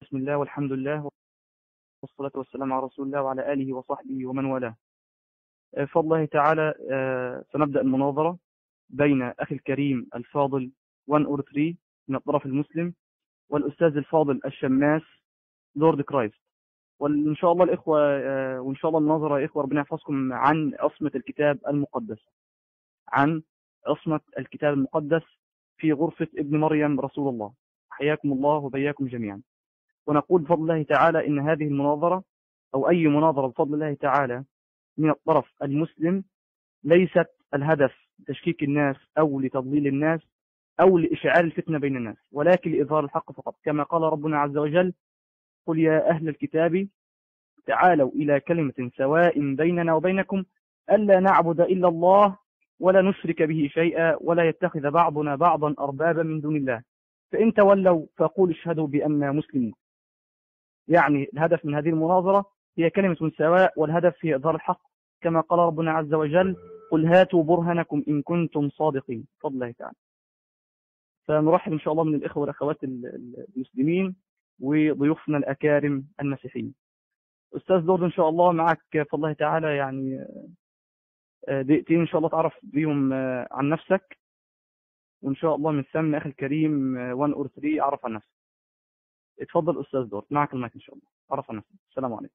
بسم الله والحمد لله والصلاة والسلام على رسول الله وعلى آله وصحبه ومن والاه بفضل الله تعالى آه، سنبدأ المناظرة بين أخي الكريم الفاضل 1 اور 3 من الطرف المسلم والأستاذ الفاضل الشماس لورد كرايست وإن شاء الله الإخوة آه، وإن شاء الله المناظرة يا إخوة ربنا يحفظكم عن عصمة الكتاب المقدس عن عصمة الكتاب المقدس في غرفة ابن مريم رسول الله حياكم الله وبياكم جميعا ونقول بفضل الله تعالى إن هذه المناظرة أو أي مناظرة بفضل الله تعالى من الطرف المسلم ليست الهدف لتشكيك الناس أو لتضليل الناس أو لإشعال الفتنة بين الناس ولكن لإظهار الحق فقط كما قال ربنا عز وجل قل يا أهل الكتاب تعالوا إلى كلمة سواء بيننا وبينكم ألا نعبد إلا الله ولا نشرك به شيئا ولا يتخذ بعضنا بعضا أربابا من دون الله فإن تولوا فقول اشهدوا بأننا مسلمون يعني الهدف من هذه المناظرة هي كلمة سواء والهدف هي إظهار الحق كما قال ربنا عز وجل قل هاتوا برهنكم إن كنتم صادقين فضل الله تعالى فنرحب إن شاء الله من الإخوة والأخوات المسلمين وضيوفنا الأكارم المسيحيين أستاذ دورد إن شاء الله معك فضل الله تعالى يعني دقيقتين إن شاء الله تعرف بيهم عن نفسك وإن شاء الله من ثم أخي الكريم 1 اور 3 أعرف عن نفسك اتفضل أستاذ دورد معك المايك إن شاء الله أعرف عن نفسك السلام عليكم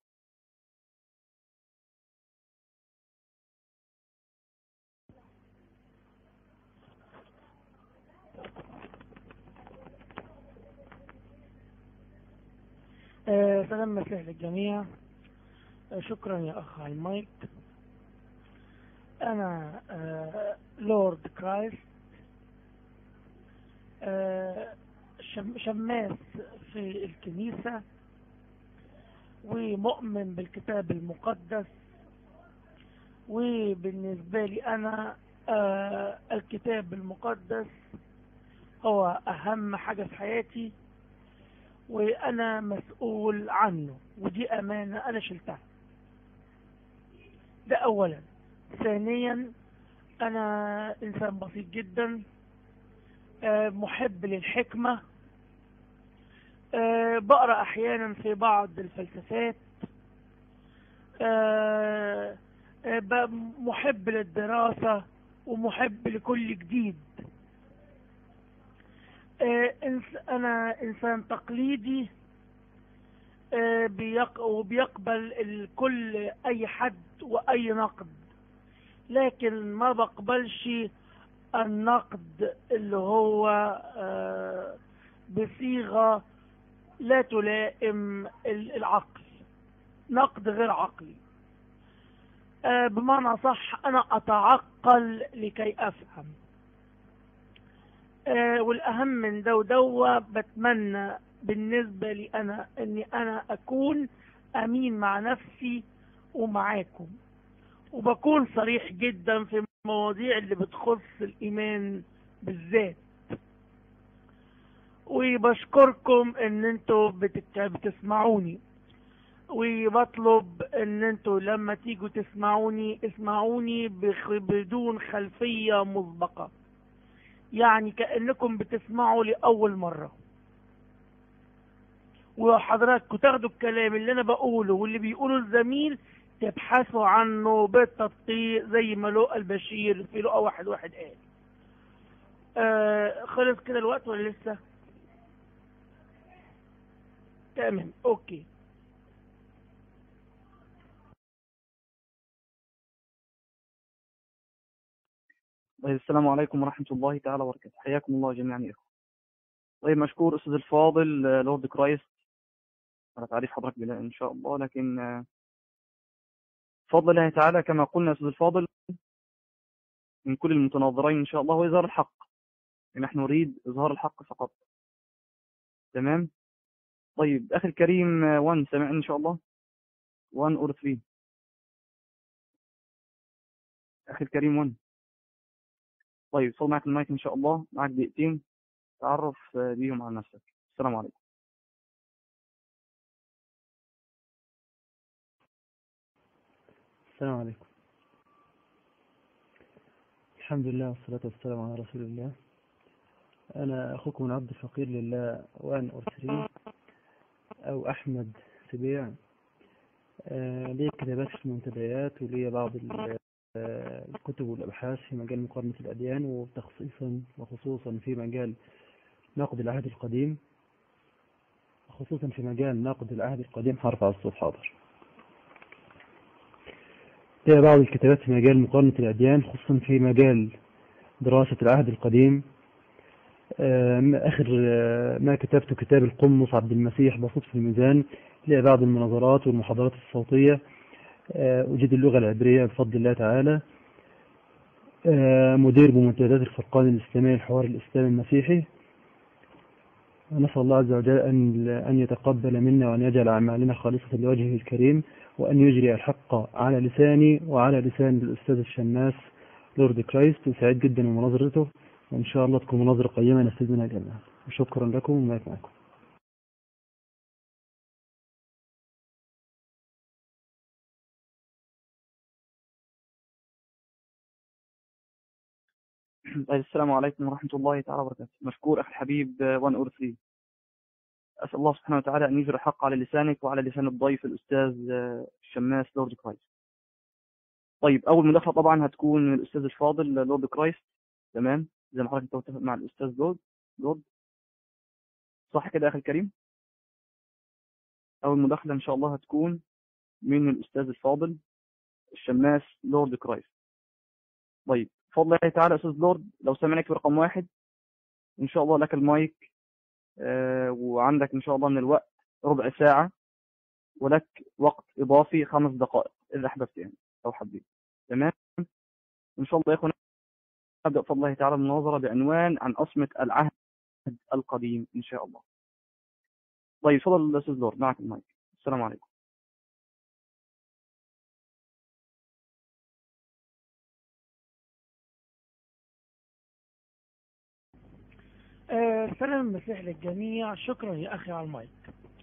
آه، سلام مسيح للجميع آه، شكرا يا أخ على المايك أنا آه، لورد كرايست آه، شم- شماس في الكنيسة ومؤمن بالكتاب المقدس وبالنسبة لي أنا آه، الكتاب المقدس هو أهم حاجة في حياتي وأنا مسؤول عنه ودي أمانة أنا شلتها ده أولا ثانيا أنا إنسان بسيط جدا آه، محب للحكمة آه، بقرأ أحيانا في بعض الفلسفات آه، آه، ب- محب للدراسة ومحب لكل جديد آه، إنس- أنا إنسان تقليدي آه، بيق- وبيقبل الكل أي حد وأي نقد لكن ما بقبلش النقد اللي هو آه، بصيغة لا تلائم ال- العقل نقد غير عقلي آه، بمعنى صح أنا أتعقل لكي أفهم آه، والأهم من ده ودوا بتمنى بالنسبة لي أنا أني أنا أكون أمين مع نفسي ومعاكم وبكون صريح جدا في المواضيع اللي بتخص الإيمان بالذات وبشكركم ان انتوا بتت- بتسمعوني وبطلب ان انتوا لما تيجوا تسمعوني اسمعوني بخ- بدون خلفية مسبقة يعني كأنكم بتسمعوا لأول مرة وحضراتكم تاخدوا الكلام اللي انا بقوله واللي بيقوله الزميل تبحثوا عنه بالتدقيق زي ما لقى البشير في لقى واحد واحد قال آه خلص كده الوقت ولا لسه تمام اوكي طيب السلام عليكم ورحمة الله تعالى وبركاته حياكم الله جميعا يا إخوة طيب مشكور أستاذ الفاضل آه، لورد كرايست على تعريف حضرتك بلا إن شاء الله لكن آه، بفضل الله تعالى كما قلنا يا أستاذ الفاضل من كل المتناظرين إن شاء الله هو إظهار الحق نحن نريد إظهار الحق فقط تمام طيب أخي الكريم 1 سامعني إن شاء الله 1 اور 3 أخي الكريم 1 طيب صل معك المايك إن شاء الله معك دقيقتين تعرف آه، بيهم على نفسك السلام عليكم السلام عليكم الحمد لله والصلاة والسلام على رسول الله أنا أخوكم العبد الفقير لله وأن أرسلين أو أحمد سبيع آه، لي كتابات في المنتديات ولي بعض ال- آه، الكتب والأبحاث في مجال مقارنة الأديان وتخصيصا وخصوصا في مجال نقد العهد القديم خصوصا في مجال نقد العهد القديم حرف على الصوت حاضر لي بعض الكتابات في مجال مقارنة الأديان خصوصا في مجال دراسة العهد القديم آه، ما آخر آه، ما كتبت كتاب القمص عبد المسيح بسيط في الميزان لي بعض المناظرات والمحاضرات الصوتية آه، أجيد اللغة العبرية بفضل الله تعالى آه، مدير بمنتديات الفرقان الإسلامي الحوار الإسلامي المسيحي نسأل الله عز وجل أن أن يتقبل منا وأن يجعل أعمالنا خالصة لوجهه الكريم وأن يجري الحق على لساني وعلى لسان الأستاذ الشماس لورد كرايست وسعيد جدا بمناظرته وإن شاء الله تكون مناظرة قيمة نستفيد منها جميعا وشكرا لكم وما معكم طيب السلام عليكم ورحمة الله تعالى وبركاته مشكور أخي الحبيب آه، 1 اور 3 أسأل الله سبحانه وتعالى أن يجري الحق على لسانك وعلى لسان الضيف الأستاذ آه، الشماس لورد كرايست طيب أول مداخلة طبعا هتكون من الأستاذ الفاضل آه، لورد كرايست تمام زي ما حضرتك انت متفق مع الأستاذ لورد لورد صح كده يا أخي الكريم أول مداخلة إن شاء الله هتكون من الأستاذ الفاضل الشماس لورد كرايست طيب بفضل الله تعالى يا أستاذ لورد لو سامعني في رقم واحد إن شاء الله لك المايك آه، وعندك إن شاء الله من الوقت ربع ساعة ولك وقت إضافي خمس دقائق إذا أحببت يعني أو حبيت تمام إن شاء الله يا إخوان نبدأ بفضل الله تعالى المناظرة بعنوان عن أصمة العهد القديم إن شاء الله طيب تفضل أستاذ لورد معك المايك السلام عليكم آه، سلام المسيح للجميع شكرا يا أخي على المايك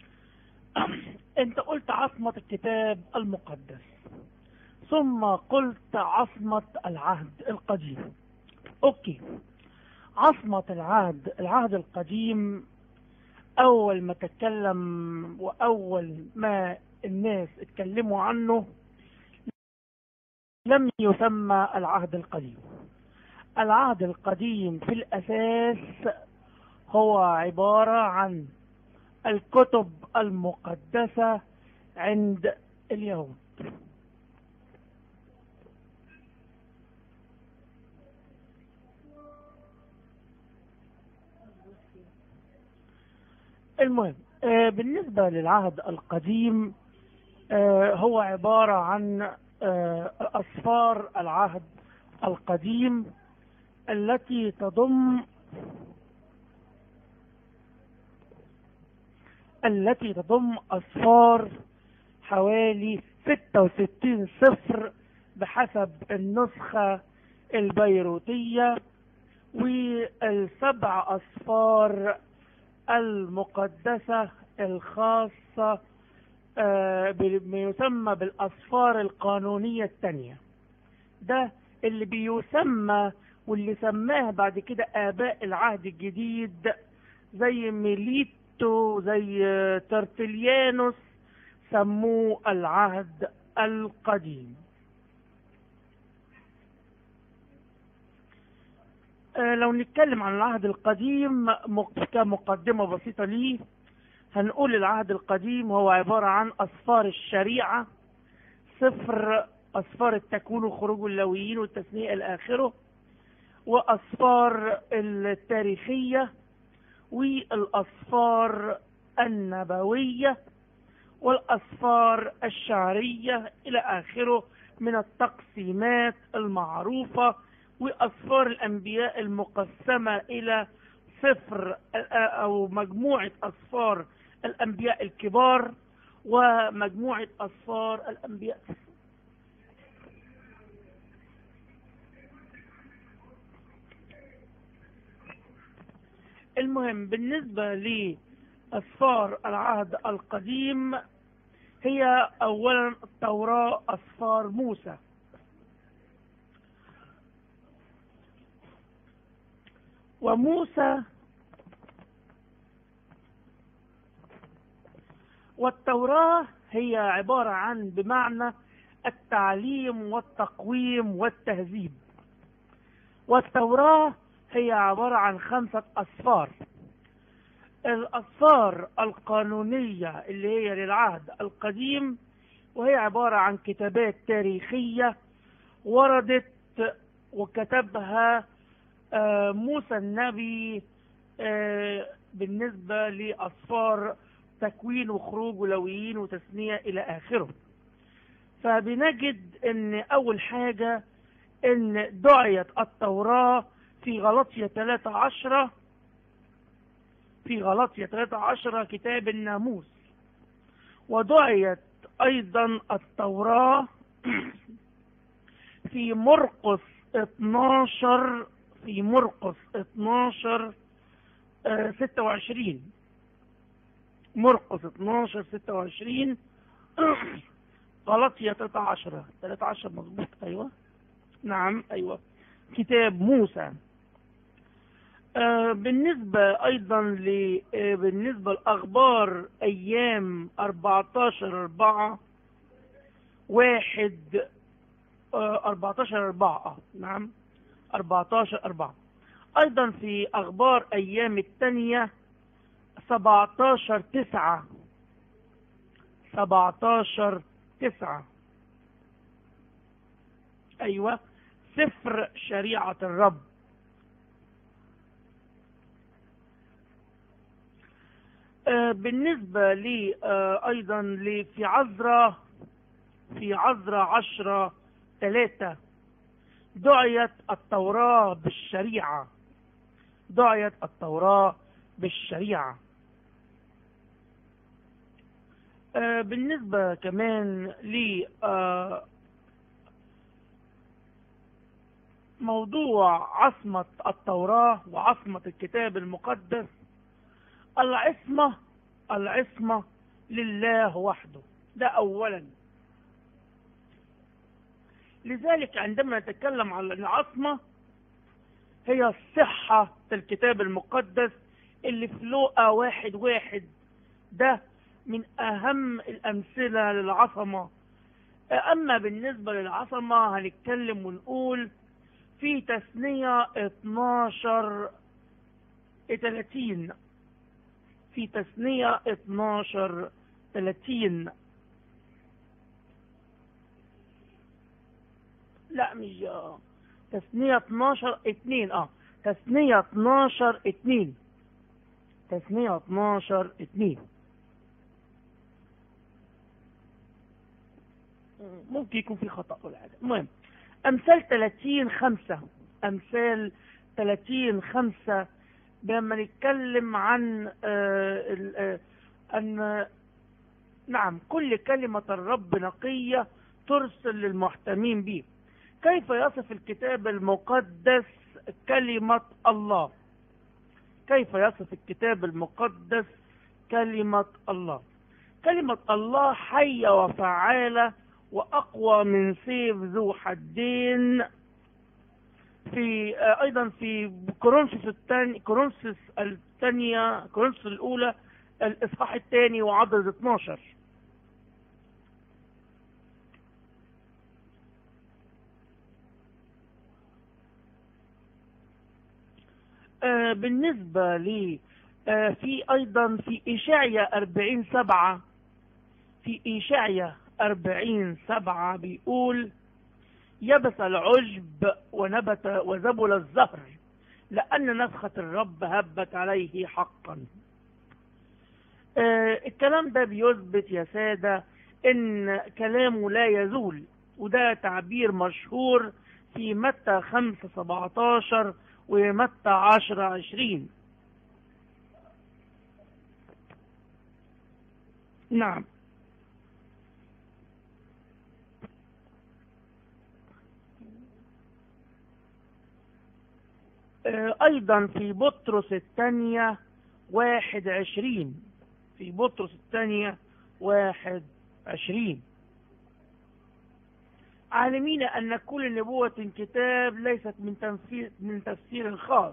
أنت قلت عصمة الكتاب المقدس ثم قلت عصمة العهد القديم أوكي عصمة العهد العهد القديم أول ما تتكلم وأول ما الناس اتكلموا عنه لم يسمى العهد القديم العهد القديم في الأساس هو عبارة عن الكتب المقدسة عند اليهود المهم آه، بالنسبة للعهد القديم آه، هو عبارة عن آه، أسفار العهد القديم التي تضم التي تضم أصفار حوالي 66 صفر بحسب النسخة البيروتية والسبع أصفار المقدسة الخاصة آه، بما يسمى بالأصفار القانونية الثانية ده اللي بيسمى واللي سماه بعد كده آباء العهد الجديد زي ميليتو زي آه، ترتليانوس سموه العهد القديم آه، لو نتكلم عن العهد القديم مق- كمقدمة بسيطة ليه هنقول العهد القديم هو عبارة عن أصفار الشريعة صفر أصفار التكوين وخروج اللويين والتثنية إلى آخره وأصفار التاريخية والأصفار النبوية والأصفار الشعرية إلى آخره من التقسيمات المعروفة وأصفار الأنبياء المقسمة إلى صفر أو مجموعة أصفار الأنبياء الكبار ومجموعة أصفار الأنبياء المهم بالنسبة لأصفار العهد القديم هي أولا التوراة أصفار موسى وموسى والتوراة هي عبارة عن بمعنى التعليم والتقويم والتهذيب والتوراة هي عبارة عن خمسة أصفار الأصفار القانونية اللي هي للعهد القديم وهي عبارة عن كتابات تاريخية وردت وكتبها آه، موسى النبي آه، بالنسبة لأصفار تكوين وخروج ولويين وتثنية إلى آخره فبنجد أن أول حاجة أن دعيت التوراة في غلطية 13 في غلطية 13 كتاب الناموس ودعيت أيضا التوراة في مرقس 12 في مرقس 12 آه، 26 مرقس 12 26 غلطية 13 13 مظبوط أيوة نعم أيوة كتاب موسى آه، بالنسبة أيضا ل آه، بالنسبة لأخبار أيام 14 4 واحد آه، 14 4 نعم 14 4 أيضا في أخبار أيام التانية 17 9 17 9 أيوة سفر شريعة الرب آه، بالنسبة لي آه، أيضا لي في عذرة في عذرة عشرة ثلاثة دعيت التوراة بالشريعة دعيت التوراة بالشريعة آه، بالنسبة كمان ل آه، موضوع عصمة التوراة وعصمة الكتاب المقدس العصمة العصمة لله وحده ده أولا لذلك عندما نتكلم عن العصمة هي الصحة الكتاب المقدس اللي في لوقا واحد واحد ده من أهم الأمثلة للعصمة أما بالنسبة للعصمة هنتكلم ونقول في تثنية 12 30 في تثنية 12 30 لا مش آه. تثنية 12 2 اه تثنية 12 2 تثنية 12 2 ممكن يكون في خطأ ولا حاجة المهم أمثال 30 5 أمثال 30 5 لما نتكلم عن آه ال- آه أن نعم كل كلمة الرب نقية ترسل للمحتمين به كيف يصف الكتاب المقدس كلمة الله كيف يصف الكتاب المقدس كلمة الله كلمة الله حية وفعالة وأقوى من سيف ذو حدين في آه، أيضا في كورنثوس الثاني كورنثوس الثانية كورنثوس الأولى الإصحاح الثاني وعدد 12 آه، بالنسبة لي آه، في أيضا في إشعيا 40 سبعة في إشعيا 40 سبعة بيقول يبس العشب ونبت وزبل الزهر لأن نفخة الرب هبت عليه حقا آه، الكلام ده بيثبت يا سادة إن كلامه لا يزول وده تعبير مشهور في متى 5 17 ومتى 10 20 نعم آه، أيضا في بطرس الثانية واحد عشرين في بطرس الثانية واحد عشرين عالمين أن كل نبوة كتاب ليست من تنفيذ من تفسير خاص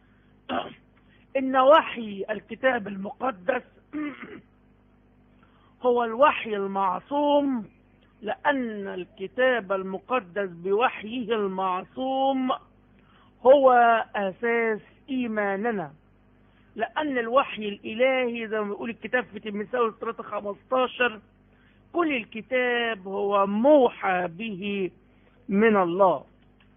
إن وحي الكتاب المقدس هو الوحي المعصوم لأن الكتاب المقدس بوحيه المعصوم هو أساس إيماننا لأن الوحي الإلهي زي ما بيقول الكتاب في تيموثاوس 3 15 كل الكتاب هو موحى به من الله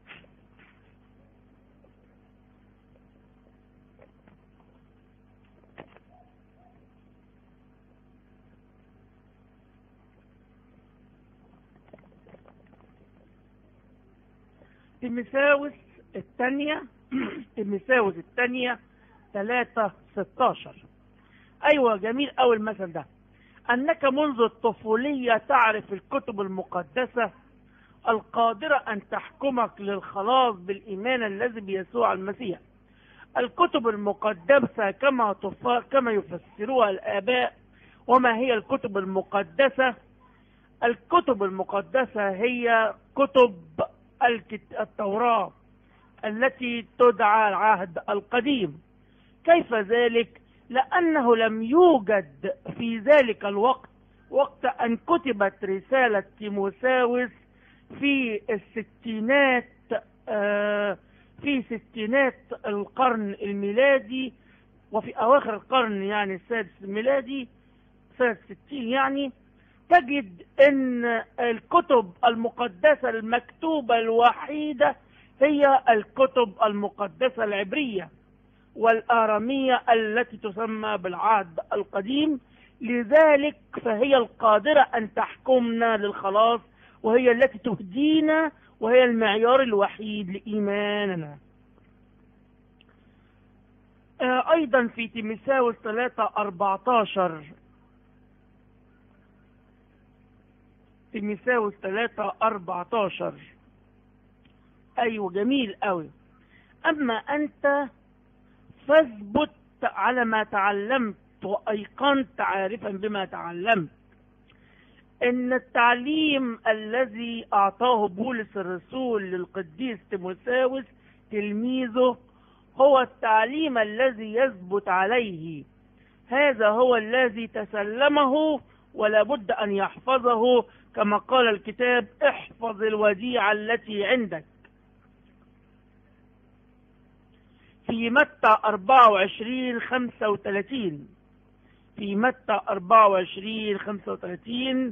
تيموثاوس الثانية تيموثاوس الثانية 3 16 أيوة جميل أوي المثل ده أنك منذ الطفولية تعرف الكتب المقدسة القادرة أن تحكمك للخلاص بالإيمان الذي بيسوع المسيح الكتب المقدسة كما تف... كما يفسروها الآباء وما هي الكتب المقدسة الكتب المقدسة هي كتب الكت... التوراة التي تدعى العهد القديم كيف ذلك لأنه لم يوجد في ذلك الوقت وقت أن كتبت رسالة تيموساوس في الستينات آه في ستينات القرن الميلادي وفي أواخر القرن يعني السادس الميلادي سنة ستين يعني تجد أن الكتب المقدسة المكتوبة الوحيدة هي الكتب المقدسة العبرية والآرامية التي تسمى بالعهد القديم لذلك فهي القادرة أن تحكمنا للخلاص وهي التي تهدينا وهي المعيار الوحيد لإيماننا آه أيضا في تيمساوس 3 14 تيمساوس 3 14 أيوة جميل قوي أما أنت فاثبت على ما تعلمت وأيقنت عارفا بما تعلمت إن التعليم الذي أعطاه بولس الرسول للقديس تيموساوس تلميذه هو التعليم الذي يثبت عليه هذا هو الذي تسلمه ولا بد أن يحفظه كما قال الكتاب احفظ الوديعة التي عندك في متى 24 35 في متى 24 35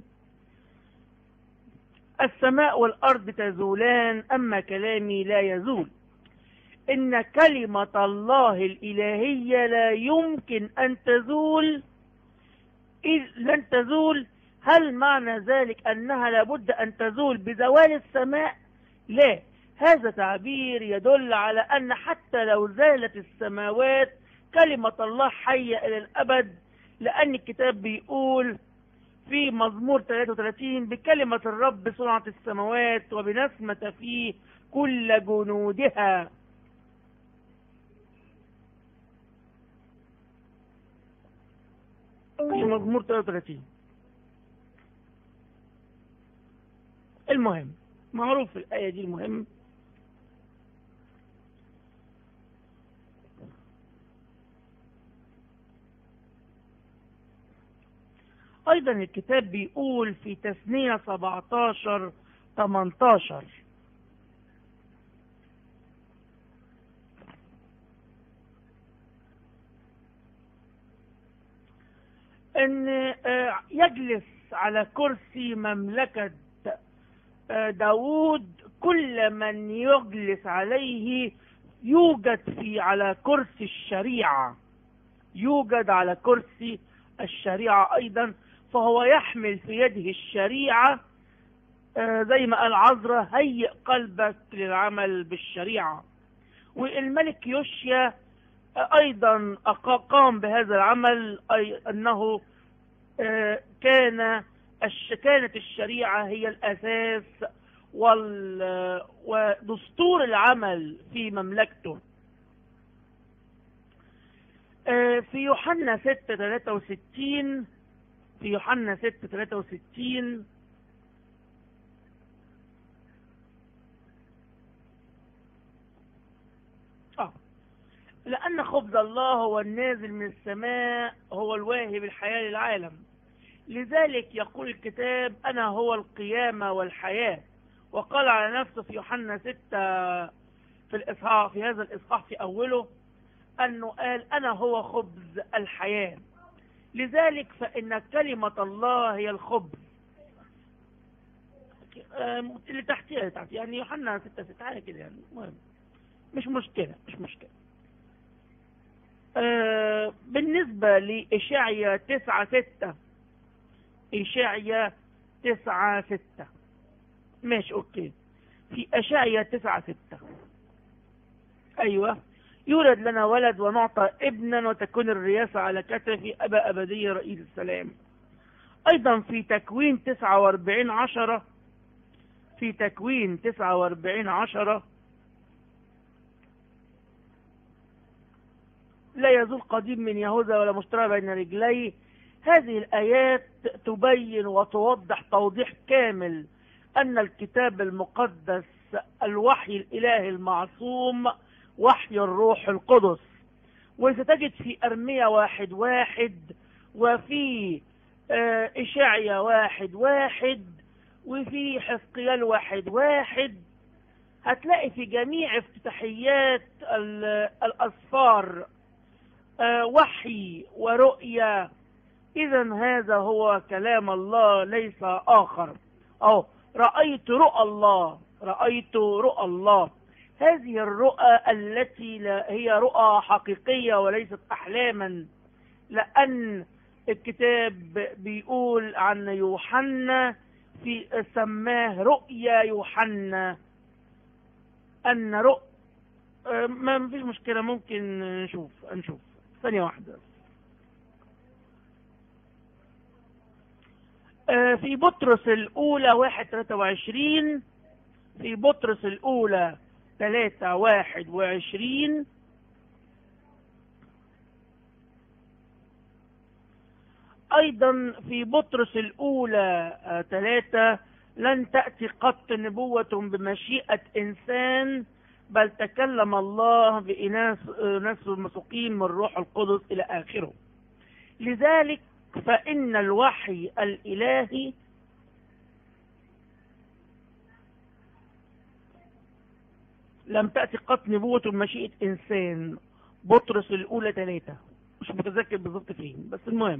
السماء والأرض تزولان أما كلامي لا يزول إن كلمة الله الإلهية لا يمكن أن تزول إذ لن تزول هل معنى ذلك أنها لابد أن تزول بزوال السماء لا هذا تعبير يدل على أن حتى لو زالت السماوات كلمة الله حية إلى الأبد لأن الكتاب بيقول في مزمور 33 بكلمة الرب صنعت السماوات وبنسمة فيه كل جنودها في مزمور 33 المهم معروف في الآية دي المهم أيضا الكتاب بيقول في تثنية 17 18 أن يجلس على كرسي مملكة داود كل من يجلس عليه يوجد في على كرسي الشريعة يوجد على كرسي الشريعة أيضا فهو يحمل في يده الشريعة زي ما قال عذرا هيئ قلبك للعمل بالشريعة والملك يوشيا أيضا قام بهذا العمل أي أنه كان كانت الشريعة هي الأساس ودستور العمل في مملكته في يوحنا 6 63 في يوحنا 6 63 آه. لأن خبز الله هو النازل من السماء هو الواهب الحياة للعالم لذلك يقول الكتاب أنا هو القيامة والحياة وقال على نفسه في يوحنا 6 في الإصحاح في هذا الإصحاح في أوله أنه قال أنا هو خبز الحياة لذلك فإن كلمة الله هي الخبز آم، اللي تحتها اللي تحت يعني يوحنا 6 6 حاجة كده يعني المهم مش مشكلة مش مشكلة آه، بالنسبة لإشعيا 9 6 إشعيا 9 6 ماشي أوكي في أشعيا 9 6 أيوة يولد لنا ولد ونعطى ابنا وتكون الرياسة على كتفي أبا أبدية رئيس السلام أيضا في تكوين 49 عشرة في تكوين 49 عشرة لا يزول قديم من يهوذا ولا مشترى بين رجليه هذه الآيات تبين وتوضح توضيح كامل أن الكتاب المقدس الوحي الإلهي المعصوم وحي الروح القدس وستجد في أرمية واحد واحد وفي آه، إشعيا واحد واحد وفي حزقيال واحد واحد هتلاقي في جميع افتتاحيات ال- الأسفار آه، وحي ورؤية إذا هذا هو كلام الله ليس آخر أو رأيت رؤى الله رأيت رؤى الله هذه الرؤى التي لا هي رؤى حقيقية وليست أحلاما لأن الكتاب بيقول عن يوحنا في سماه رؤيا يوحنا أن رؤ آه، ما فيش مشكلة ممكن نشوف نشوف ثانية واحدة آه، في بطرس الأولى واحد تلاتة وعشرين في بطرس الأولى تلاتة واحد وعشرين أيضا في بطرس الأولى آه، تلاتة لن تأتي قط نبوة بمشيئة إنسان بل تكلم الله بإناس ناس المسوقين من روح القدس إلى آخره لذلك فإن الوحي الإلهي لم تأتي قط نبوة بمشيئة إنسان بطرس الأولى ثلاثة مش متذكر بالضبط فين بس المهم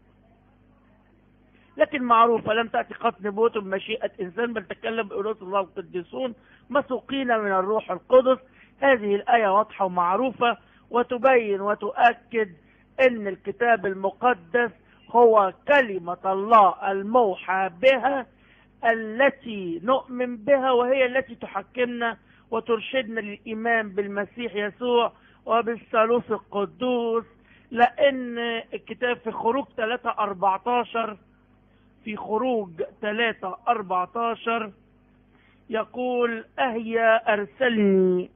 لكن معروفة لم تأتي قط نبوة بمشيئة إنسان بل تكلم بأولوث الله القديسون مسوقين من الروح القدس هذه الآية واضحة ومعروفة وتبين وتؤكد أن الكتاب المقدس هو كلمة الله الموحى بها التي نؤمن بها وهي التي تحكمنا وترشدنا للإيمان بالمسيح يسوع وبالثالوث القدوس لأن الكتاب في خروج 3 14 في خروج 3 14 يقول أهيا أرسلني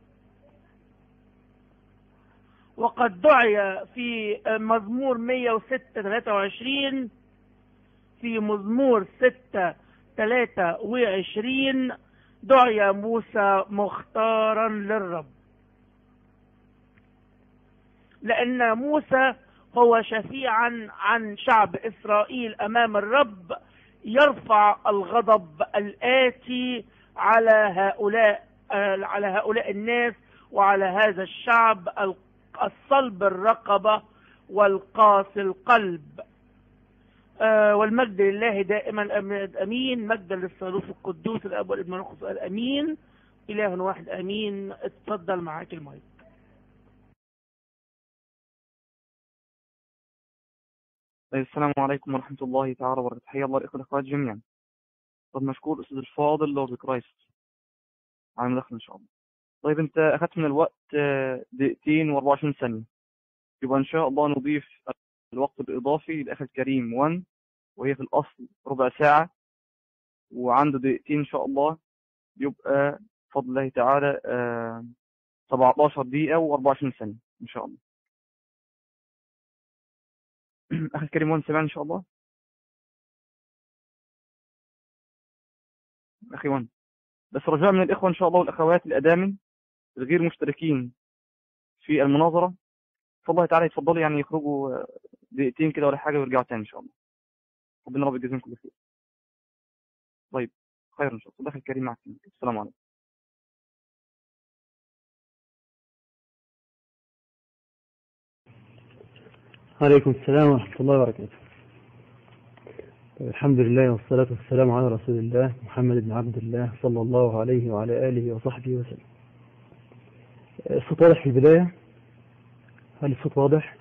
وقد دعي في مزمور 106 23 في مزمور 6 23 دعي موسى مختارا للرب لأن موسى هو شفيعا عن شعب إسرائيل أمام الرب يرفع الغضب الآتي على هؤلاء على هؤلاء الناس وعلى هذا الشعب الصلب الرقبة والقاسي القلب آه والمجد لله دائما امين مجدا للثالوث القدوس الاب والابن والروح الامين اله واحد امين اتفضل معاك المايك السلام عليكم ورحمة الله تعالى وبركاته حيا الله الإخوة الأخوات جميعا طب مشكور أستاذ الفاضل لورد كرايست على المداخلة إن شاء الله طيب أنت أخذت من الوقت آه، دقيقتين و24 ثانية يبقى إن شاء الله نضيف الوقت الإضافي لأخي الكريم 1 وهي في الأصل ربع ساعة وعنده دقيقتين إن شاء الله يبقى بفضل الله تعالى آه، 17 دقيقة و24 ثانية إن شاء الله أخي الكريم 1 سمعني إن شاء الله أخي 1 بس رجاء من الإخوة إن شاء الله والأخوات الأدامن الغير مشتركين في المناظرة فالله تعالى يتفضلوا يعني يخرجوا دقيقتين كده ولا حاجة ويرجعوا تاني إن شاء الله ربنا رب يجزيهم كل خير طيب خير ان شاء الله داخل كريم معك السلام عليكم عليكم السلام ورحمة الله وبركاته طيب، الحمد لله والصلاة والسلام على رسول الله محمد بن عبد الله صلى الله عليه وعلى آله وصحبه وسلم الصوت واضح في البداية هل الصوت واضح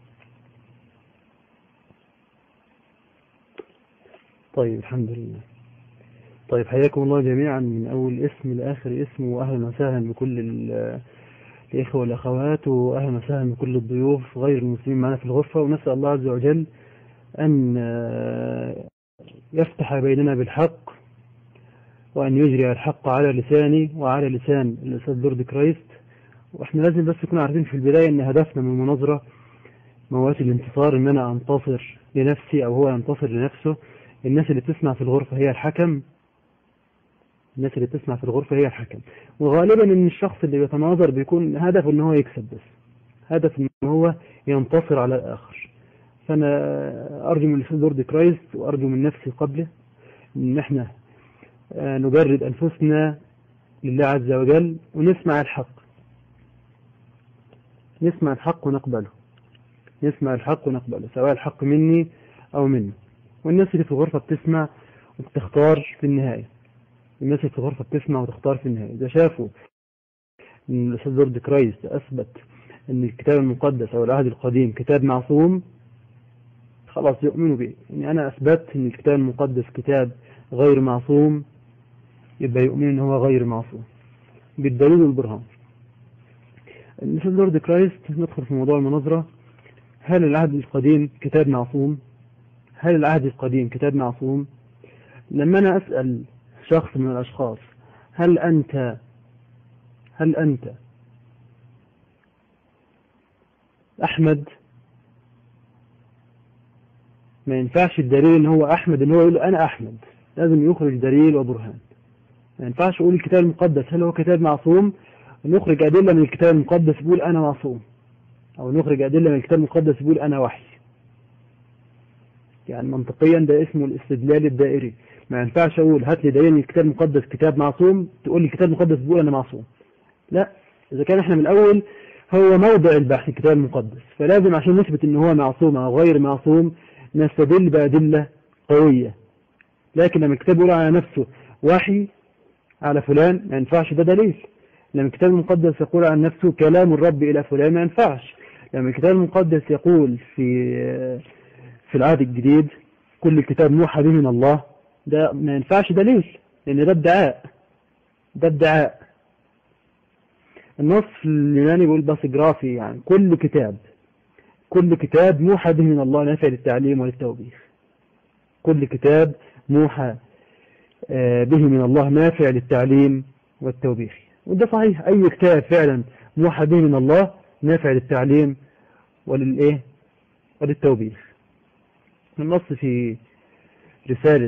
طيب الحمد لله طيب حياكم الله جميعا من أول اسم لآخر اسم وأهلا وسهلا بكل ال- الإخوة والأخوات وأهلا وسهلا بكل الضيوف غير المسلمين معنا في الغرفة ونسأل الله عز وجل أن آه، يفتح بيننا بالحق وأن يجري الحق على لساني وعلى لسان الأستاذ لورد كرايست وإحنا لازم بس نكون عارفين في البداية أن هدفنا من المناظرة موات الانتصار أن أنا أنتصر لنفسي أو هو ينتصر لنفسه الناس اللي بتسمع في الغرفة هي الحكم الناس اللي بتسمع في الغرفة هي الحكم وغالبا ان الشخص اللي بيتناظر بيكون هدفه ان هو يكسب بس هدف ان هو ينتصر على الاخر فانا ارجو من الاستاذ لورد كرايست وارجو من نفسي قبله ان احنا آه، نجرد انفسنا لله عز وجل ونسمع الحق نسمع الحق ونقبله نسمع الحق ونقبله سواء الحق مني او منه والناس اللي في الغرفة بتسمع وبتختار في النهاية الناس اللي في الغرفة بتسمع وتختار في النهاية إذا شافوا إن الأستاذ لورد كرايست أثبت إن الكتاب المقدس أو العهد القديم كتاب معصوم خلاص يؤمنوا به يعني أنا أثبت إن الكتاب المقدس كتاب غير معصوم يبقى يؤمن إن هو غير معصوم بالدليل والبرهان الأستاذ لورد كرايست ندخل في موضوع المناظرة هل العهد القديم كتاب معصوم هل العهد القديم كتاب معصوم لما أنا أسأل شخص من الأشخاص هل أنت هل أنت أحمد ما ينفعش الدليل ان هو أحمد ان هو يقول أنا أحمد لازم يخرج دليل وبرهان ما ينفعش يقول الكتاب المقدس هل هو كتاب معصوم نخرج أدلة من الكتاب المقدس يقول أنا معصوم أو نخرج أدلة من الكتاب المقدس يقول أنا وحي يعني منطقيا ده اسمه الاستدلال الدائري ما ينفعش اقول هات لي دليل من الكتاب المقدس كتاب معصوم تقول لي الكتاب المقدس بيقول انا معصوم لا اذا كان احنا من الاول هو موضع البحث الكتاب المقدس فلازم عشان نثبت ان هو معصوم او غير معصوم نستدل بأدلة قوية لكن لما الكتاب يقول على نفسه وحي على فلان ما ينفعش ده دليل لما الكتاب المقدس يقول عن نفسه كلام الرب إلى فلان ما ينفعش لما الكتاب المقدس يقول في في العهد الجديد كل الكتاب موحى به من الله ده ما ينفعش دليل لأن ده ادعاء ده ادعاء النص اليوناني بيقول باسجرافي يعني كل كتاب كل كتاب موحى به من الله نافع للتعليم وللتوبيخ كل كتاب موحى به من الله نافع للتعليم والتوبيخ وده صحيح أي كتاب فعلا موحى به من الله نافع للتعليم وللإيه وللتوبيخ النص في رسالة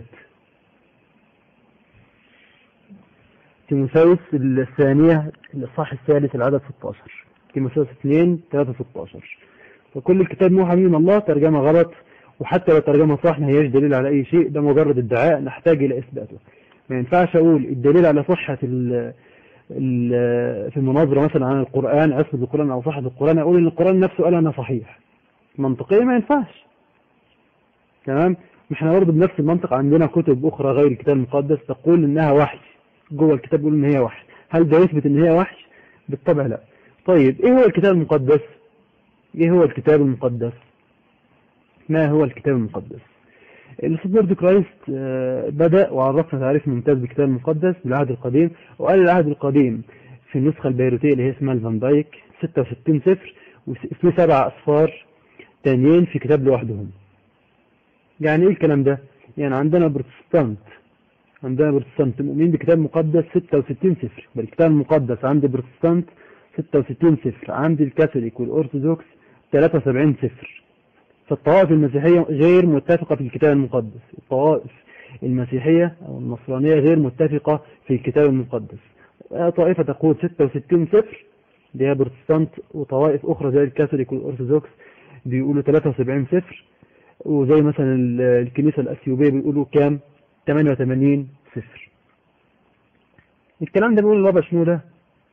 تيموثاوس الثانية الإصحاح الثالث العدد 16 تيموثاوس 2 3 16 فكل الكتاب موحى من الله ترجمة غلط وحتى لو ترجمة صح ما هيش دليل على أي شيء ده مجرد ادعاء نحتاج إلى إثباته ما ينفعش أقول الدليل على صحة ال في المناظرة مثلا عن القرآن عصمة القرآن أو صحة القرآن أقول إن القرآن نفسه قال أنا صحيح منطقيا ما ينفعش تمام احنا برضه بنفس المنطق عندنا كتب أخرى غير الكتاب المقدس تقول إنها وحي جوه الكتاب يقول إن هي وحي هل ده يثبت إن هي وحي بالطبع لا طيب إيه هو الكتاب المقدس إيه هو الكتاب المقدس ما هو الكتاب المقدس الأستاذ كرايست بدأ وعرفنا تعريف ممتاز بالكتاب المقدس بالعهد القديم وقال العهد القديم في النسخة البيروتية اللي هي اسمها الفان دايك 66 سفر وفي سبع أصفار تانيين في كتاب لوحدهم يعني ايه الكلام ده يعني عندنا بروتستانت عندنا بروتستانت مؤمنين بكتاب مقدس 66 سفر بالكتاب المقدس عند بروتستانت 66 سفر عند الكاثوليك والأرثوذكس 73 سفر فالطوائف المسيحية غير متفقة في الكتاب المقدس الطوائف المسيحية أو النصرانية غير متفقة في الكتاب المقدس طائفة تقول 66 سفر دي هي بروتستانت وطوائف أخرى زي الكاثوليك والأرثوذكس بيقولوا 73 سفر وزي مثلا ال- الكنيسة الأثيوبية بيقولوا كام 88 صفر الكلام ده بيقول البابا شنو ده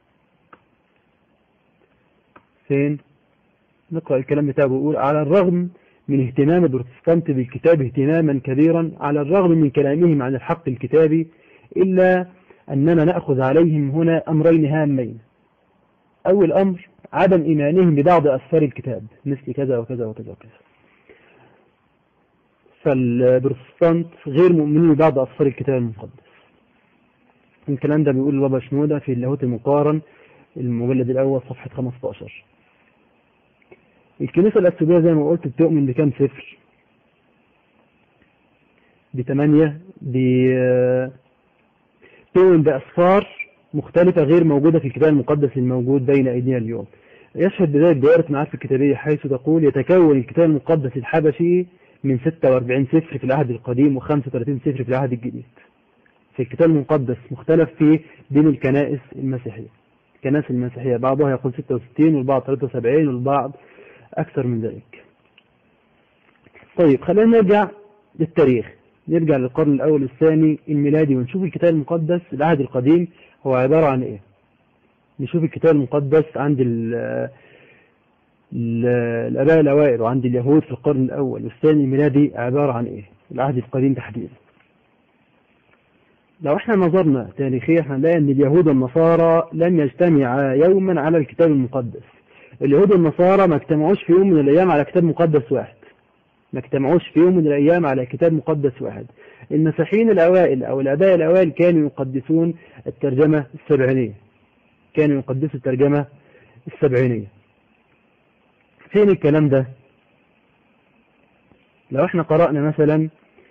فين نقرأ الكلام بتاعه بيقول على الرغم من اهتمام البروتستانت بالكتاب اهتماما كبيرا على الرغم من كلامهم عن الحق الكتابي إلا أننا نأخذ عليهم هنا أمرين هامين أول أمر عدم إيمانهم ببعض أسفار الكتاب مثل كذا وكذا وكذا وكذا فالبروتستانت غير مؤمنين ببعض أسفار الكتاب المقدس الكلام ده بيقول بابا شنودة في اللاهوت المقارن المجلد الأول صفحة 15 الكنيسة الأثيوبية زي ما قلت بتؤمن بكام صفر بثمانية ب- تؤمن بأسفار مختلفة غير موجودة في الكتاب المقدس الموجود بين أيدينا اليوم يشهد بذلك دائرة معارف الكتابية حيث تقول يتكون الكتاب المقدس الحبشي من 46 سفر في العهد القديم و35 سفر في العهد الجديد في الكتاب المقدس مختلف فيه بين الكنائس المسيحية الكنائس المسيحية بعضها يقول 66 والبعض 73 والبعض أكثر من ذلك طيب خلينا نرجع للتاريخ نرجع للقرن الأول والثاني الميلادي ونشوف الكتاب المقدس العهد القديم هو عبارة عن إيه نشوف الكتاب المقدس عند ال ال- الآباء الأوائل وعند اليهود في القرن الأول والثاني الميلادي عبارة عن إيه العهد القديم تحديدا لو احنا نظرنا تاريخيا هنلاقي ان اليهود والنصارى لم يجتمعا يوما على الكتاب المقدس اليهود والنصارى ما اجتمعوش في يوم من الايام على كتاب مقدس واحد ما اجتمعوش في يوم من الايام على كتاب مقدس واحد المسيحيين الاوائل او الاباء الاوائل كانوا يقدسون الترجمة السبعينية كانوا يقدسوا الترجمة السبعينية فين الكلام ده لو احنا قرأنا مثلا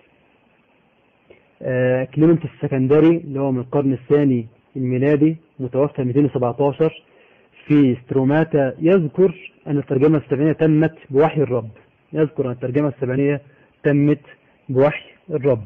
آه، كليمنت السكندري اللي هو من القرن الثاني الميلادي متوفى 217 في ستروماتا يذكر أن الترجمة السبعينية تمت بوحي الرب يذكر أن الترجمة السبعينية تمت بوحي الرب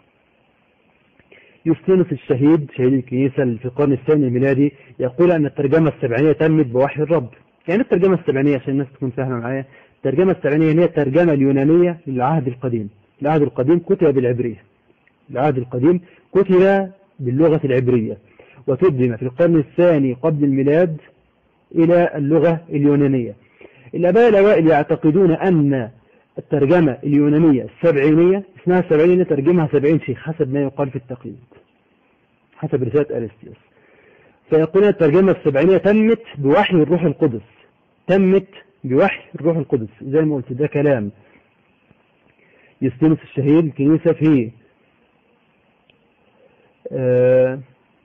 يوستينوس الشهيد شهيد الكنيسة اللي في القرن الثاني الميلادي يقول أن الترجمة السبعينية تمت بوحي الرب يعني الترجمة السبعينية عشان الناس تكون فاهمة معايا الترجمة السبعينية هي الترجمة اليونانية للعهد القديم العهد القديم كتب بالعبرية العهد القديم كتب باللغة العبرية وترجم في القرن الثاني قبل الميلاد إلى اللغة اليونانية الآباء الأوائل يعتقدون أن الترجمة اليونانية السبعينية اسمها السبعينية ترجمها سبعين شيخ حسب ما يقال في التقليد حسب رسالة أرسطيوس فيقولون الترجمة السبعينية تمت بوحي الروح القدس تمت بوحي الروح القدس زي ما قلت ده كلام يستنس الشهيد الكنيسة في آه،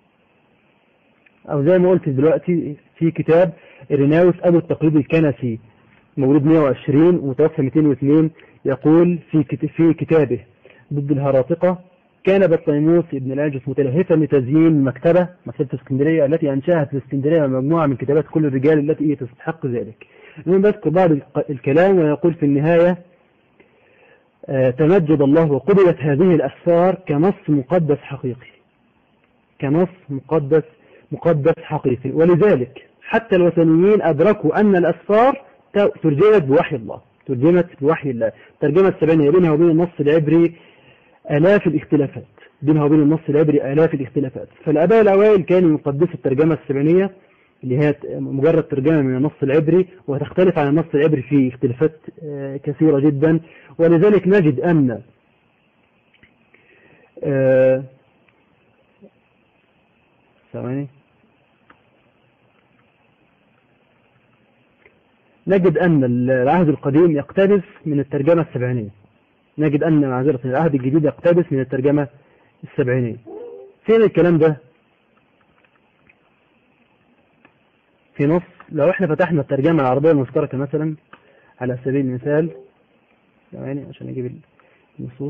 أو زي ما قلت دلوقتي في كتاب إريناوس أبو التقليد الكنسي مولود 120 ومتوفى 202 يقول في كت- في كتابه ضد الهراطقة كان بطليموس ابن الأنجس متلهفا لتزيين مكتبة مكتبة اسكندرية التي أنشأها في اسكندرية مجموعة من كتابات كل الرجال التي تستحق ذلك المهم بذكر بعض الق- الكلام ويقول في النهاية آه، تمجد الله وقبلت هذه الأسفار كنص مقدس حقيقي كنص مقدس مقدس حقيقي ولذلك حتى الوثنيين أدركوا أن الأسفار ت- ترجمت بوحي الله ترجمت بوحي الله ترجمة السبعينية بينها وبين النص العبري آلاف الاختلافات بينها وبين النص العبري آلاف الاختلافات فالآباء الأوائل كانوا يقدسوا الترجمة السبعينية اللي هي مجرد ترجمة من النص العبري وتختلف عن النص العبري في اختلافات آه، كثيرة جدا ولذلك نجد أن آه، ثواني نجد أن العهد القديم يقتبس من الترجمة السبعينية نجد أن معذرة العهد الجديد يقتبس من الترجمة السبعينية فين الكلام ده في نص لو احنا فتحنا الترجمة العربية المشتركة مثلا على سبيل المثال ثواني عشان اجيب النصوص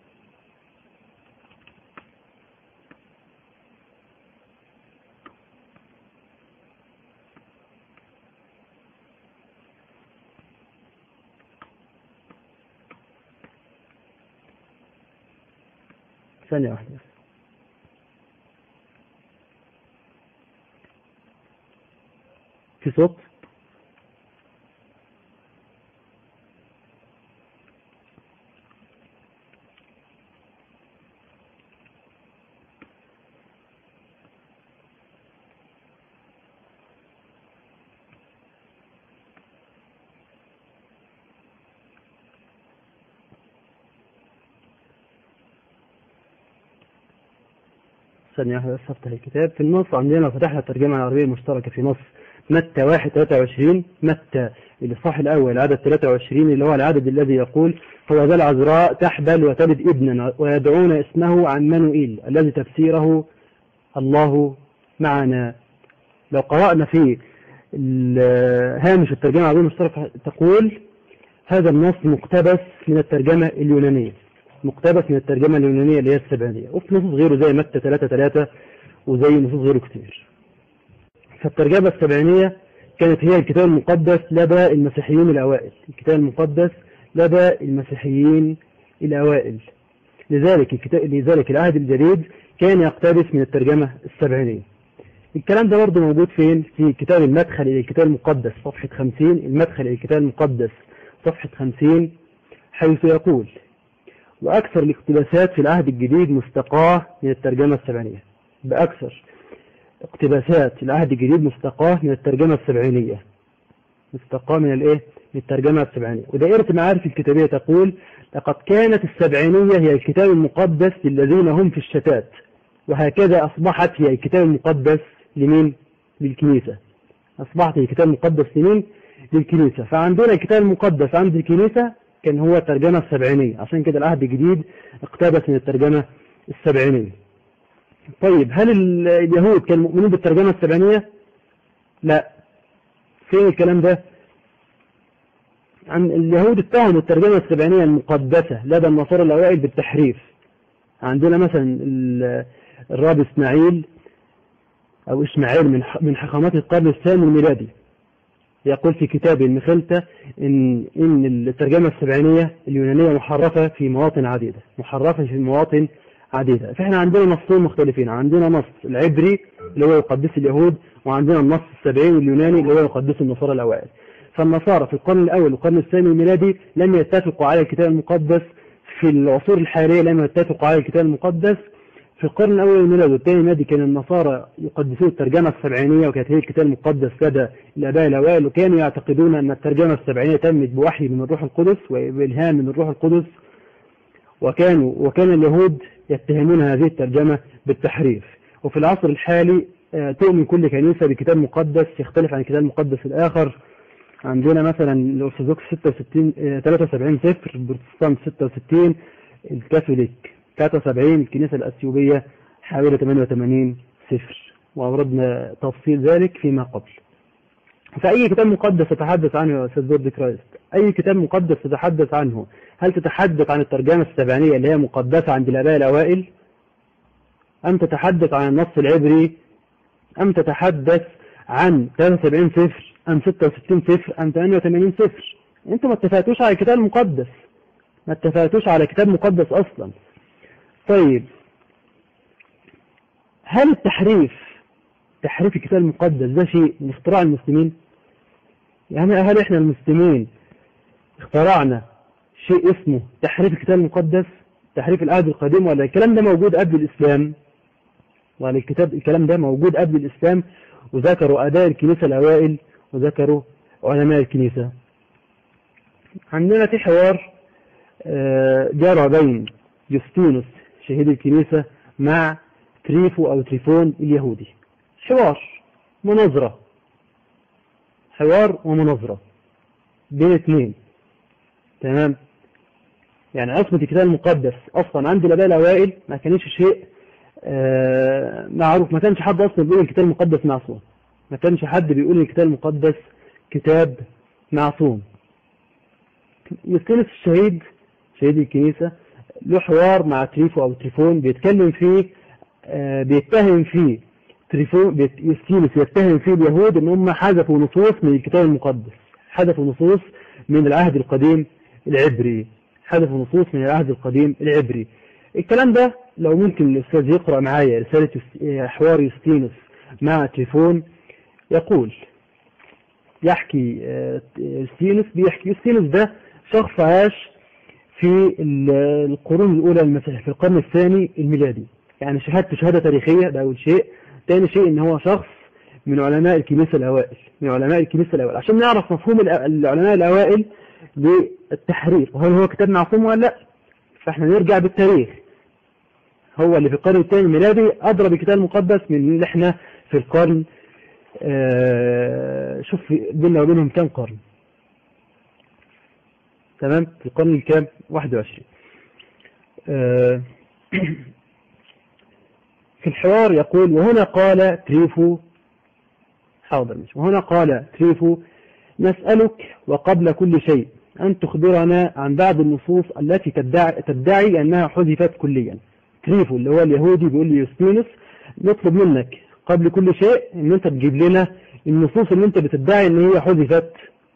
ثانية واحدة في صوت ثانية واحدة بس هفتح الكتاب في النص عندنا لو فتحنا الترجمة العربية المشتركة في نص متى 1 23 متى الإصحاح الأول عدد 23 اللي هو العدد الذي يقول هو ذا العذراء تحبل وتلد ابنا ويدعون اسمه عمانوئيل الذي تفسيره الله معنا لو قرأنا في ال- هامش الترجمة العربية المشتركة تقول هذا النص مقتبس من الترجمة اليونانية مقتبس من الترجمة اليونانية اللي هي السبعينية وفي نصوص غيره زي متى 3 3 وزي نصوص غيره كتير فالترجمة السبعينية كانت هي الكتاب المقدس لدى المسيحيين الأوائل الكتاب المقدس لدى المسيحيين الأوائل لذلك الكتاب لذلك العهد الجديد كان يقتبس من الترجمة السبعينية الكلام ده برضه موجود فين في كتاب المدخل إلى الكتاب المقدس صفحة 50 المدخل إلى الكتاب المقدس صفحة 50 حيث يقول وأكثر الاقتباسات في العهد الجديد مستقاة من الترجمة السبعينية بأكثر اقتباسات العهد الجديد مستقاة من الترجمة السبعينية مستقاة من الايه من الترجمة السبعينية ودائرة المعارف الكتابية تقول لقد كانت السبعينية هي الكتاب المقدس للذين هم في الشتات وهكذا أصبحت هي الكتاب المقدس لمين للكنيسة أصبحت هي الكتاب المقدس لمين للكنيسة فعندنا الكتاب المقدس عند الكنيسة كان هو الترجمة السبعينية عشان كده العهد الجديد اقتبس من الترجمة السبعينية طيب هل ال- اليهود كانوا مؤمنين بالترجمة السبعينية لا فين الكلام ده عن اليهود اتهموا الترجمة السبعينية المقدسة لدى النصارى الأوائل بالتحريف عندنا مثلا ال- الراب إسماعيل أو إسماعيل من ح- من حكمات القرن الثاني الميلادي يقول في كتابه المخلتة إن إن الترجمة السبعينية اليونانية محرفة في مواطن عديدة محرفة في مواطن عديدة فإحنا عندنا نصين مختلفين عندنا نص العبري اللي هو يقدس اليهود وعندنا النص السبعيني اليوناني اللي هو يقدس النصارى الأوائل فالنصارى في القرن الأول والقرن الثاني الميلادي لم يتفقوا على الكتاب المقدس في العصور الحالية لم يتفقوا على الكتاب المقدس في القرن الأول الميلادي والثاني الميلادي كان النصارى يقدسون الترجمة السبعينية وكانت هي الكتاب المقدس لدى الآباء الأوائل وكانوا يعتقدون أن الترجمة السبعينية تمت بوحي من الروح القدس وبإلهام من الروح القدس وكانوا وكان اليهود يتهمون هذه الترجمة بالتحريف وفي العصر الحالي آه، تؤمن كل كنيسة بكتاب مقدس يختلف عن الكتاب المقدس الآخر عندنا مثلا الأرثوذكس 66 آه، 73 صفر البروتستانت 66 الكاثوليك 73 الكنيسة الأثيوبية حوالي 88 صفر وأوردنا تفصيل ذلك فيما قبل فأي كتاب مقدس تتحدث عنه يا أستاذ جورج كرايست أي كتاب مقدس تتحدث عنه هل تتحدث عن الترجمة السبعينية اللي هي مقدسة عند الآباء الأوائل أم تتحدث عن النص العبري أم تتحدث عن 73 صفر أم 66 صفر أم 88 صفر أنتم ما اتفقتوش على الكتاب المقدس ما اتفقتوش على كتاب مقدس أصلا طيب هل التحريف تحريف الكتاب المقدس ده شيء من اختراع المسلمين يعني هل احنا المسلمين اخترعنا شيء اسمه تحريف الكتاب المقدس تحريف العهد القديم ولا الكلام ده موجود قبل الإسلام ولا الكتاب الكلام ده موجود قبل الإسلام وذكروا أداء الكنيسة الأوائل وذكروا علماء الكنيسة عندنا في حوار آه، جرى بين يوستينوس شهيد الكنيسة مع تريفو أو تريفون اليهودي حوار مناظرة حوار ومناظرة بين اثنين تمام يعني عصمة الكتاب المقدس أصلا عند الآباء الأوائل ما كانش شيء آه، معروف ما كانش حد أصلا بيقول الكتاب المقدس معصوم ما كانش حد بيقول الكتاب المقدس كتاب معصوم يوستينوس الشهيد شهيد الكنيسة له حوار مع تريفو أو تريفون بيتكلم فيه آه، بيتهم فيه تريفون بيت- يوستينوس يتهم فيه اليهود ان هم حذفوا نصوص من الكتاب المقدس حذفوا نصوص من العهد القديم العبري حذفوا نصوص من العهد القديم العبري الكلام ده لو ممكن الأستاذ يقرأ معايا رسالة يوست- آه، حوار يوستينوس مع تريفون يقول يحكي آه، يوستينوس بيحكي يوستينوس ده شخص عاش في ال- القرون الأولى المسيحية في القرن الثاني الميلادي يعني شهادته شهادة تاريخية ده أول شيء تاني شيء إن هو شخص من علماء الكنيسة الأوائل من علماء الكنيسة الأوائل عشان نعرف مفهوم الأ- العلماء الأوائل للتحريف وهل هو كتاب معصوم ولا لا فاحنا نرجع بالتاريخ هو اللي في القرن الثاني الميلادي أدرى بالكتاب المقدس من اللي احنا في القرن آه شوف بيننا وبينهم كام قرن تمام في القرن الكام 21 آه في الحوار يقول وهنا قال تريفو حاضر مش وهنا قال تريفو نسألك وقبل كل شيء أن تخبرنا عن بعض النصوص التي تدعي, تدعي أنها حذفت كليا تريفو اللي هو اليهودي بيقول لي يوستينوس نطلب منك قبل كل شيء ان انت تجيب لنا النصوص اللي انت بتدعي ان هي حذفت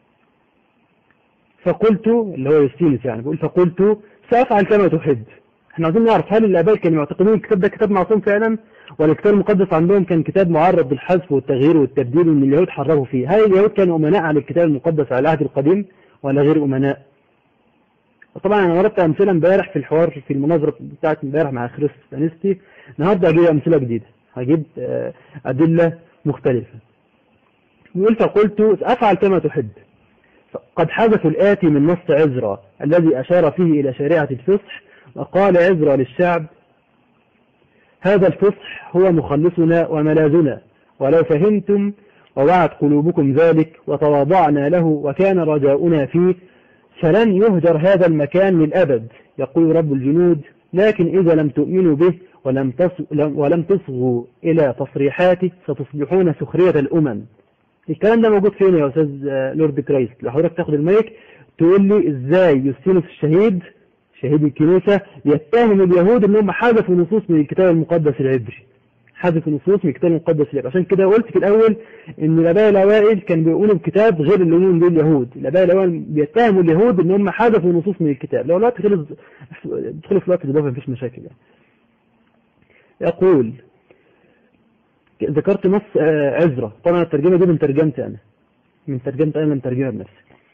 فقلت اللي هو يوستينوس يعني بيقول فقلت سأفعل كما تحب احنا عايزين نعرف هل الاباء كانوا يعتقدون الكتاب ده كتاب معصوم فعلا ولا الكتاب المقدس عندهم كان كتاب معرض للحذف والتغيير والتبديل وان اليهود حرفوا فيه هل اليهود كانوا امناء على الكتاب المقدس على العهد القديم ولا غير امناء طبعا انا ضربت امثله امبارح في الحوار في المناظره بتاعت امبارح مع خريس انستي النهارده هجيب امثله جديده هجيب ادله مختلفه يقول فقلت افعل كما تحب قد حذفوا الآتي من نص عزرا الذي أشار فيه إلى شريعة الفصح وقال عزرا للشعب هذا الفصح هو مخلصنا وملاذنا ولو فهمتم ووعت قلوبكم ذلك وتواضعنا له وكان رجاؤنا فيه فلن يهجر هذا المكان للأبد يقول رب الجنود لكن إذا لم تؤمنوا به ولم, ولم تصغوا إلى تصريحاته ستصبحون سخرية الأمم الكلام ده موجود فين يا أستاذ لورد كرايست لو حضرتك تاخد المايك تقول لي إزاي يوستينوس الشهيد شهيد الكنيسة يتهم اليهود إنهم حذفوا نصوص من الكتاب المقدس العبري حذفوا نصوص من الكتاب المقدس العبري عشان كده قلت في الأول إن الآباء الأوائل كانوا بيقولوا الكتاب غير اللي يقولون به اليهود الآباء الأوائل بيتهموا اليهود إن هم حذفوا نصوص من الكتاب لو الوقت خلص دخلوا في الوقت ده مفيش مشاكل يعني. يقول ذكرت نص عزرة طبعا الترجمة دي من ترجمتي أنا من ترجمتي أنا من ترجمة بنفسي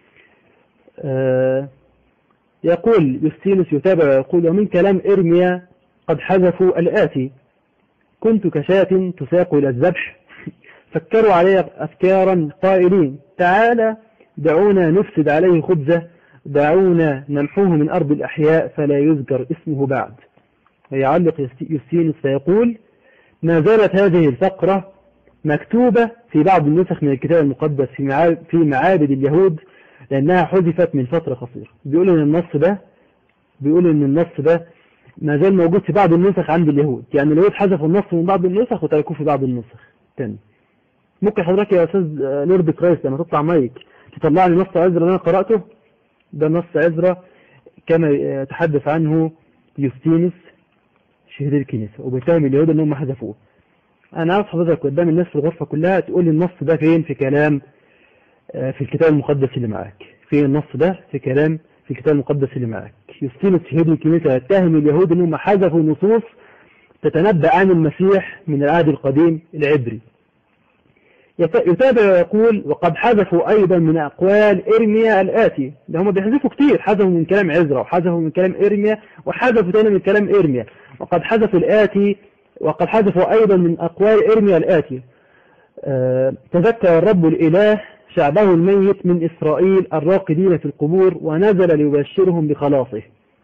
أه يقول يوستينوس يتابع ويقول ومن كلام إرميا قد حذفوا الآتي كنت كشاة تساق إلى الذبح فكروا علي أفكارا قائلين تعالى دعونا نفسد عليه خبزة دعونا نمحوه من أرض الأحياء فلا يذكر اسمه بعد ويعلق يوستينوس فيقول ما زالت هذه الفقرة مكتوبة في بعض النسخ من الكتاب المقدس في معابد اليهود لأنها حذفت من فترة قصيرة بيقول إن النص ده بيقول إن النص ده ما زال موجود في بعض النسخ عند اليهود يعني اليهود حذفوا النص من بعض النسخ وتركوه في بعض النسخ تاني ممكن حضرتك يا أستاذ لورد كرايست لما تطلع مايك تطلع لي نص عزرا اللي أنا قرأته ده نص عزرا كما يتحدث عنه يوستينوس شهيد الكنيسة وبيتهم اليهود انهم حذفوه انا عاوز حضرتك قدام الناس في الغرفة كلها تقول لي النص ده فين في كلام في الكتاب المقدس اللي معاك فين النص ده في كلام في الكتاب المقدس اللي معاك يوستينوس شهيد الكنيسة يتهم اليهود انهم حذفوا نصوص تتنبأ عن المسيح من العهد القديم العبري يتابع ويقول وقد حذفوا أيضا من أقوال إرميا الآتي ده هم بيحذفوا كتير حذفوا من كلام عزرا وحذفوا من كلام إرميا وحذفوا تاني من كلام إرميا وقد حذفوا الآتي وقد حذفوا أيضا من أقوال إرميا الآتي أه تذكر الرب الإله شعبه الميت من إسرائيل الراقدين في القبور ونزل ليبشرهم بخلاصه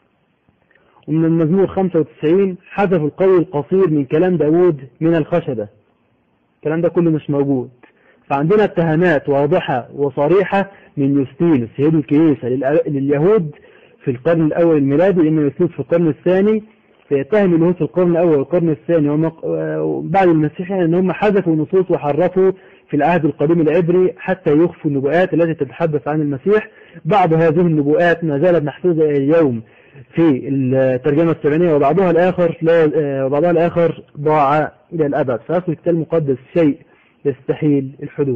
ومن المزمور 95 حذفوا القول القصير من كلام داود من الخشبة الكلام ده كله مش موجود فعندنا اتهامات واضحة وصريحة من يوستينوس سيد الكنيسة لليهود في القرن الأول الميلادي لأن يوستينوس في القرن الثاني فيتهم اليهود في القرن الأول والقرن الثاني وبعد المسيحيين أن هم حذفوا نصوص وحرفوا في العهد القديم العبري حتى يخفوا النبوءات التي تتحدث عن المسيح بعض هذه النبوءات ما زالت محفوظة إلى اليوم في الترجمة السبعينية وبعضها الآخر لا وبعضها الآخر ضاع إلى الأبد فأصل الكتاب المقدس شيء يستحيل الحدوث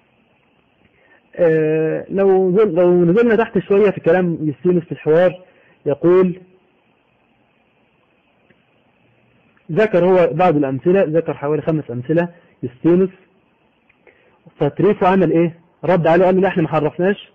آه لو لو نزلنا تحت شوية في كلام يوستينوس في الحوار يقول ذكر هو بعض الأمثلة ذكر حوالي خمس أمثلة يوستينوس فتريفو عمل إيه رد عليه قال له لا احنا ما حرفناش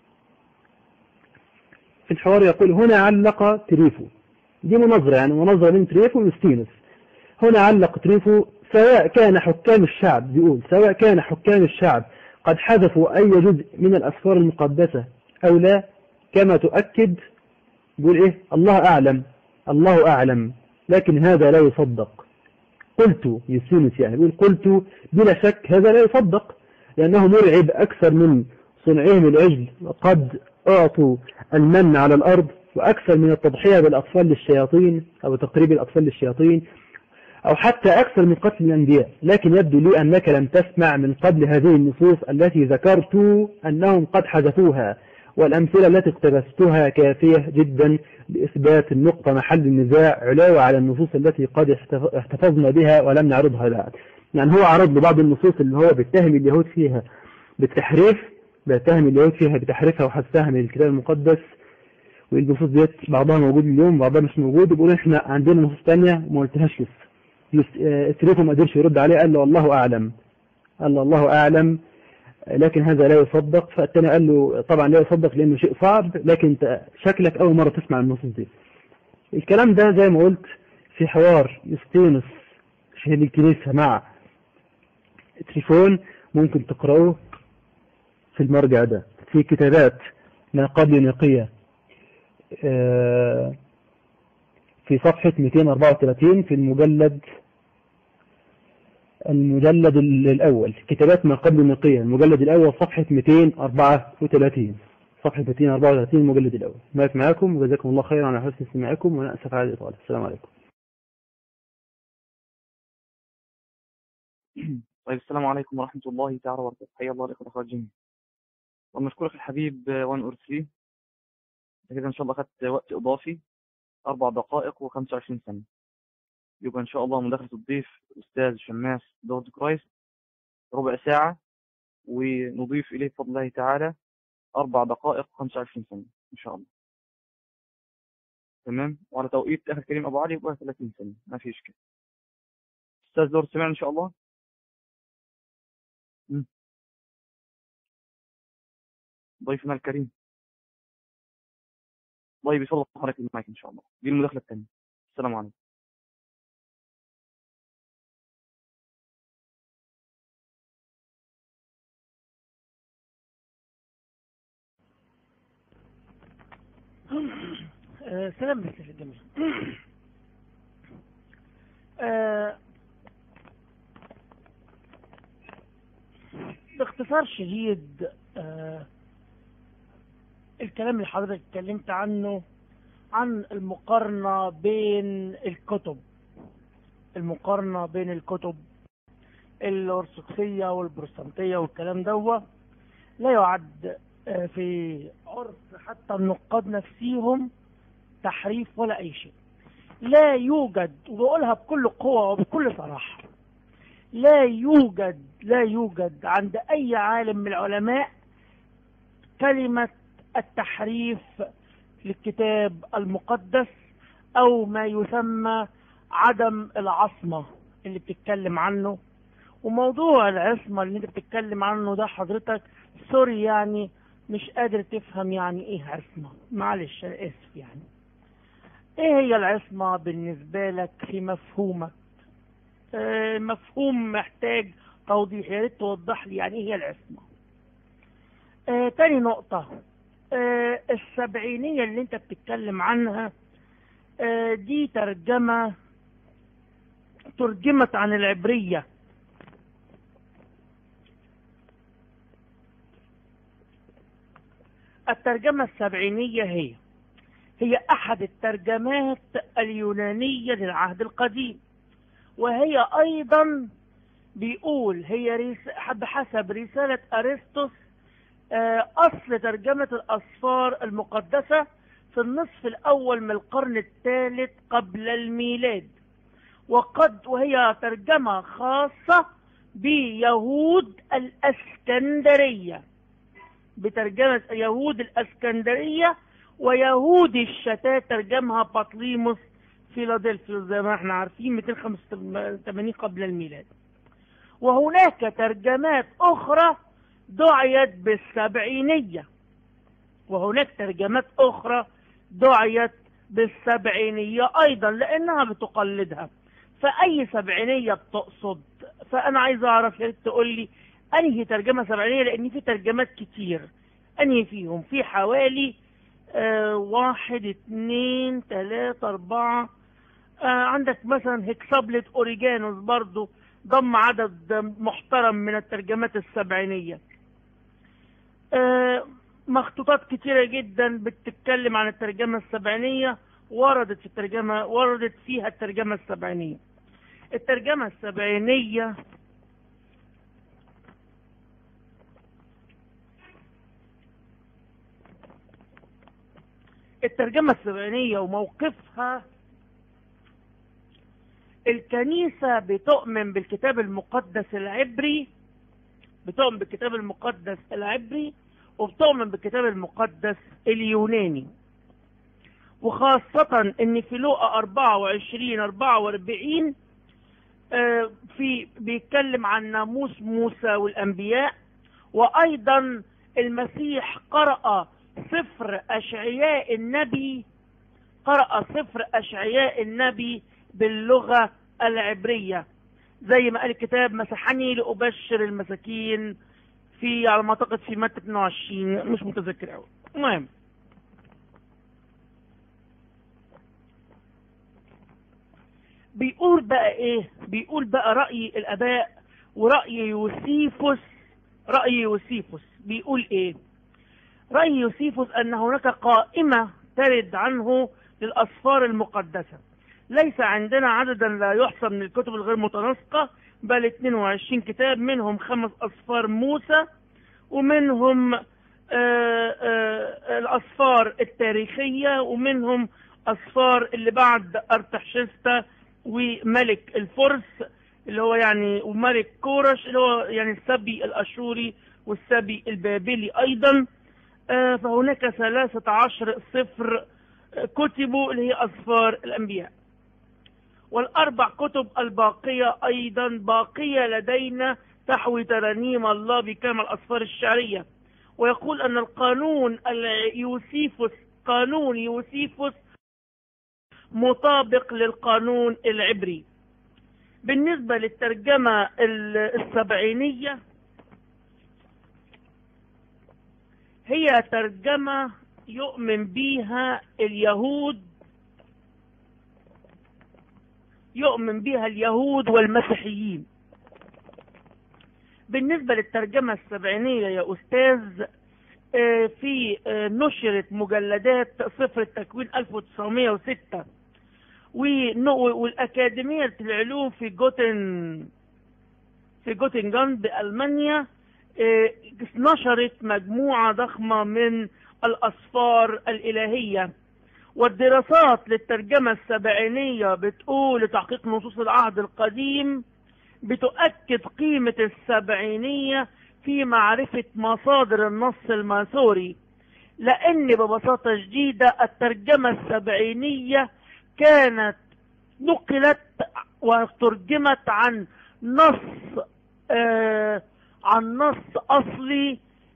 في الحوار يقول هنا علق تريفو دي مناظرة يعني مناظرة بين تريفو ويوستينوس هنا علق تريفو سواء كان حكام الشعب بيقول سواء كان حكام الشعب قد حذفوا أي جزء من الأسفار المقدسة أو لا كما تؤكد بيقول إيه الله أعلم الله أعلم لكن هذا لا يصدق قلت يسينس يعني يقول قلت بلا شك هذا لا يصدق لأنه مرعب أكثر من صنعهم العجل وقد أعطوا المن على الأرض وأكثر من التضحية بالأطفال للشياطين أو تقريب الأطفال للشياطين أو حتى أكثر من قتل الأنبياء لكن يبدو لي أنك لم تسمع من قبل هذه النصوص التي ذكرت أنهم قد حذفوها والأمثلة التي اقتبستها كافية جدا لإثبات النقطة محل النزاع علاوة على النصوص التي قد احتفظنا بها ولم نعرضها بعد يعني هو عرض لبعض النصوص اللي هو بيتهم اليهود فيها بالتحريف بيتهم اليهود فيها بتحريفها وحذفها من الكتاب المقدس والنصوص ديت بعضها موجود اليوم بعضها مش موجود بيقولوا احنا عندنا نصوص ثانيه ما قلتهاش لسه اسريفه ما قدرش يرد عليه قال له الله اعلم قال له الله اعلم لكن هذا لا يصدق فالتاني قال له طبعا لا يصدق لانه شيء صعب لكن انت شكلك اول مره تسمع النصوص دي الكلام ده زي ما قلت في حوار يستينس شهيد الكنيسه مع تليفون ممكن تقرأوه في المرجع ده في كتابات ما قبل نقية في صفحة 234 في المجلد المجلد الأول كتابات ما قبل نقية المجلد الأول صفحة 234 صفحة 234 المجلد الأول ماك معاكم وجزاكم الله خيرا على حسن استماعكم وأنا أسف على الإطالة السلام عليكم طيب السلام عليكم ورحمة الله تعالى وبركاته حيا الله الإخوة الأخوات جميعا ونشكرك الحبيب وان أرسلي كده إن شاء الله أخذت وقت إضافي أربع دقائق وخمسة وعشرين ثانية يبقى إن شاء الله مداخلة الضيف الأستاذ شماس دورد كرايست ربع ساعة ونضيف إليه بفضل الله تعالى أربع دقائق وخمسة وعشرين ثانية إن شاء الله تمام وعلى توقيت أخي الكريم أبو علي يبقى 30 ثانية ما في إشكال أستاذ دورد سمعنا إن شاء الله مم. ضيفنا الكريم طيب يصلح حضرتك المايك ان شاء الله دي المداخله الثانيه السلام عليكم آه، سلام بس للجميع آه، باختصار شديد آه، الكلام اللي حضرتك اتكلمت عنه عن المقارنة بين الكتب المقارنة بين الكتب الأرثوذكسية والبروتستانتية والكلام دوه لا يعد آه، في عرف حتى النقاد نفسيهم تحريف ولا أي شيء لا يوجد وبقولها بكل قوة وبكل صراحة لا يوجد لا يوجد عند أي عالم من العلماء كلمة التحريف للكتاب المقدس أو ما يسمى عدم العصمة اللي بتتكلم عنه وموضوع العصمة اللي انت بتتكلم عنه ده حضرتك سوري يعني مش قادر تفهم يعني ايه عصمة معلش انا اسف يعني ايه هي العصمة بالنسبة لك في مفهومك آه مفهوم محتاج توضيح يا ريت توضح لي يعني ايه هي العصمة آه تاني نقطة آه السبعينية اللي انت بتتكلم عنها آه دي ترجمة ترجمت عن العبرية الترجمة السبعينية هي هي أحد الترجمات اليونانية للعهد القديم وهي أيضا بيقول هي ريس بحسب رسالة أرسطس أصل ترجمة الأسفار المقدسة في النصف الأول من القرن الثالث قبل الميلاد وقد وهي ترجمة خاصة بيهود الأسكندرية بترجمة يهود الأسكندرية ويهود الشتات ترجمها بطليموس فيلادلفيا زي ما احنا عارفين 285 قبل الميلاد وهناك ترجمات أخرى دعيت بالسبعينية وهناك ترجمات أخرى دعيت بالسبعينية أيضا لأنها بتقلدها فأي سبعينية بتقصد فأنا عايز أعرف يا ريت تقول لي أنهي ترجمة سبعينية لأن في ترجمات كتير أنهي فيهم في حوالي آه واحد اتنين تلاتة أربعة آه عندك مثلا هيكسابلت اوريجانوس برضو ضم عدد محترم من الترجمات السبعينية آه مخطوطات كتيرة جدا بتتكلم عن الترجمة السبعينية وردت في الترجمة وردت فيها الترجمة السبعينية الترجمة السبعينية الترجمة السبعينية وموقفها الكنيسة بتؤمن بالكتاب المقدس العبري بتؤمن بالكتاب المقدس العبري وبتؤمن بالكتاب المقدس اليوناني وخاصة ان في لوقا 24 44 آه، في بيتكلم عن ناموس موسى والانبياء وايضا المسيح قرأ سفر اشعياء النبي قرأ سفر اشعياء النبي باللغة العبرية زي ما قال الكتاب مسحني لأبشر المساكين في على ما اعتقد في متى 22 مش متذكر قوي المهم بيقول بقى ايه بيقول بقى رأي الاباء ورأي يوسيفوس رأي يوسيفوس بيقول ايه رأي يوسيفوس ان هناك قائمة ترد عنه للأسفار المقدسة ليس عندنا عددا لا يحصى من الكتب الغير متناسقة بل 22 كتاب منهم خمس أسفار موسى ومنهم آآ آآ الأسفار التاريخية ومنهم أسفار اللي بعد أرتحشستا وملك الفرس اللي هو يعني وملك كورش اللي هو يعني السبي الأشوري والسبي البابلي أيضا فهناك ثلاثة عشر صفر كتبوا اللي هي أسفار الأنبياء والأربع كتب الباقية أيضا باقية لدينا تحوي ترانيم الله بكامل الأسفار الشعرية ويقول أن القانون يوسيفوس قانون يوسيفوس مطابق للقانون العبري بالنسبة للترجمة السبعينية هي ترجمة يؤمن بها اليهود يؤمن بها اليهود والمسيحيين بالنسبة للترجمة السبعينية يا أستاذ في نشرت مجلدات صفر التكوين 1906 والأكاديمية العلوم في جوتن في جوتنجان بألمانيا نشرت مجموعة ضخمة من الأسفار الإلهية والدراسات للترجمة السبعينية بتقول لتحقيق نصوص العهد القديم بتؤكد قيمة السبعينية في معرفة مصادر النص الماثوري لأن ببساطة شديدة الترجمة السبعينية كانت نقلت وترجمت عن نص آه عن نص أصلي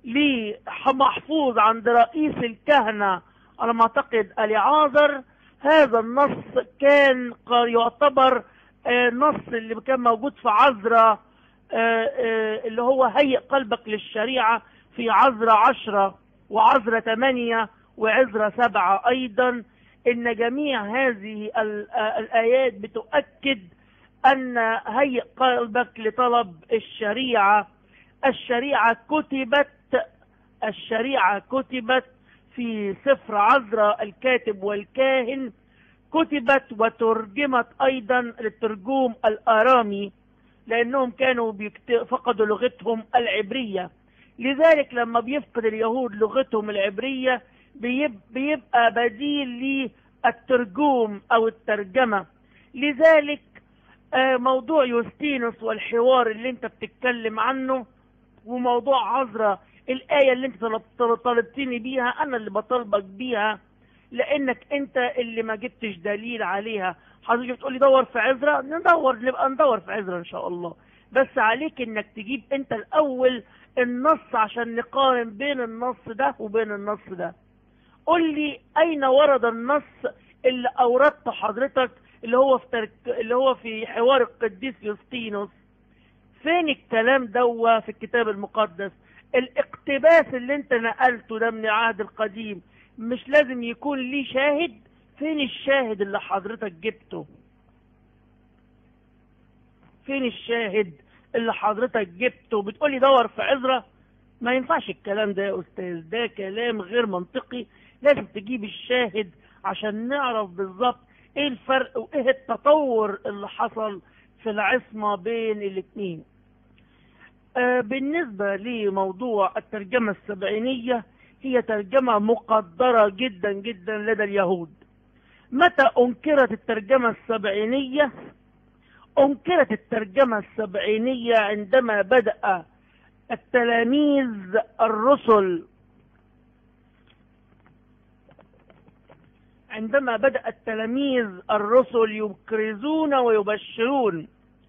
محفوظ عند رئيس الكهنة على ما اعتقد اليعاذر هذا النص كان يعتبر آه نص اللي كان موجود في عذراء آه آه اللي هو هيئ قلبك للشريعة في عذراء عشرة وعذراء ثمانية وعذراء سبعة ايضا ان جميع هذه الايات بتؤكد ان هيئ قلبك لطلب الشريعة الشريعة كتبت الشريعة كتبت في سفر عذراء الكاتب والكاهن كتبت وترجمت ايضا للترجوم الارامي لانهم كانوا فقدوا لغتهم العبرية لذلك لما بيفقد اليهود لغتهم العبرية بيبقى بديل للترجوم او الترجمة لذلك موضوع يوستينوس والحوار اللي انت بتتكلم عنه وموضوع عذراء الآية اللي انت طلبتني بيها انا اللي بطلبك بيها لانك انت اللي ما جبتش دليل عليها حضرتك بتقولي دور في عذراء ندور نبقى ندور في عذراء ان شاء الله بس عليك انك تجيب انت الاول النص عشان نقارن بين النص ده وبين النص ده قول لي اين ورد النص اللي اوردته حضرتك اللي هو في ترك... اللي هو في حوار القديس يوستينوس فين الكلام دوا في الكتاب المقدس الاقتباس اللي انت نقلته ده من العهد القديم مش لازم يكون ليه شاهد فين الشاهد اللي حضرتك جبته فين الشاهد اللي حضرتك جبته بتقولي دور في عذرة ما ينفعش الكلام ده يا أستاذ ده كلام غير منطقي لازم تجيب الشاهد عشان نعرف بالظبط ايه الفرق وايه التطور اللي حصل في العصمة بين الاثنين آه بالنسبة لموضوع الترجمة السبعينية هي ترجمة مقدرة جدا جدا لدى اليهود متى أنكرت الترجمة السبعينية أنكرت الترجمة السبعينية عندما بدأ التلاميذ الرسل عندما بدأ التلاميذ الرسل يكرزون ويبشرون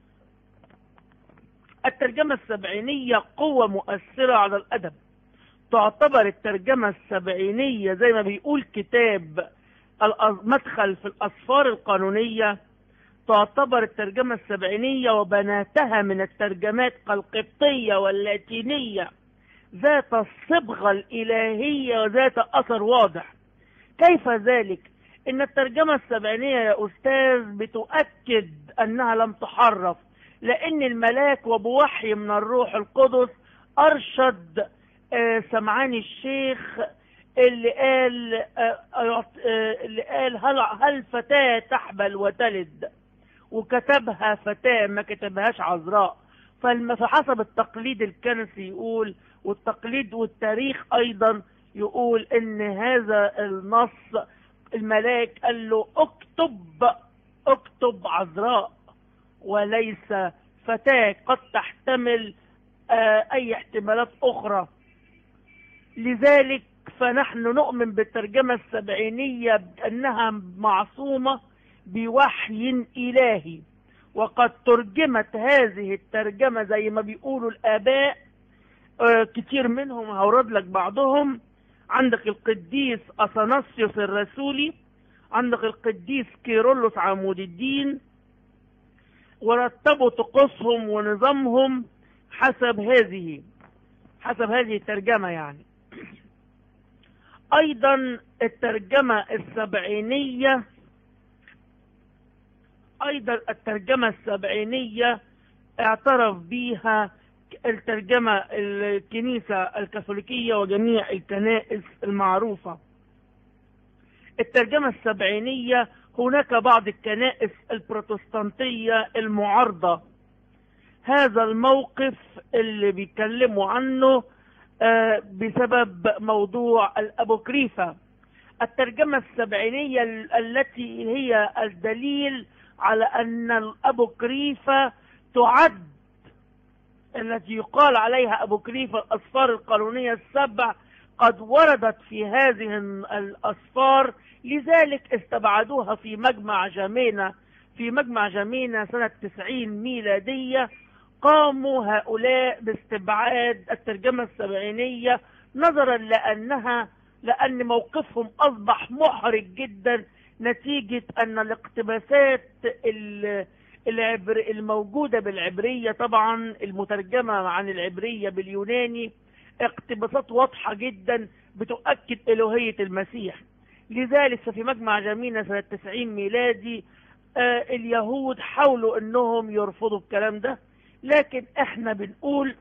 الترجمة السبعينية قوة مؤثرة على الأدب تعتبر الترجمة السبعينية زي ما بيقول كتاب مدخل في الأسفار القانونية تعتبر الترجمة السبعينية وبناتها من الترجمات كالقبطية واللاتينية ذات الصبغة الإلهية وذات أثر واضح كيف ذلك؟ إن الترجمة السبعينية يا أستاذ بتؤكد أنها لم تحرف لأن الملاك وبوحي من الروح القدس أرشد سمعان الشيخ اللي قال اللي قال هل هل فتاة تحبل وتلد وكتبها فتاة ما كتبهاش عذراء فحسب التقليد الكنسي يقول والتقليد والتاريخ أيضا يقول ان هذا النص الملاك قال له اكتب اكتب عذراء وليس فتاة قد تحتمل آه اي احتمالات اخرى لذلك فنحن نؤمن بالترجمة السبعينية بأنها معصومة بوحي إلهي وقد ترجمت هذه الترجمة زي ما بيقولوا الآباء آه كتير منهم هورد لك بعضهم عندك القديس أثناسيوس الرسولي عندك القديس كيرلس عمود الدين ورتبوا طقوسهم ونظامهم حسب هذه حسب هذه الترجمة يعني أيضا الترجمة السبعينية أيضا الترجمة السبعينية اعترف بها الترجمة الكنيسة الكاثوليكية وجميع الكنائس المعروفة الترجمة السبعينية هناك بعض الكنائس البروتستانتية المعارضة هذا الموقف اللي بيتكلموا عنه بسبب موضوع الأبوكريفة الترجمة السبعينية التي هي الدليل على أن الأبوكريفة تعد التي يقال عليها أبو كريف الأسفار القانونية السبع قد وردت في هذه الأسفار لذلك استبعدوها في مجمع جمينة في مجمع جمينة سنة 90 ميلادية قاموا هؤلاء باستبعاد الترجمة السبعينية نظرا لأنها لأن موقفهم أصبح محرج جدا نتيجة أن الاقتباسات العبر الموجودة بالعبرية طبعا المترجمة عن العبرية باليوناني اقتباسات واضحة جدا بتؤكد إلوهية المسيح لذلك ففي مجمع جمينة سنة 90 ميلادي آه اليهود حاولوا انهم يرفضوا الكلام ده لكن احنا بنقول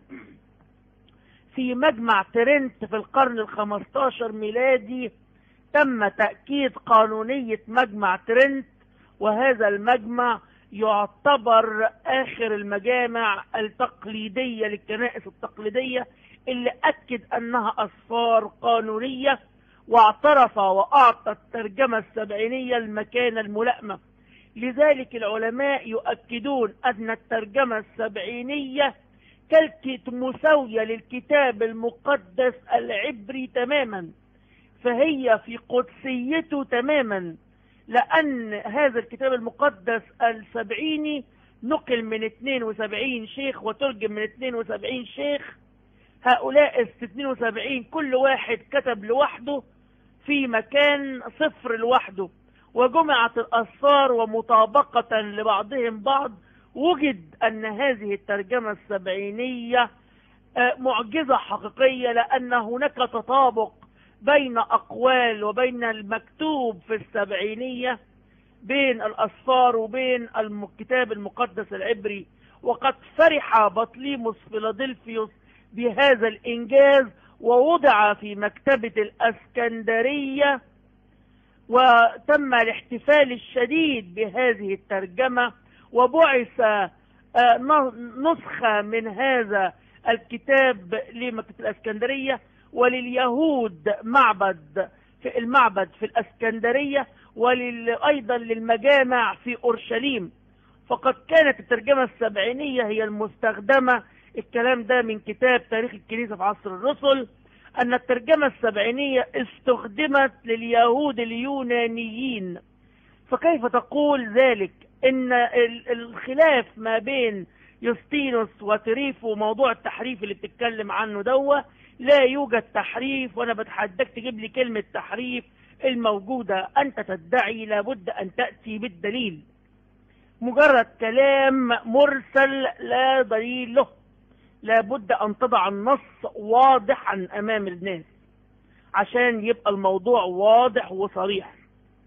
في مجمع ترنت في القرن الخمستاشر ميلادي تم تأكيد قانونية مجمع ترنت وهذا المجمع يعتبر آخر المجامع التقليدية للكنائس التقليدية اللي أكد أنها أسفار قانونية واعترف وأعطى الترجمة السبعينية المكانة الملائمة لذلك العلماء يؤكدون أن الترجمة السبعينية كالكت مساوية للكتاب المقدس العبري تماما فهي في قدسيته تماما لأن هذا الكتاب المقدس السبعيني نقل من 72 شيخ وترجم من 72 شيخ هؤلاء ال 72 كل واحد كتب لوحده في مكان صفر لوحده وجمعت الأسفار ومطابقة لبعضهم بعض وجد أن هذه الترجمة السبعينية معجزة حقيقية لأن هناك تطابق بين أقوال وبين المكتوب في السبعينية بين الأسفار وبين الكتاب المقدس العبري وقد فرح بطليموس فيلادلفيوس بهذا الإنجاز ووضع في مكتبة الأسكندرية وتم الاحتفال الشديد بهذه الترجمة وبعث نسخة من هذا الكتاب لمكتبة الأسكندرية ولليهود معبد في المعبد في الأسكندرية وأيضا للمجامع في أورشليم فقد كانت الترجمة السبعينية هي المستخدمة الكلام ده من كتاب تاريخ الكنيسة في عصر الرسل أن الترجمة السبعينية استخدمت لليهود اليونانيين فكيف تقول ذلك ان الخلاف ما بين يوستينوس وتريفو موضوع التحريف اللي بتتكلم عنه دوا لا يوجد تحريف وانا بتحداك تجيب لي كلمة تحريف الموجودة انت تدعي لابد ان تأتي بالدليل مجرد كلام مرسل لا دليل له لابد ان تضع النص واضحا امام الناس عشان يبقى الموضوع واضح وصريح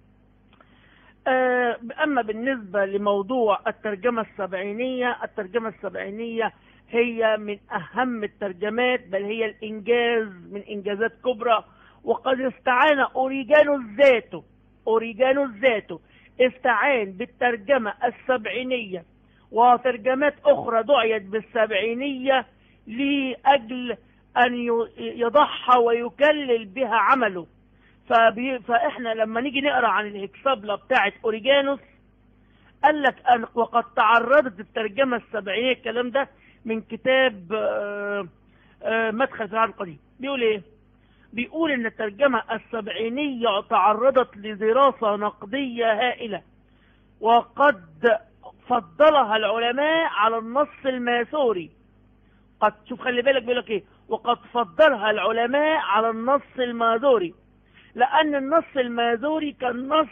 أما بالنسبة لموضوع الترجمة السبعينية الترجمة السبعينية هي من أهم الترجمات بل هي الإنجاز من إنجازات كبرى وقد استعان أوريجانوس ذاته أوريجانوس ذاته استعان بالترجمة السبعينية وترجمات أخرى دعيت بالسبعينية لأجل أن يضحى ويكلل بها عمله فبي... فاحنا لما نيجي نقرا عن الهكسابلا بتاعه اوريجانوس قال لك أن وقد تعرضت الترجمه السبعينيه الكلام ده من كتاب آآ آآ مدخل في العهد القديم بيقول ايه بيقول ان الترجمه السبعينيه تعرضت لدراسه نقديه هائله وقد فضلها العلماء على النص الماسوري قد شوف خلي بالك بيقول لك ايه وقد فضلها العلماء على النص المازوري لأن النص المازوري كان نص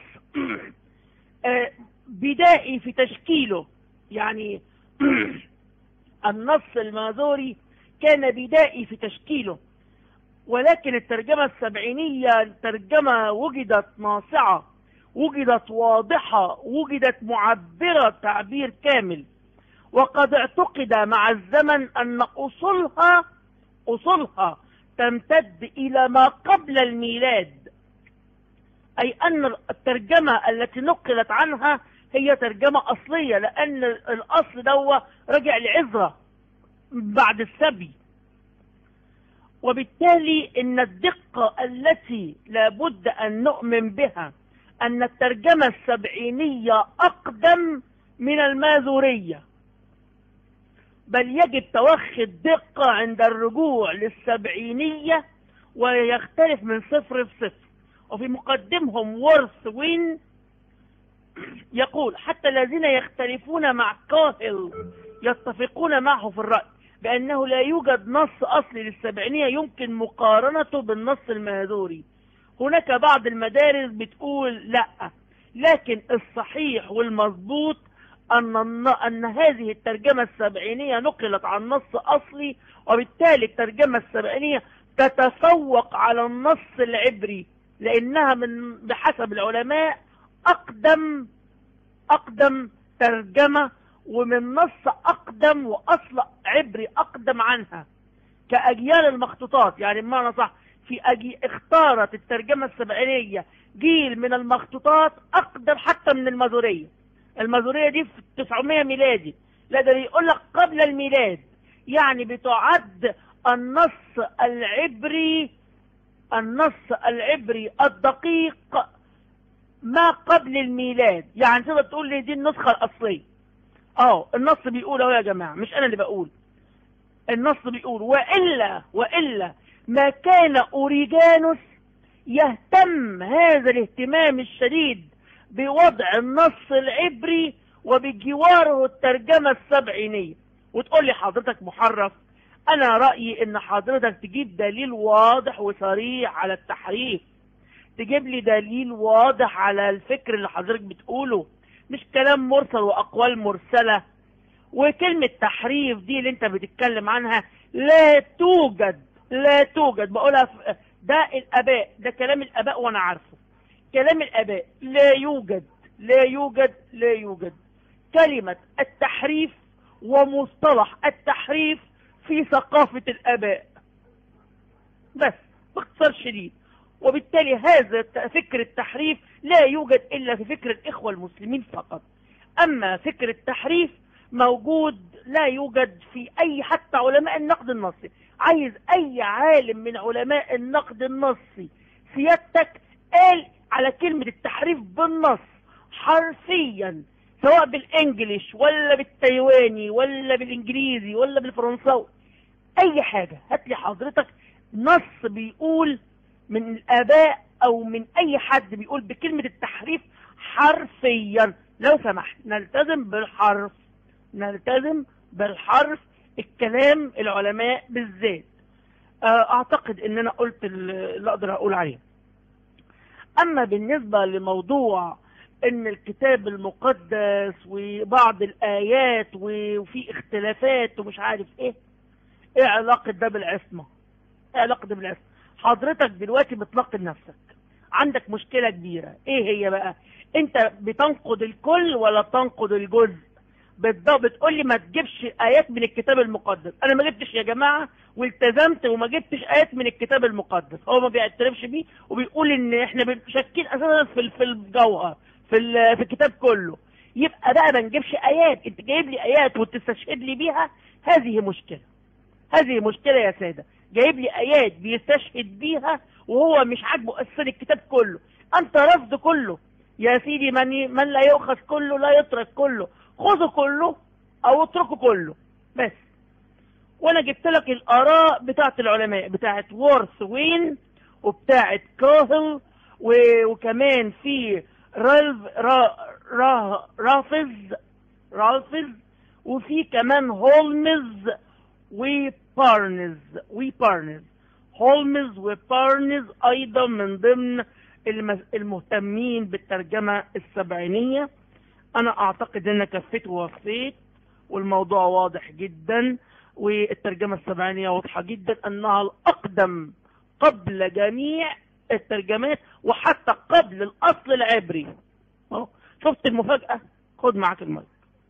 بدائي في تشكيله يعني النص المازوري كان بدائي في تشكيله ولكن الترجمة السبعينية ترجمة وجدت ناصعة وجدت واضحة وجدت معبرة تعبير كامل وقد اعتقد مع الزمن أن أصولها أصولها تمتد إلى ما قبل الميلاد أي أن الترجمة التي نقلت عنها هي ترجمة أصلية لأن الأصل دوا رجع لعزرة بعد السبي وبالتالي إن الدقة التي لابد أن نؤمن بها أن الترجمة السبعينية أقدم من المازورية بل يجب توخي الدقة عند الرجوع للسبعينية ويختلف من صفر في صفر وفي مقدمهم ورث وين يقول حتى الذين يختلفون مع كاهل يتفقون معه في الرأي بأنه لا يوجد نص أصلي للسبعينية يمكن مقارنته بالنص المهذوري هناك بعض المدارس بتقول لا لكن الصحيح والمضبوط أن, أن هذه الترجمة السبعينية نقلت عن نص أصلي وبالتالي الترجمة السبعينية تتفوق على النص العبري لأنها من بحسب العلماء أقدم أقدم ترجمة ومن نص أقدم وأصل عبري أقدم عنها كأجيال المخطوطات يعني بمعنى صح في أجي اختارت الترجمة السبعينية جيل من المخطوطات أقدم حتى من المازورية المازورية دي في 900 ميلادي لا ده يقول لك قبل الميلاد يعني بتعد النص العبري النص العبري الدقيق ما قبل الميلاد يعني تقدر تقول لي دي النسخة الأصلية اه النص بيقول اهو يا جماعة مش أنا اللي بقول النص بيقول وإلا وإلا ما كان أوريجانوس يهتم هذا الاهتمام الشديد بوضع النص العبري وبجواره الترجمة السبعينية وتقول لي حضرتك محرف انا رأيي ان حضرتك تجيب دليل واضح وصريح على التحريف تجيب لي دليل واضح على الفكر اللي حضرتك بتقوله مش كلام مرسل واقوال مرسلة وكلمة تحريف دي اللي انت بتتكلم عنها لا توجد لا توجد بقولها في ده الاباء ده كلام الاباء وانا عارفه كلام الاباء لا يوجد لا يوجد لا يوجد كلمة التحريف ومصطلح التحريف في ثقافة الآباء بس باختصار شديد وبالتالي هذا فكر التحريف لا يوجد إلا في فكر الإخوة المسلمين فقط أما فكر التحريف موجود لا يوجد في أي حتى علماء النقد النصي عايز أي عالم من علماء النقد النصي سيادتك قال على كلمة التحريف بالنص حرفيا سواء بالانجليش ولا بالتايواني ولا بالانجليزي ولا بالفرنساوي اي حاجة هات لي حضرتك نص بيقول من الاباء او من اي حد بيقول بكلمة التحريف حرفيا لو سمحت نلتزم بالحرف نلتزم بالحرف الكلام العلماء بالذات اعتقد ان انا قلت اللي اقدر اقول عليه اما بالنسبة لموضوع ان الكتاب المقدس وبعض الايات وفي اختلافات ومش عارف ايه ايه علاقة ده بالعصمة ايه علاقة ده بالعصمة حضرتك دلوقتي بتنقد نفسك عندك مشكلة كبيرة ايه هي بقى انت بتنقد الكل ولا تنقد الجزء بالضبط بتقول لي ما تجيبش ايات من الكتاب المقدس انا ما جبتش يا جماعة والتزمت وما جبتش ايات من الكتاب المقدس هو ما بيعترفش بيه وبيقول ان احنا شاكين اساسا في في الجوهر في في الكتاب كله يبقى بقى ما نجيبش ايات انت جايب لي ايات وتستشهد لي بيها هذه مشكلة هذه مشكلة يا سادة جايب لي ايات بيستشهد بيها وهو مش عاجبه اساسا الكتاب كله انت رفض كله يا سيدي من من لا يؤخذ كله لا يترك كله خذه كله او اتركه كله بس وانا جبت لك الاراء بتاعت العلماء بتاعت وورث وين وبتاعت كوهل وكمان في رالف را را رافز رالفز وفي كمان هولمز وبارنز وبارنز هولمز وبارنز ايضا من ضمن المهتمين بالترجمة السبعينية انا اعتقد ان كفيت ووفيت والموضوع واضح جدا والترجمة السبعينية واضحة جدا انها الاقدم قبل جميع الترجمات وحتى قبل الاصل العبري اهو شفت المفاجأة خد معاك المايك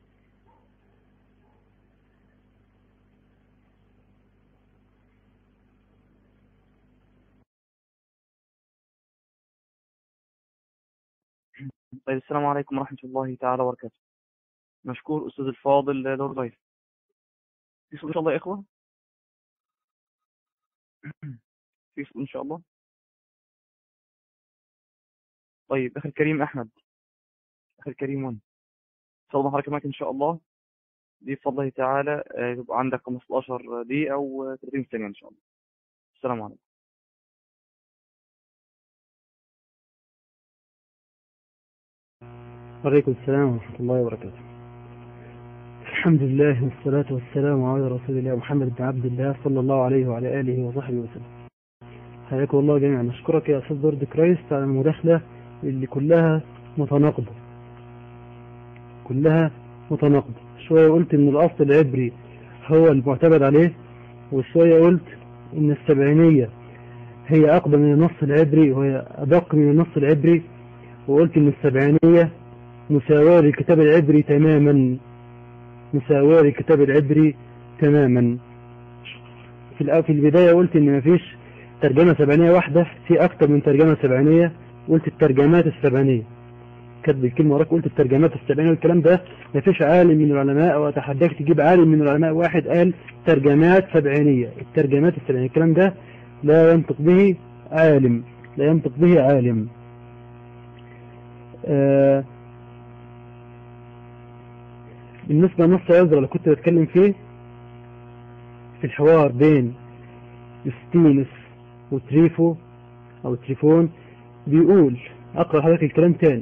طيب السلام عليكم ورحمة الله تعالى وبركاته مشكور أستاذ الفاضل لورد ضيف في صوت إن شاء الله يا إخوة في صوت إن شاء الله طيب أخي الكريم أحمد أخي الكريم ون صوت حركة معك إن شاء الله دي بفضل الله تعالى يبقى عندك 15 دقيقة أو 30 ثانية إن شاء الله السلام عليكم وعليكم السلام ورحمة الله وبركاته الحمد لله والصلاة والسلام على رسول الله محمد بن عبد الله صلى الله عليه وعلى آله وصحبه وسلم حياكم الله جميعا نشكرك يا أستاذ برد كرايست على المداخلة اللي كلها متناقضة كلها متناقضة شوية قلت ان الأصل العبري هو المعتمد عليه وشوية قلت ان السبعينية هي أقدم من النص العبري وهي أدق من النص العبري وقلت ان السبعينية مساواة للكتاب العبري تماما مساواة للكتاب العبري تماما في في البداية قلت ان مفيش ترجمة سبعينية واحدة في اكتر من ترجمة سبعينية قلت الترجمات السبعينية كتب الكلمة وراك قلت الترجمات السبعينية والكلام ده مفيش عالم من العلماء او اتحداك تجيب عالم من العلماء واحد قال ترجمات سبعينية الترجمات السبعينية الكلام ده لا ينطق به عالم لا ينطق به عالم آه بالنسبة لنص عزرا اللي كنت بتكلم فيه في الحوار بين يوستينس وتريفو او تريفون بيقول اقرأ حضرتك الكلام تاني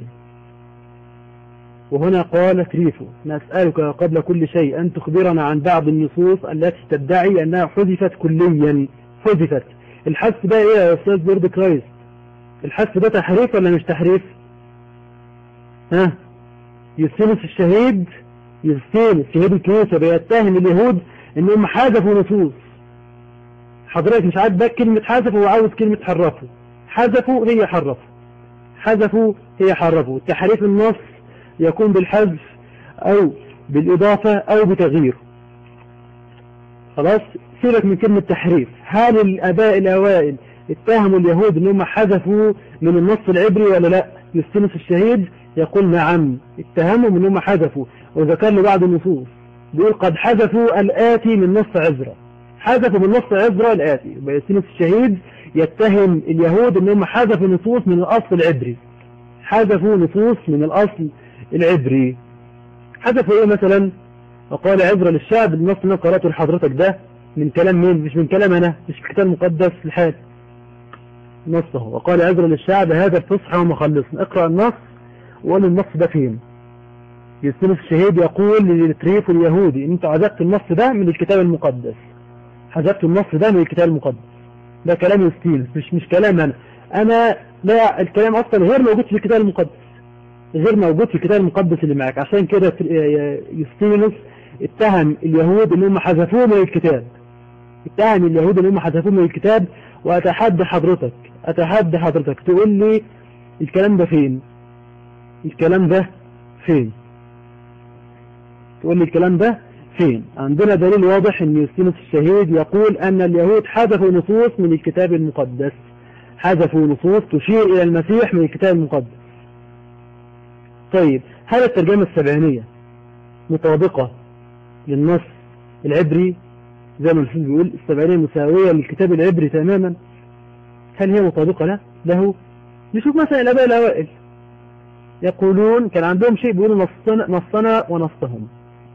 وهنا قال تريفو نسألك قبل كل شيء أن تخبرنا عن بعض النصوص التي تدعي أنها حذفت كليا حذفت الحذف ده ايه يا أستاذ بيرد كرايس الحذف ده تحريف ولا مش تحريف ها يوستينس الشهيد يوستينس شهيد الكنيسة بيتهم اليهود انهم حذفوا نصوص حضرتك مش عاجبك كلمة حذفوا وعاوز كلمة حرفوا حذفوا هي حرفوا حذفوا هي حرفوا تحريف النص يكون بالحذف او بالإضافة أو بتغيير خلاص سيبك من كلمة تحريف هل الآباء الأوائل اتهموا اليهود انهم حذفوا من النص العبري ولا لا يستنس الشهيد يقول نعم اتهموا انهم حذفوا وذكر له بعض النصوص بيقول قد حذفوا الآتي من نص عزرا حذفوا من نص عزرا الآتي يستنس الشهيد يتهم اليهود انهم حذفوا نصوص من الأصل العبري حذفوا نصوص من الأصل العبري حذفوا ايه مثلا وقال عبرة للشعب النص اللي انا قراته لحضرتك ده من كلام مين مش من كلام انا مش في كتاب مقدس الحال نصه وقال عبرة للشعب هذا الفصحى ومخلص اقرأ النص وقال النص ده فين يستنف الشهيد يقول للتريف اليهودي انت عزبت النص ده من الكتاب المقدس حذفت النص ده من الكتاب المقدس ده كلام يستينس مش مش كلام انا انا لا الكلام اصلا غير موجود في الكتاب المقدس غير موجود في الكتاب المقدس اللي معاك عشان كده يستينس اتهم اليهود انهم حذفوه من الكتاب اتهم اليهود انهم حذفوه من الكتاب واتحدى حضرتك اتحدى حضرتك تقول لي الكلام ده فين الكلام ده فين تقول لي الكلام ده فين عندنا دليل واضح ان يوستينوس الشهيد يقول ان اليهود حذفوا نصوص من الكتاب المقدس حذفوا نصوص تشير الى المسيح من الكتاب المقدس طيب هل الترجمة السبعينية مطابقة للنص العبري زي ما الفيلم بيقول السبعينية مساوية للكتاب العبري تماما هل هي مطابقة له له نشوف مثلا الاباء الاوائل يقولون كان عندهم شيء بيقولوا نصنا, نصنا ونصهم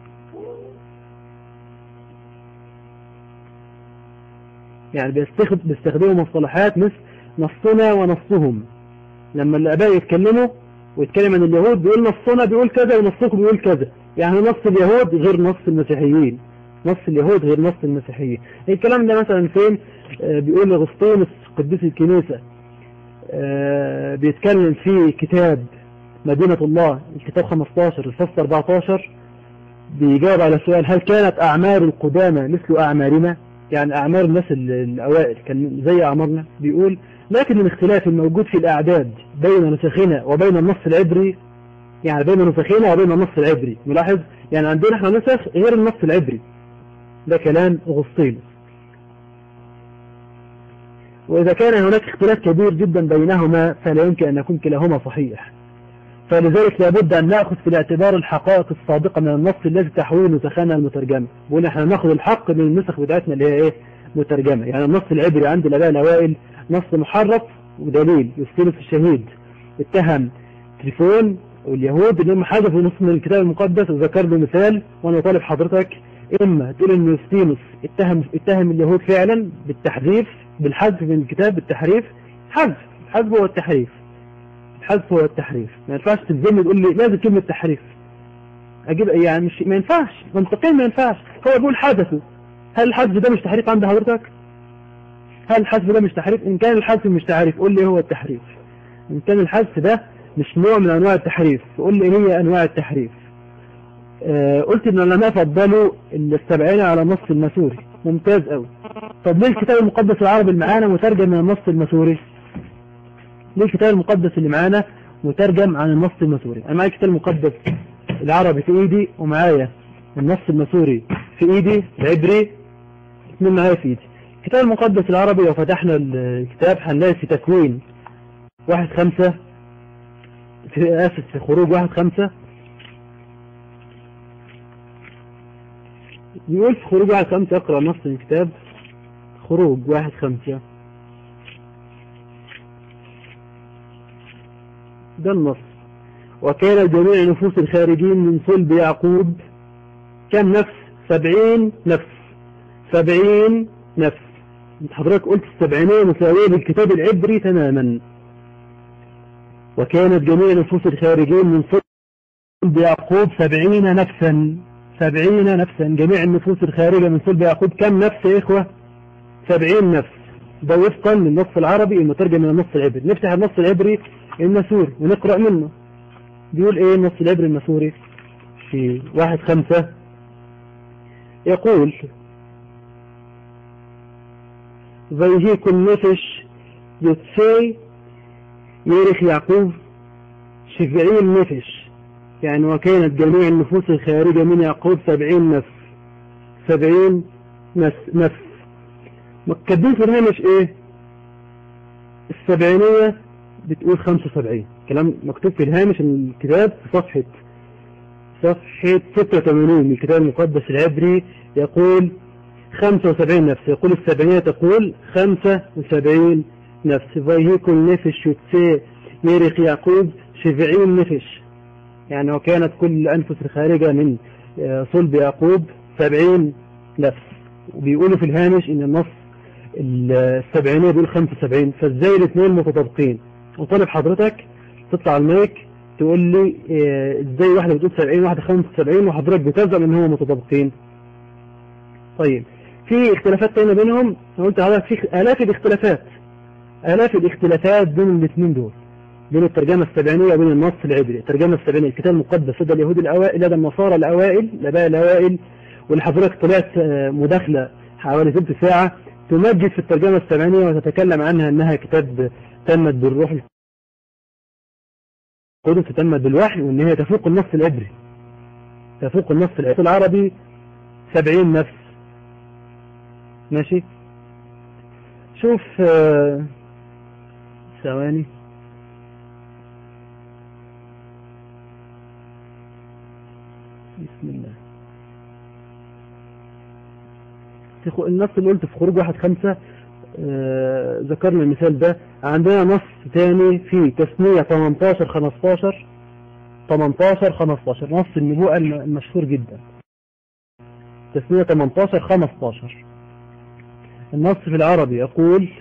يعني بيستخد بيستخدموا مصطلحات مثل نصنا ونصهم لما الاباء يتكلموا ويتكلم عن اليهود بيقول نصنا بيقول كذا ونصكم بيقول كذا يعني نص اليهود غير نص المسيحيين نص اليهود غير نص المسيحيين الكلام ده مثلا فين آه بيقول اغسطينوس قديس الكنيسة آه بيتكلم في كتاب مدينة الله الكتاب 15 الفصل 14 بيجاوب على سؤال هل كانت أعمار القدامى مثل أعمارنا يعني أعمار الناس الأوائل كان زي أعمارنا بيقول لكن الاختلاف الموجود في الأعداد بين نسخنا وبين النص العبري يعني بين نسخنا وبين النص العبري ملاحظ يعني عندنا احنا نسخ غير النص العبري ده كلام أغسطينوس وإذا كان هناك اختلاف كبير جدا بينهما فلا يمكن أن يكون كلاهما صحيح فلذلك لابد أن نأخذ في الاعتبار الحقائق الصادقة من النص الذي تحويه نسخنا المترجمة بقول احنا ناخذ الحق من النسخ بتاعتنا اللي هي ايه مترجمة يعني النص العبري عند الآباء الأوائل نص محرف ودليل يستلف الشهيد اتهم تليفون واليهود انهم حذفوا نص من الكتاب المقدس وذكر له مثال وانا طالب حضرتك اما تقول ان يوستينوس اتهم اتهم اليهود فعلا بالتحذيف بالحذف من الكتاب بالتحريف حذف الحذف هو التحريف الحذف هو التحريف ما ينفعش تلزمني تقول لي لازم كلمة تحريف اجيب يعني مش ما ينفعش منطقيا ما ينفعش هو بيقول حدثه هل الحذف ده مش تحريف عند حضرتك هل الحذف ده مش تحريف ان كان الحذف مش تحريف قول لي هو التحريف ان كان الحذف ده مش نوع من انواع التحريف قول لي ايه هي انواع التحريف آه قلت ان العلماء فضلوا السبعين على النص المسوري ممتاز قوي طب ليه الكتاب المقدس العربي اللي معانا مترجم من النص المسوري ليه الكتاب المقدس اللي معانا مترجم عن النص المسوري انا معايا الكتاب المقدس العربي في ايدي ومعايا النص المسوري في ايدي العبري اثنين معايا في ايدي الكتاب المقدس العربي لو فتحنا الكتاب هنلاقي في تكوين واحد خمسة في اسف في خروج واحد خمسة يقول في خروج واحد خمسة اقرأ نص الكتاب خروج واحد خمسة ده النص وكان جميع نفوس الخارجين من صلب يعقوب كم نفس سبعين نفس سبعين نفس انت حضرتك قلت السبعينية مساوية للكتاب العبري تماما وكانت جميع نفوس الخارجين من صلب يعقوب سبعين نفسا سبعين نفسا جميع النفوس الخارجة من صلب يعقوب كم نفس يا إخوة سبعين نفس ده وفقا للنص العربي المترجم من النص العبري نفتح النص العبري النسوري ونقرأ منه بيقول ايه النص العبري النسوري في واحد خمسة يقول ויהי כל נפש יוצא ירך יעקב שבעים נפש يعني وكانت جميع النفوس الخارجة من يعقوب سبعين نفس سبعين نفس نفس كاتبين في الهامش ايه السبعينية بتقول خمسة وسبعين كلام مكتوب في الهامش الكتاب في صفحة صفحة 86 من الكتاب المقدس العبري يقول 75 نفس يقول السبعينية تقول 75 نفس فيهيكل نفش يتسي يريخ يعقوب 70 نفش يعني وكانت كل الأنفس الخارجة من صلب يعقوب 70 نفس وبيقولوا في الهامش ان النص السبعينية بيقول 75 فازاي الاثنين متطابقين وطالب حضرتك تطلع المايك تقول لي ازاي واحدة بتقول 70 واحدة 75 وحضرتك بتزعم ان هم متطابقين طيب في اختلافات تانية بينهم قلت حضرتك في آلاف الاختلافات آلاف الاختلافات بين الاثنين دول بين الترجمة السبعينية وبين النص العبري الترجمة السبعينية الكتاب المقدس لدى اليهود الأوائل لدى النصارى الأوائل الآباء الأوائل واللي حضرتك طلعت مداخلة حوالي ثلث ساعة تمجد في الترجمة السبعينية وتتكلم عنها أنها كتاب تمت بالروح القدس تمت بالوحي وأن هي تفوق النص العبري تفوق النص العبري العربي سبعين نفس ماشي شوف ثواني بسم الله النص اللي قلت في خروج واحد خمسة آه ذكرنا المثال ده عندنا نص تاني في تثنية 18 15 18 15 نص النبوءة المشهور جدا تثنية 18 15 النص في العربي يقول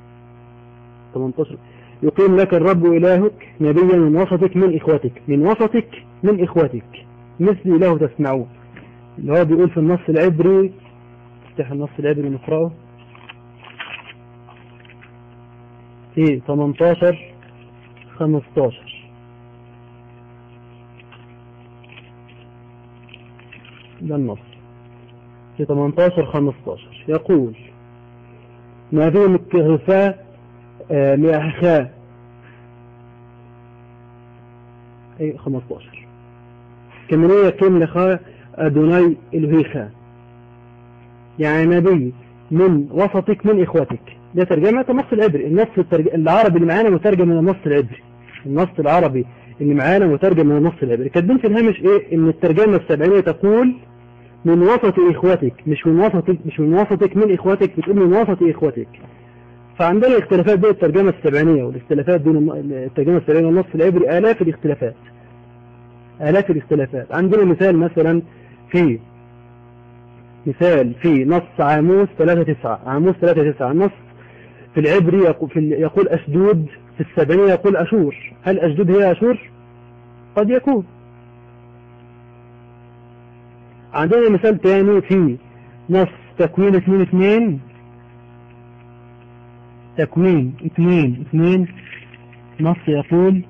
18 يقيم لك الرب إلهك نبيا من وسطك من إخوتك من وسطك من إخوتك مثل له تسمعون اللي هو بيقول في النص العبري افتح النص العبري نقرأه في 18 15 ده النص في 18 15 يقول نبي مكهفاء ميحخاء اي 15 كمنية كم لخاء أدوني الهيخا يعني نبي من وسطك من إخوتك ده ترجمة النص العبري النص الترج... العربي اللي معانا مترجم من النص العبري النص العربي اللي معانا مترجم من النص العبري كاتبين في الهامش ايه ان الترجمة السبعينية تقول من وسط إخوتك مش من وسطك مش من وسطك من إخوتك بتقول من وسط إخوتك فعندنا اختلافات بين الترجمة السبعينية والاختلافات بين الترجمة السبعينية والنص العبري آلاف الاختلافات آلاف الاختلافات عندنا مثال مثلا في مثال في نص عاموس 3 9 عاموس 3 9 النص في العبري يقول, في يقول أشدود في السبعينية يقول أشور هل أشدود هي أشور؟ قد يكون عندنا مثال تاني في نص تكوين 2 2 تكوين 2 2 نص يقول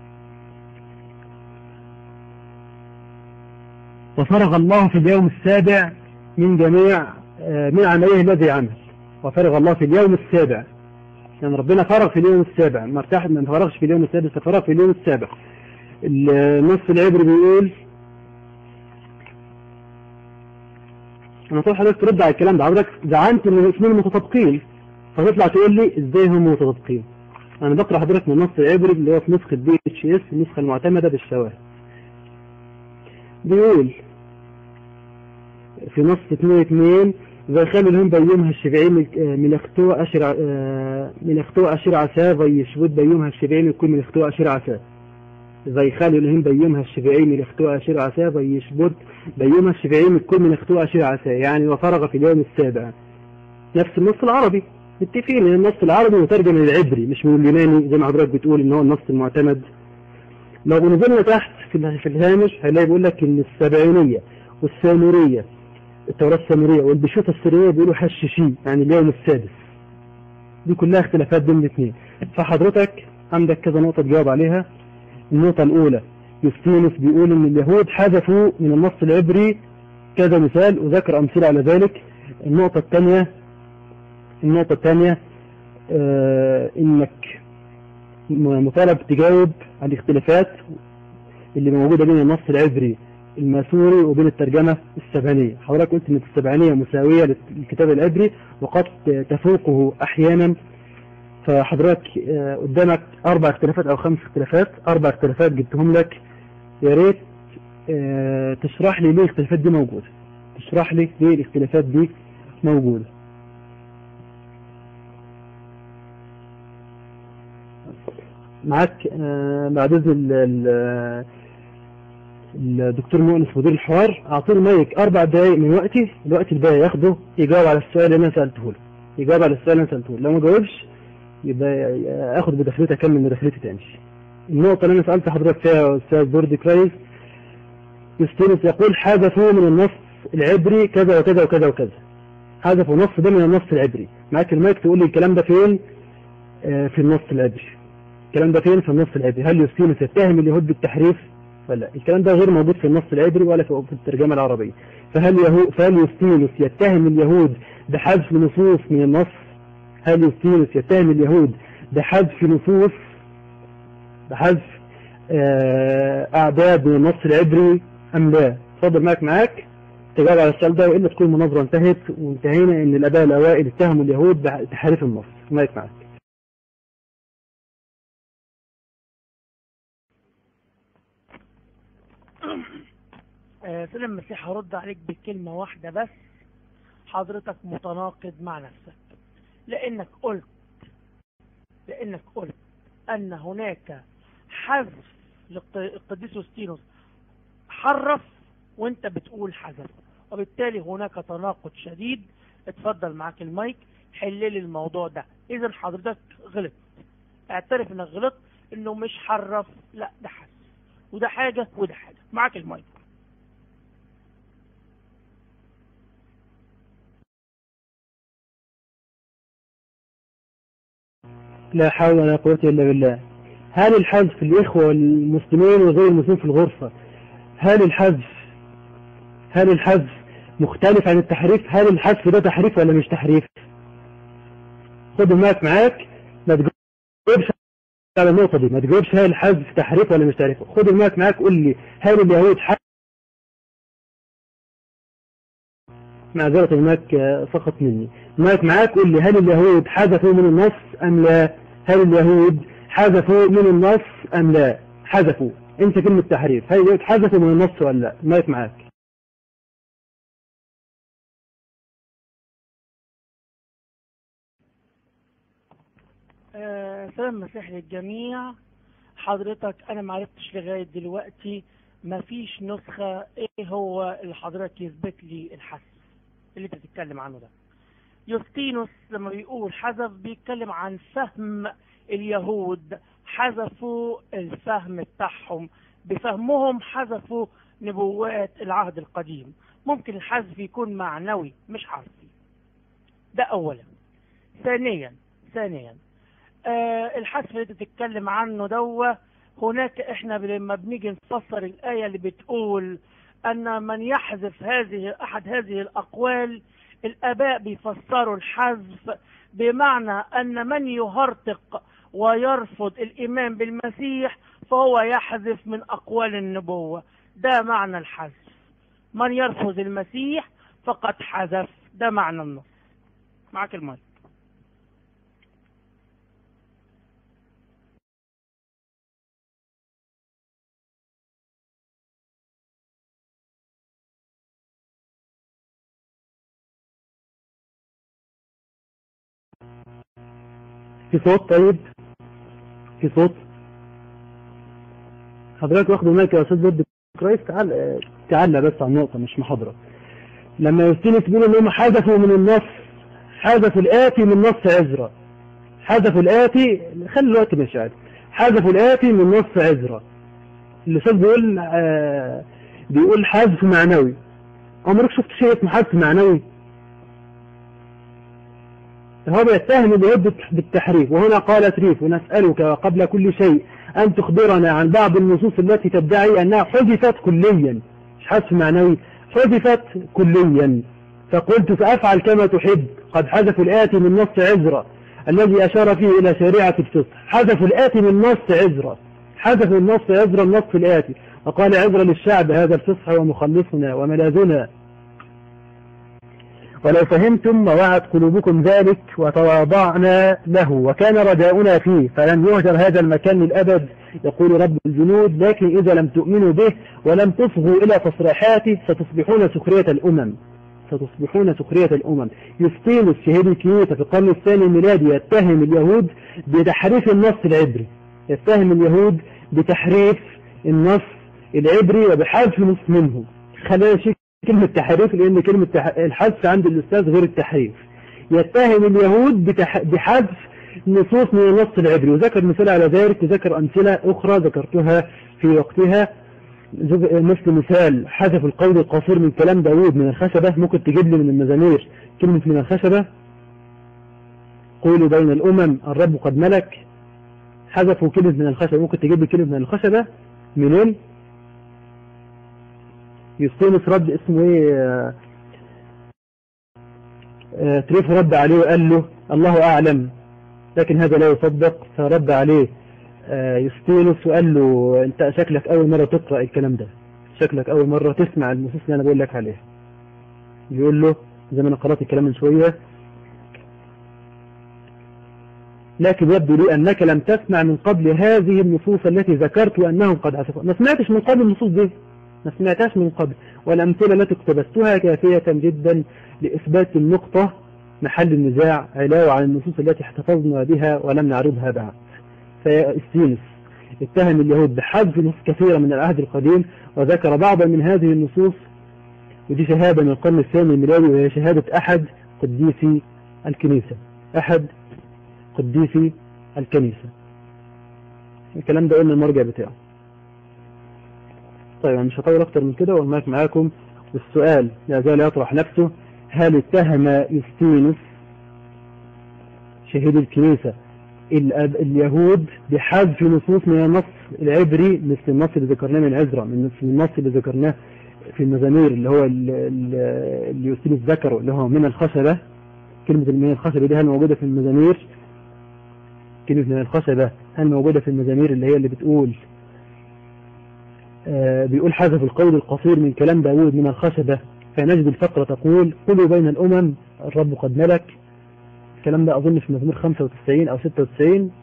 وفرغ الله في اليوم السابع من جميع من عمله الذي عمل وفرغ الله في اليوم السابع يعني ربنا فرغ في اليوم السابع ما ارتاح ما فرغش في اليوم السادس فرغ في اليوم السابع النص العبري بيقول انا طول حضرتك ترد على الكلام ده حضرتك زعمت ان الاثنين متطابقين فتطلع تقول لي ازاي هم متطابقين انا بقرا حضرتك من النص العبري اللي هو في نسخه بي اتش اس النسخه المعتمده بالشواهد بيقول في نص 2 2 ويخلوا لهم بيومها الشبعين من اختو أشر من اختو أشر عسى ويشبد بيومها الشبعين يكون من اختو أشر عسى ويخلوا لهم بيومها الشبعين من اختو أشر عسى ويشبد بيومها الشبعين يكون من اختو أشر عسى يعني وفرغ في اليوم السابع نفس النص العربي متفقين ان النص العربي مترجم من العبري مش من اليوناني زي ما حضرتك بتقول ان هو النص المعتمد لو نزلنا تحت في في الهامش هنلاقي بيقول لك ان السبعينيه والسامريه التوراة السامرية والبشوطة السرية بيقولوا حششي يعني اليوم السادس دي كلها اختلافات بين الاثنين فحضرتك عندك كذا نقطة تجاوب عليها النقطة الأولى يوستينوس بيقول إن اليهود حذفوا من النص العبري كذا مثال وذكر أمثلة على ذلك النقطة الثانية النقطة الثانية آه إنك مطالب تجاوب على الاختلافات اللي موجودة بين النص العبري الماسوري وبين الترجمة السبعينية حضرتك قلت ان السبعينية مساوية للكتاب العبري وقد تفوقه احيانا فحضرتك آه، قدامك اربع اختلافات او خمس اختلافات اربع اختلافات جبتهم لك يا ريت آه، تشرح لي ليه الاختلافات دي موجودة تشرح لي ليه الاختلافات دي موجودة معاك آه، بعد اذن ال- ال- الدكتور مؤنس مدير الحوار اعطيه المايك اربع دقايق من وقتي الوقت الباقي ياخده يجاوب على السؤال اللي انا سالته له يجاوب على السؤال اللي انا سالته له لو ما جاوبش يبقى اخد مداخلتي اكمل مداخلتي تاني النقطه اللي انا سالت حضرتك فيها يا استاذ بوردي كرايس يستانس يقول حذفوا من النص العبري كذا وكذا وكذا وكذا حذفوا نص ده من النص العبري معاك المايك تقول لي الكلام ده فين آه، في النص العبري الكلام ده فين في النص العبري هل يوستينوس يتهم اليهود بالتحريف ولا لا؟ الكلام ده غير موجود في النص العبري ولا في في الترجمة العربية فهل يهو فهل يوستينوس يتهم اليهود بحذف نصوص من النص هل يوستينوس يتهم اليهود بحذف نصوص بحذف آه، أعداد من النص العبري أم لا اتفضل معاك معاك تجاوب على السؤال ده وإلا تكون المناظرة انتهت وانتهينا إن الآباء الأوائل اتهموا اليهود بتحريف النص معاك معاك آه، سيدنا المسيح هرد عليك بكلمة واحدة بس حضرتك متناقض مع نفسك لأنك قلت لأنك قلت أن هناك حذف للقديس يوستينوس حرف وانت بتقول حذف وبالتالي هناك تناقض شديد اتفضل معاك المايك حللي الموضوع ده اذا حضرتك غلط اعترف انك غلط انه مش حرف لا ده حذف وده حاجة وده حاجة معاك المايك لا حول ولا قوة إلا بالله هل الحذف الإخوة المسلمين وغير المسلمين في الغرفة هل الحذف هل الحذف مختلف عن التحريف هل الحذف ده تحريف ولا مش تحريف خد المايك معاك ما تجاوبش على النقطة دي ما تجاوبش هل الحذف تحريف ولا مش تحريف خد المايك معاك قول لي هل اليهود حذف معذرة المايك آه، سقط مني المايك معاك قول لي هل اليهود حذفوا من النص أم لا هل اليهود حذفوا من النص أم لا حذفوا انت كلمة تحريف هل اليهود حذفوا من النص ولا لا المايك معاك آه، سلام مسيح للجميع حضرتك انا معرفتش لغاية دلوقتي مفيش نسخة ايه هو اللي حضرتك يثبت لي الحذف اللي انت بتتكلم عنه ده يوستينوس لما بيقول حذف بيتكلم عن فهم اليهود حذفوا الفهم بتاعهم بفهمهم حذفوا نبوات العهد القديم ممكن الحذف يكون معنوي مش حرفي ده اولا ثانيا ثانيا آه الحذف اللي انت بتتكلم عنه دوا هناك احنا لما بنيجي نفسر الآية اللي بتقول أن من يحذف هذه أحد هذه الأقوال الآباء بيفسروا الحذف بمعنى أن من يهرطق ويرفض الإيمان بالمسيح فهو يحذف من أقوال النبوة ده معنى الحذف من يرفض المسيح فقد حذف ده معنى النص معك المايك في صوت طيب في صوت حضرتك واخد المايك يا استاذ برد كويس تعال آه، تعال بس على النقطة مش محاضرة لما يوستينوس بيقول ان هم حذفوا من النص حذفوا الآتي من نص عزرا حذفوا الآتي خلي الوقت ماشي عادي حذفوا الآتي من نص عزرا الأستاذ بيقول آه بيقول حذف معنوي عمرك شفت شيء اسمه حذف معنوي هو بيتهم اليهود بالتحريف وهنا قال تريف ونسألك قبل كل شيء أن تخبرنا عن بعض النصوص التي تدعي أنها حذفت كليا مش حذف معنوي حذفت كليا فقلت فأفعل كما تحب قد حذفوا الآتي من نص عزرا الذي أشار فيه إلى شريعة الفصح حذفوا الآتي من نص عزرا حذفوا النص عزرا النص الآتي وقال عذرا للشعب هذا الفصح ومخلصنا وملاذنا ولو فهمتم ووعت قلوبكم ذلك وتواضعنا له وكان رجاؤنا فيه فلن يهجر هذا المكان للأبد يقول رب الجنود لكن إذا لم تؤمنوا به ولم تصغوا إلى تصريحاته ستصبحون سخرية الأمم ستصبحون سخرية الأمم يسطينوس شهيد الكنيسة في القرن الثاني الميلادي يتهم اليهود بتحريف النص العبري يتهم اليهود بتحريف النص العبري وبحذف نص منه خلينا نشيل كلمة تحريف لأن كلمة تح... الحذف عند الأستاذ غير التحريف يتهم اليهود بتح... بحذف نصوص من النص العبري وذكر مثال على ذلك وذكر أمثلة أخرى ذكرتها في وقتها مثل مثال حذف القول القصير من كلام داوود من الخشبة ممكن تجيب لي من المزامير كلمة من الخشبة قولوا بين الأمم الرب قد ملك حذفوا كلمة من الخشبة ممكن تجيب لي كلمة من الخشبة منين يوستينوس رد اسمه ايه آه، آه، تريف رد عليه وقال له الله أعلم لكن هذا لا يصدق فرد عليه آه، يوستينوس وقال له انت شكلك أول مرة تقرأ الكلام ده شكلك أول مرة تسمع النصوص اللي أنا بقول لك عليها يقول له زي ما أنا قرأت الكلام من شوية لكن يبدو لي أنك لم تسمع من قبل هذه النصوص التي ذكرت أنهم قد عصفوا ما سمعتش من قبل النصوص دي ما سمعتهاش من قبل والأمثلة التي اقتبستها كافية جدا لإثبات النقطة محل النزاع علاوة عن النصوص التي احتفظنا بها ولم نعرضها بعد فاستينس اتهم اليهود بحذف نصوص كثيرة من العهد القديم وذكر بعضا من هذه النصوص ودي شهادة من القرن الثاني الميلادي وهي شهادة أحد قديسي الكنيسة أحد قديسي الكنيسة الكلام ده قلنا المرجع بتاعه طيب أنا مش هطول أكتر من كده والمايك معاكم والسؤال لا زال يطرح نفسه هل اتهم يوستينوس شهيد الكنيسة الأب- اليهود بحذف نصوص من النص العبري مثل النص اللي ذكرناه من عزرا من مثل النص اللي ذكرناه في المزامير اللي هو ال- ال- اللي يوستينوس ذكره اللي هو من الخشبة كلمة من الخشبة دي هل موجودة في المزامير كلمة من الخشبة هل موجودة في المزامير اللي هي اللي بتقول آه، بيقول حذف القول القصير من كلام داود من الخشبة فنجد الفقرة تقول قلوا بين الأمم الرب قد ملك الكلام ده أظن في مزمور 95 أو 96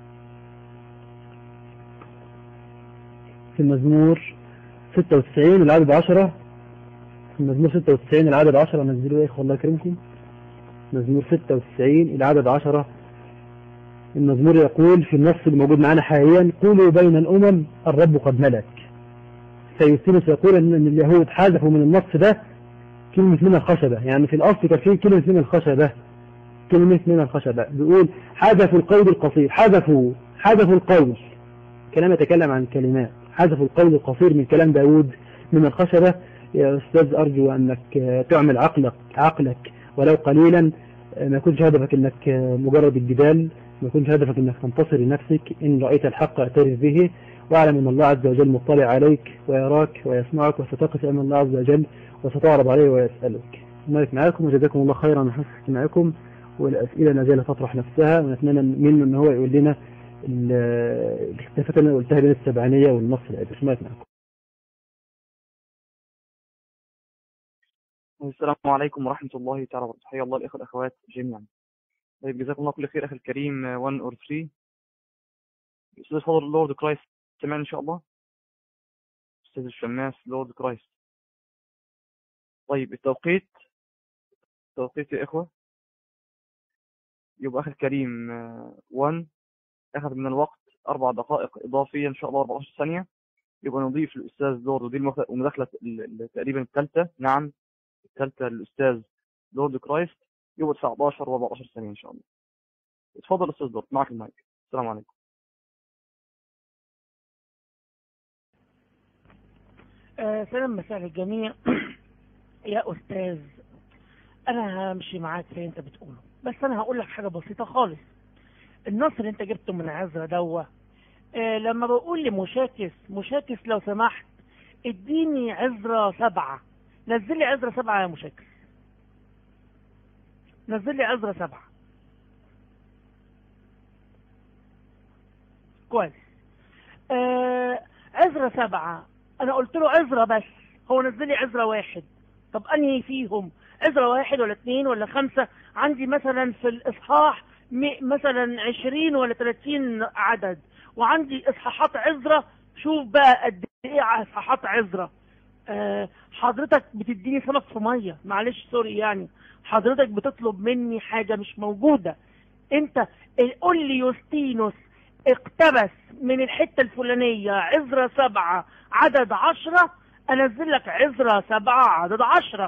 في المزمور 96 العدد 10 في المزمور 96 العدد 10 نزلوا يا إخوة الله يكرمكم مزمور 96 العدد 10 المزمور يقول في النص اللي موجود معنا حاليا قولوا بين الأمم الرب قد ملك فيوستينوس يقول ان إن اليهود حذفوا من النص ده كلمة من الخشبة يعني في الأصل كان فيه كلمة من الخشبة كلمة من الخشبة بيقول حذفوا القول القصير حذفوا حذفوا القول كلام يتكلم عن كلمات حذفوا القول القصير من كلام داود من الخشبة يا أستاذ أرجو أنك آه، تعمل عقلك عقلك ولو قليلا آه، ما يكونش هدفك أنك آه، مجرد الجدال ما يكونش هدفك أنك تنتصر لنفسك إن رأيت الحق اعترف به واعلم أن الله عز وجل مطلع عليك ويراك ويسمعك وستقف أمام الله عز وجل وستعرض عليه ويسألك الملك معاكم وجزاكم الله خيرا على حسن استماعكم والأسئلة ما زالت تطرح نفسها ونتمنى منه أن هو يقول لنا ال- الاختلافات اللي أنا قلتها بين السبعانية والنص العبري الملك معاكم السلام عليكم ورحمة الله تعالى وبركاته حيا الله الإخوة الأخوات جميعا طيب جزاكم الله كل خير أخي الكريم 1 اور 3 أستاذ فضل لورد كرايست سمعني إن شاء الله أستاذ الشماس لورد كرايست طيب التوقيت التوقيت يا إخوة يبقى أخي الكريم 1 أخذ من الوقت أربع دقائق إضافية إن شاء الله 14 ثانية يبقى نضيف للأستاذ لورد ودي المخ- المداخلة ال- ال- تقريبا الثالثة نعم الثالثة للأستاذ لورد كرايست يبقى 19 و14 ثانية إن شاء الله اتفضل أستاذ لورد معك المايك السلام عليكم آه سلام مساء الجميع يا أستاذ أنا همشي معاك في اللي أنت بتقوله بس أنا هقول لك حاجة بسيطة خالص النص اللي أنت جبته من عزرا دوا آه لما بقول لمشاكس مشاكس لو سمحت اديني عزرا سبعة نزل لي عزرا سبعة يا مشاكس نزل لي عزرا سبعة كويس آه عزرا سبعة انا قلت له عذرة بس هو نزل لي عذرة واحد طب انهي فيهم عذرة واحد ولا اثنين ولا خمسة عندي مثلا في الاصحاح م- مثلا عشرين ولا ثلاثين عدد وعندي اصحاحات عذرة شوف بقى قد ايه اصحاحات عذرة آه، حضرتك بتديني سمك في ميه معلش سوري يعني حضرتك بتطلب مني حاجة مش موجودة انت قول لي يوستينوس اقتبس من الحتة الفلانية عذرة سبعة عدد عشرة انزل لك عذرة سبعة عدد عشرة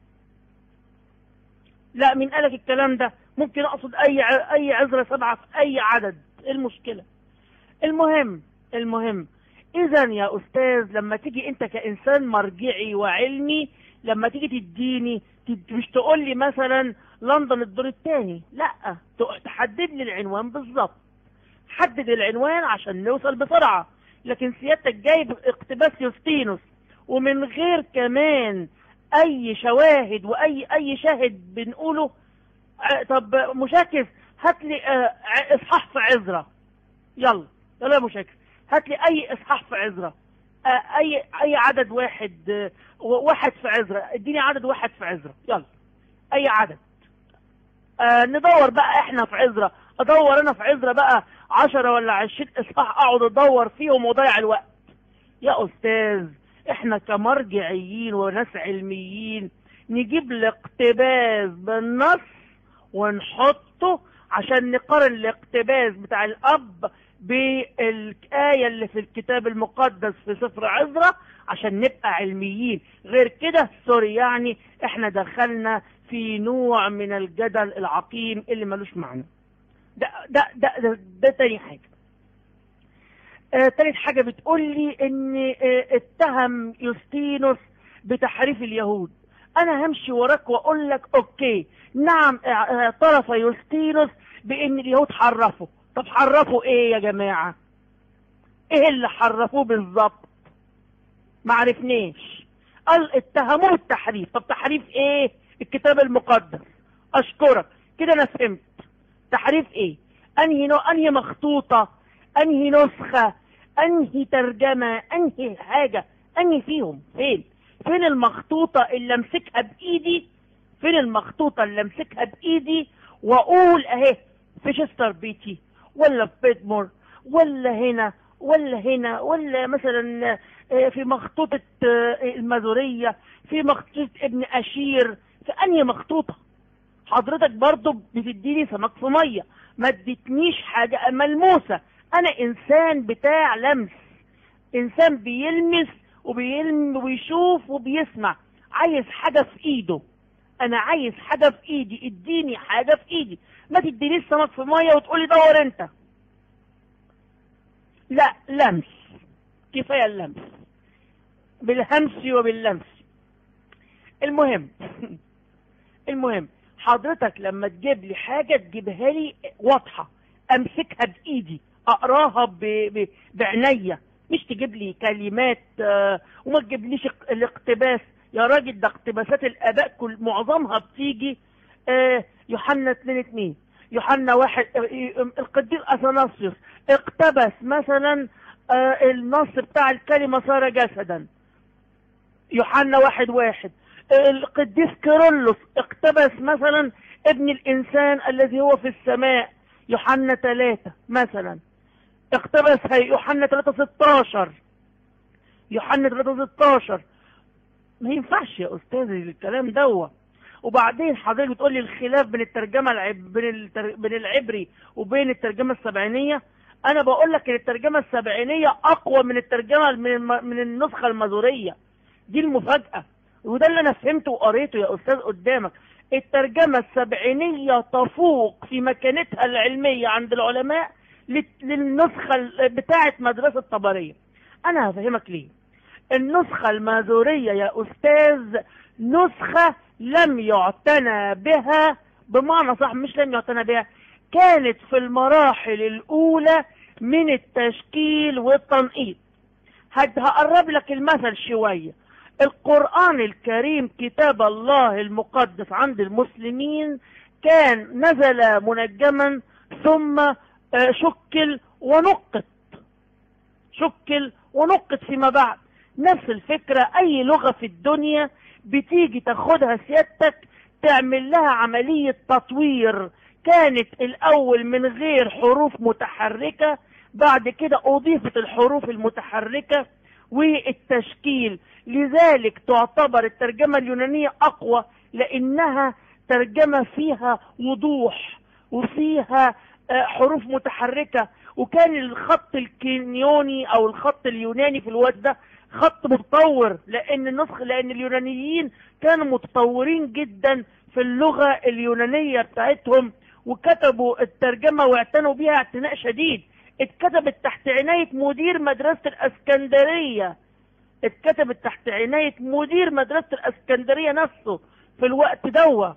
لا مين قالك الكلام ده ممكن اقصد اي ع- اي عذرة سبعة في اي عدد ايه المشكلة المهم المهم اذا يا استاذ لما تيجي انت كانسان مرجعي وعلمي لما تيجي تديني تد- مش تقول لي مثلا لندن الدور الثاني لا ت- تحدد لي العنوان بالظبط حدد العنوان عشان نوصل بسرعة لكن سيادتك جايب اقتباس يوستينوس ومن غير كمان اي شواهد واي اي شاهد بنقوله آه، طب مشاكس هات لي آه، ع- اصحاح في عزرة يلا يلا يا مشاكس هات لي اي اصحاح في عزرة آه، اي اي عدد واحد آه، واحد في عزرة اديني عدد واحد في عزرة يلا اي عدد آه ندور بقى احنا في عزرة ادور انا في عزرة بقى عشرة ولا عشرين اصحاح اقعد ادور فيهم واضيع الوقت يا استاذ احنا كمرجعيين وناس علميين نجيب الاقتباس بالنص ونحطه عشان نقارن الاقتباس بتاع الاب بالآية اللي في الكتاب المقدس في سفر عزرة عشان نبقى علميين غير كده سوري يعني احنا دخلنا في نوع من الجدل العقيم اللي ملوش معنى ده ده ده ده, ده تاني حاجة آه تالت حاجة بتقول لي ان آه اتهم يوستينوس بتحريف اليهود انا همشي وراك واقول لك اوكي نعم آه، اعترف يوستينوس بان اليهود حرفوا طب حرفوا ايه يا جماعة ايه اللي حرفوه بالظبط معرفناش قال اتهموه بالتحريف طب تحريف ايه الكتاب المقدس اشكرك كده انا فهمت تحريف ايه انهي نوع انهي مخطوطة انهي نسخة انهي ترجمة انهي حاجة انهي فيهم فين فين المخطوطة اللي امسكها بايدي فين المخطوطة اللي امسكها بايدي واقول اهي في شستر بيتي ولا في بيدمور ولا هنا ولا هنا ولا مثلا آه، في مخطوطة آه، المازورية في مخطوطة ابن أشير في أنهي مخطوطة حضرتك برضو بتديني سمك في مية ما اديتنيش حاجة ملموسة أنا إنسان بتاع لمس إنسان بيلمس وبيلم وبيشوف وبيسمع عايز حاجة في إيده أنا عايز حاجة في إيدي اديني حاجة في إيدي ما تدينيش سمك في مية وتقولي دور أنت لا لمس كفاية اللمس بالهمس وباللمس المهم المهم حضرتك لما تجيب لي حاجة تجيبها لي واضحة امسكها بايدي اقراها ب... ب... بعينيا مش تجيب لي كلمات آه، وما تجيبليش اق- الاقتباس يا راجل ده اقتباسات الاباء كل معظمها بتيجي آه، يوحنا 2 2 يوحنا واحد آه، آه، القديس اثناسيوس اقتبس مثلا آه، النص بتاع الكلمة صار جسدا يوحنا واحد واحد القديس كيرلس اقتبس مثلا ابن الانسان الذي هو في السماء يوحنا ثلاثة مثلا اقتبس هي يوحنا ثلاثة ستاشر يوحنا ثلاثة ستاشر ما ينفعش يا استاذ الكلام دوا وبعدين حضرتك بتقول لي الخلاف بين الترجمة العب... بين, التر... بين العبري وبين الترجمة السبعينية انا بقول لك ان الترجمة السبعينية اقوى من الترجمة من, الم... من النسخة المازورية دي المفاجأة وده اللي انا فهمته وقريته يا استاذ قدامك الترجمة السبعينية تفوق في مكانتها العلمية عند العلماء لل- للنسخة ال- بتاعة مدرسة طبرية انا هفهمك ليه النسخة المازورية يا استاذ نسخة لم يعتنى بها بمعنى صح مش لم يعتنى بها كانت في المراحل الاولى من التشكيل والتنقيط هد- هقرب لك المثل شوية القرآن الكريم كتاب الله المقدس عند المسلمين كان نزل منجما ثم آه، شكل ونقط شكل ونقط فيما بعد نفس الفكرة اي لغة في الدنيا بتيجي تاخدها سيادتك تعمل لها عملية تطوير كانت الاول من غير حروف متحركة بعد كده اضيفت الحروف المتحركة والتشكيل لذلك تعتبر الترجمة اليونانية اقوى لانها ترجمة فيها وضوح وفيها حروف متحركة وكان الخط الكينيوني او الخط اليوناني في الوقت ده خط متطور لان النسخ لان اليونانيين كانوا متطورين جدا في اللغة اليونانية بتاعتهم وكتبوا الترجمة واعتنوا بها اعتناء شديد اتكتبت تحت عناية مدير مدرسة الاسكندرية اتكتبت تحت عناية مدير مدرسة الاسكندرية نفسه في الوقت دوا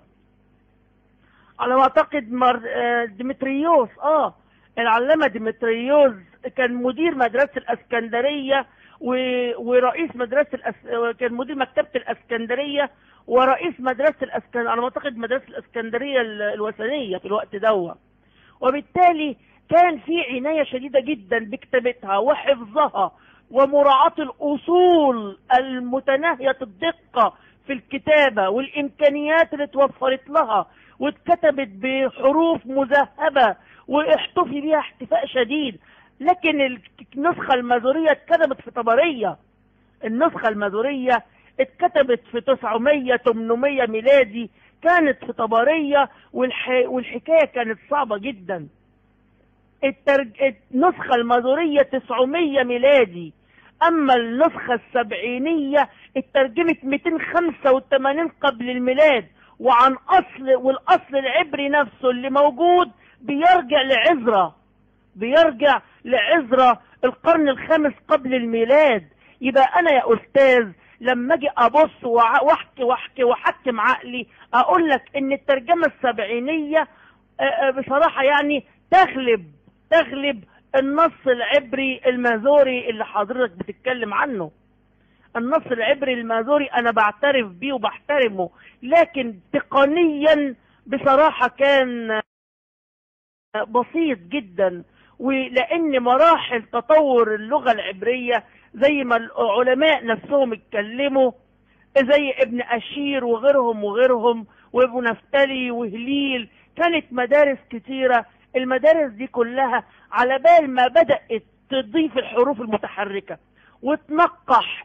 على ما اعتقد مر... ديمتريوس اه العلامة ديمتريوس كان مدير مدرسة الاسكندرية و... ورئيس مدرسة الأس... كان مدير مكتبة الاسكندرية ورئيس مدرسة الاسكندرية على ما اعتقد مدرسة الاسكندرية الوثنية في الوقت دوا وبالتالي كان في عناية شديدة جدا بكتابتها وحفظها ومراعاة الأصول المتناهية الدقة في الكتابة والإمكانيات اللي توفرت لها واتكتبت بحروف مذهبة واحتفي بها احتفاء شديد لكن النسخة المازورية اتكتبت في طبرية النسخة المازورية اتكتبت في 900 800 ميلادي كانت في طبرية والح... والحكاية كانت صعبة جدا الترج... النسخة المازورية 900 ميلادي اما النسخة السبعينية اترجمت 285 قبل الميلاد وعن اصل والاصل العبري نفسه اللي موجود بيرجع لعزرة بيرجع لعزرة القرن الخامس قبل الميلاد يبقى انا يا استاذ لما اجي ابص واحكي واحكي واحكم عقلي اقول لك ان الترجمة السبعينية بصراحة يعني تغلب تغلب النص العبري المازوري اللي حضرتك بتتكلم عنه النص العبري المازوري انا بعترف بيه وبحترمه لكن تقنيا بصراحة كان بسيط جدا ولان مراحل تطور اللغة العبرية زي ما العلماء نفسهم اتكلموا زي ابن اشير وغيرهم وغيرهم وابو نفتلي وهليل كانت مدارس كتيرة المدارس دي كلها على بال ما بدأت تضيف الحروف المتحركة وتنقح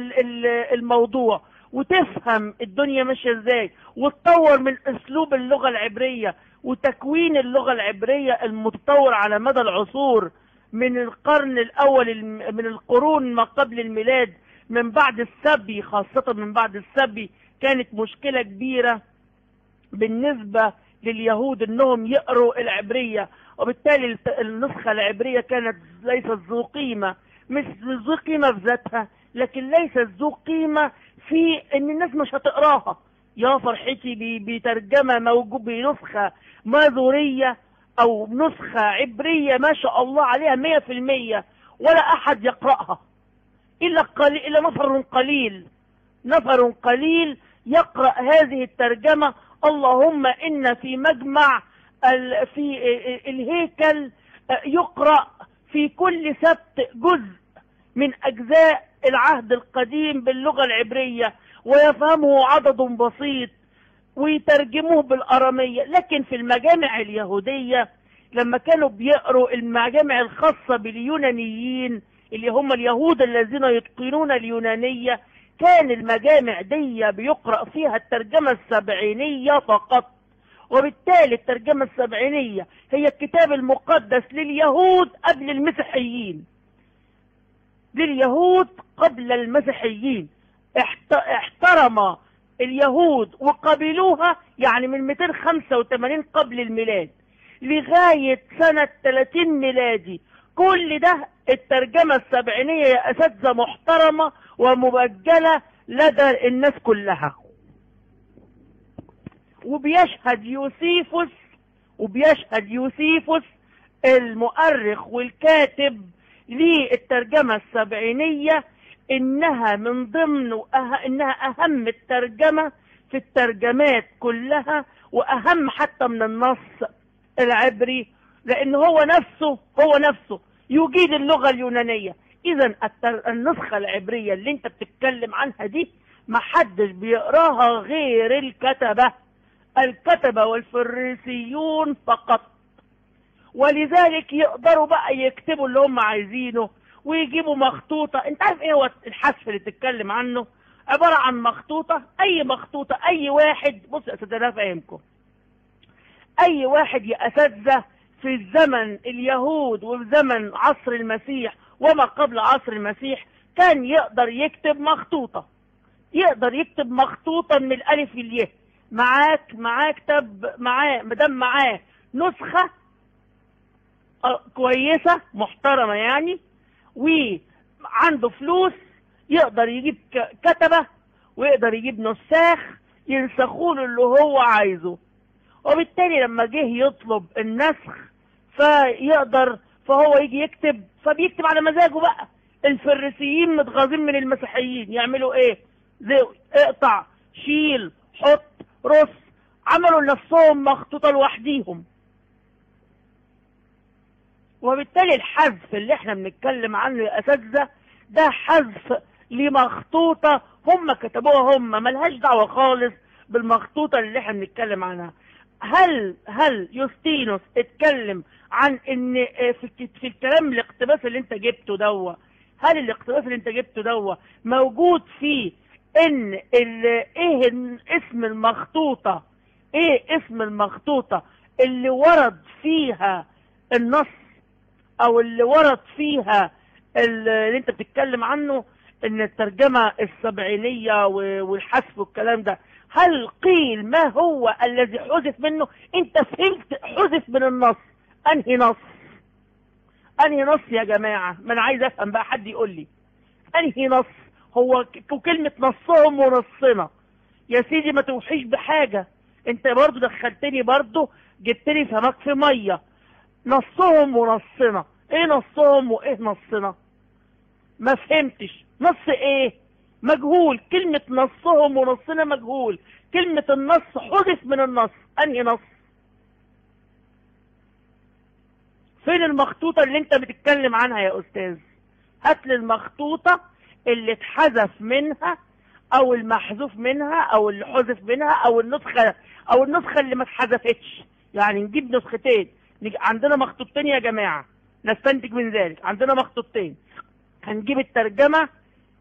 الموضوع وتفهم الدنيا ماشية ازاي وتطور من اسلوب اللغة العبرية وتكوين اللغة العبرية المتطور على مدى العصور من القرن الاول من القرون ما قبل الميلاد من بعد السبي خاصة من بعد السبي كانت مشكلة كبيرة بالنسبة لليهود انهم يقروا العبرية وبالتالي النسخة العبرية كانت ليست ذو قيمة مش ذو قيمة في ذاتها لكن ليست ذو قيمة في ان الناس مش هتقراها يا فرحتي بترجمة موجود بنسخة ماذورية او نسخة عبرية ما شاء الله عليها مية في المية ولا احد يقرأها الا قليل الا نفر قليل نفر قليل يقرأ هذه الترجمة اللهم ان في مجمع في الهيكل يقرأ في كل سبت جزء من اجزاء العهد القديم باللغة العبرية ويفهمه عدد بسيط ويترجموه بالارامية لكن في المجامع اليهودية لما كانوا بيقروا المجامع الخاصة باليونانيين اللي هم اليهود الذين يتقنون اليونانية كان المجامع دي بيقرأ فيها الترجمة السبعينية فقط وبالتالي الترجمة السبعينية هي الكتاب المقدس لليهود قبل المسيحيين لليهود قبل المسيحيين احترم اليهود وقبلوها يعني من 285 قبل الميلاد لغاية سنة 30 ميلادي كل ده الترجمة السبعينية يا أساتذة محترمة ومبجلة لدى الناس كلها وبيشهد يوسيفوس وبيشهد يوسيفوس المؤرخ والكاتب للترجمة السبعينية انها من ضمن وأه... انها اهم الترجمة في الترجمات كلها واهم حتى من النص العبري لان هو نفسه هو نفسه يجيد اللغة اليونانية اذا التر- النسخة العبرية اللي انت بتتكلم عنها دي محدش بيقراها غير الكتبة الكتبة والفريسيون فقط ولذلك يقدروا بقى يكتبوا اللي هم عايزينه ويجيبوا مخطوطة انت عارف ايه هو الحذف اللي تتكلم عنه عبارة عن مخطوطة اي مخطوطة اي واحد بص يا اساتذة انا فاهمكم اي واحد يا اساتذة في الزمن اليهود وفي زمن عصر المسيح وما قبل عصر المسيح كان يقدر يكتب مخطوطة يقدر يكتب مخطوطة من الالف للياء معاك معاه كتاب معاه مدام معاه نسخة آه، كويسة محترمة يعني وعنده فلوس يقدر يجيب ك- كتبة ويقدر يجيب نساخ ينسخوا له اللي هو عايزه وبالتالي لما جه يطلب النسخ فيقدر فهو يجي يكتب فبيكتب على مزاجه بقى الفريسيين متغاظين من المسيحيين يعملوا ايه زي اقطع شيل حط رص عملوا لنفسهم مخطوطة لوحديهم وبالتالي الحذف اللي احنا بنتكلم عنه يا اساتذه ده حذف لمخطوطه هم كتبوها هم ملهاش دعوه خالص بالمخطوطه اللي احنا بنتكلم عنها هل هل يوستينوس اتكلم عن ان اه، في الك- في الكلام الاقتباس اللي انت جبته دوا هل الاقتباس اللي انت جبته دوا موجود فيه ان ال- ايه ال- اسم المخطوطه ايه اسم المخطوطه اللي ورد فيها النص او اللي ورد فيها اللي انت بتتكلم عنه ان الترجمة السبعينية و- والحذف والكلام ده هل قيل ما هو الذي حذف منه انت فهمت حذف من النص انهي نص انهي نص يا جماعة ما انا عايز افهم بقى حد يقول لي انهي نص هو ك- وكلمة نصهم ونصنا يا سيدي ما توحيش بحاجة انت برضو دخلتني برضو جبتني سمك في مية نصهم ونصنا ايه نصهم وايه نصنا ما فهمتش نص ايه مجهول كلمة نصهم ونصنا مجهول كلمة النص حذف من النص انهي نص فين المخطوطة اللي انت بتتكلم عنها يا استاذ هات لي المخطوطة اللي اتحذف منها او المحذوف منها او اللي حذف منها او النسخة او النسخة اللي ما اتحذفتش يعني نجيب نسختين نج- عندنا مخطوطتين يا جماعة نستنتج من ذلك عندنا مخطوطتين هنجيب الترجمة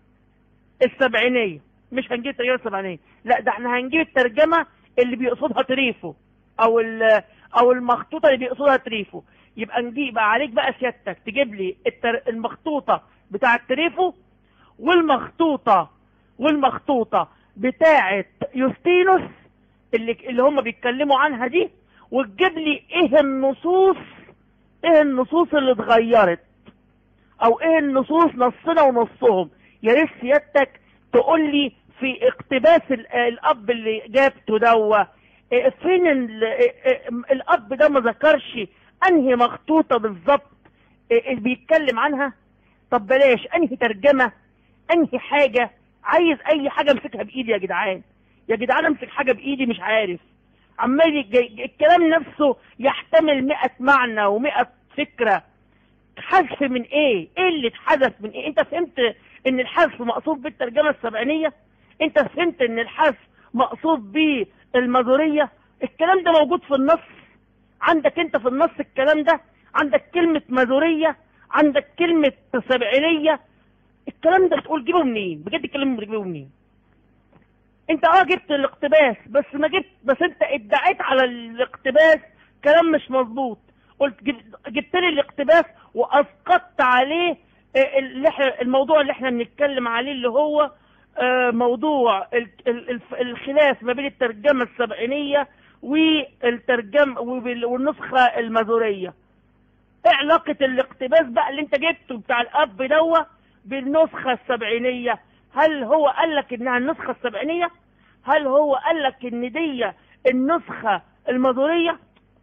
السبعينية مش هنجيب الترجمة السبعينية لا ده احنا هنجيب الترجمة اللي بيقصدها تريفو او ال- او المخطوطة اللي بيقصدها تريفو يبقى نجيب بقى عليك بقى سيادتك تجيب لي التر... المخطوطة بتاعة تريفو والمخطوطة والمخطوطة بتاعة يوستينوس اللي اللي هم بيتكلموا عنها دي وتجيب لي ايه النصوص ايه النصوص اللي اتغيرت او ايه النصوص نصنا ونصهم يا ريت سيادتك تقول لي في اقتباس ال- الاب اللي جابته دوا إيه فين ال- إيه إيه الاب ده ما ذكرش انهي مخطوطه بالظبط إيه اللي بيتكلم عنها طب بلاش انهي ترجمه انهي حاجه عايز اي حاجه امسكها بايدي يا جدعان يا جدعان امسك حاجه بايدي مش عارف عمال يج- الكلام نفسه يحتمل مئة معنى ومئة فكرة حذف من ايه ايه اللي اتحذف من ايه انت فهمت ان الحذف مقصود بالترجمة السبعينية انت فهمت ان الحذف مقصود بالمازورية الكلام ده موجود في النص عندك انت في النص الكلام ده عندك كلمة مازورية عندك كلمة سبعينية الكلام ده بتقول جيبه منين بجد الكلام ده بتجيبه منين انت اه جبت الاقتباس بس ما جبت بس انت ادعيت على الاقتباس كلام مش مظبوط قلت جب- جبت لي الاقتباس واسقطت عليه اه، اللي احنا الموضوع اللي احنا بنتكلم عليه اللي هو اه، موضوع ال- ال- الف- الخلاف ما بين الترجمة السبعينية والترجمة وبال- والنسخة المازورية ايه علاقة الاقتباس بقى اللي انت جبته بتاع الاب دوا بالنسخة السبعينية هل هو قال لك انها النسخة السبعينية هل هو قال لك ان دي النسخة المازورية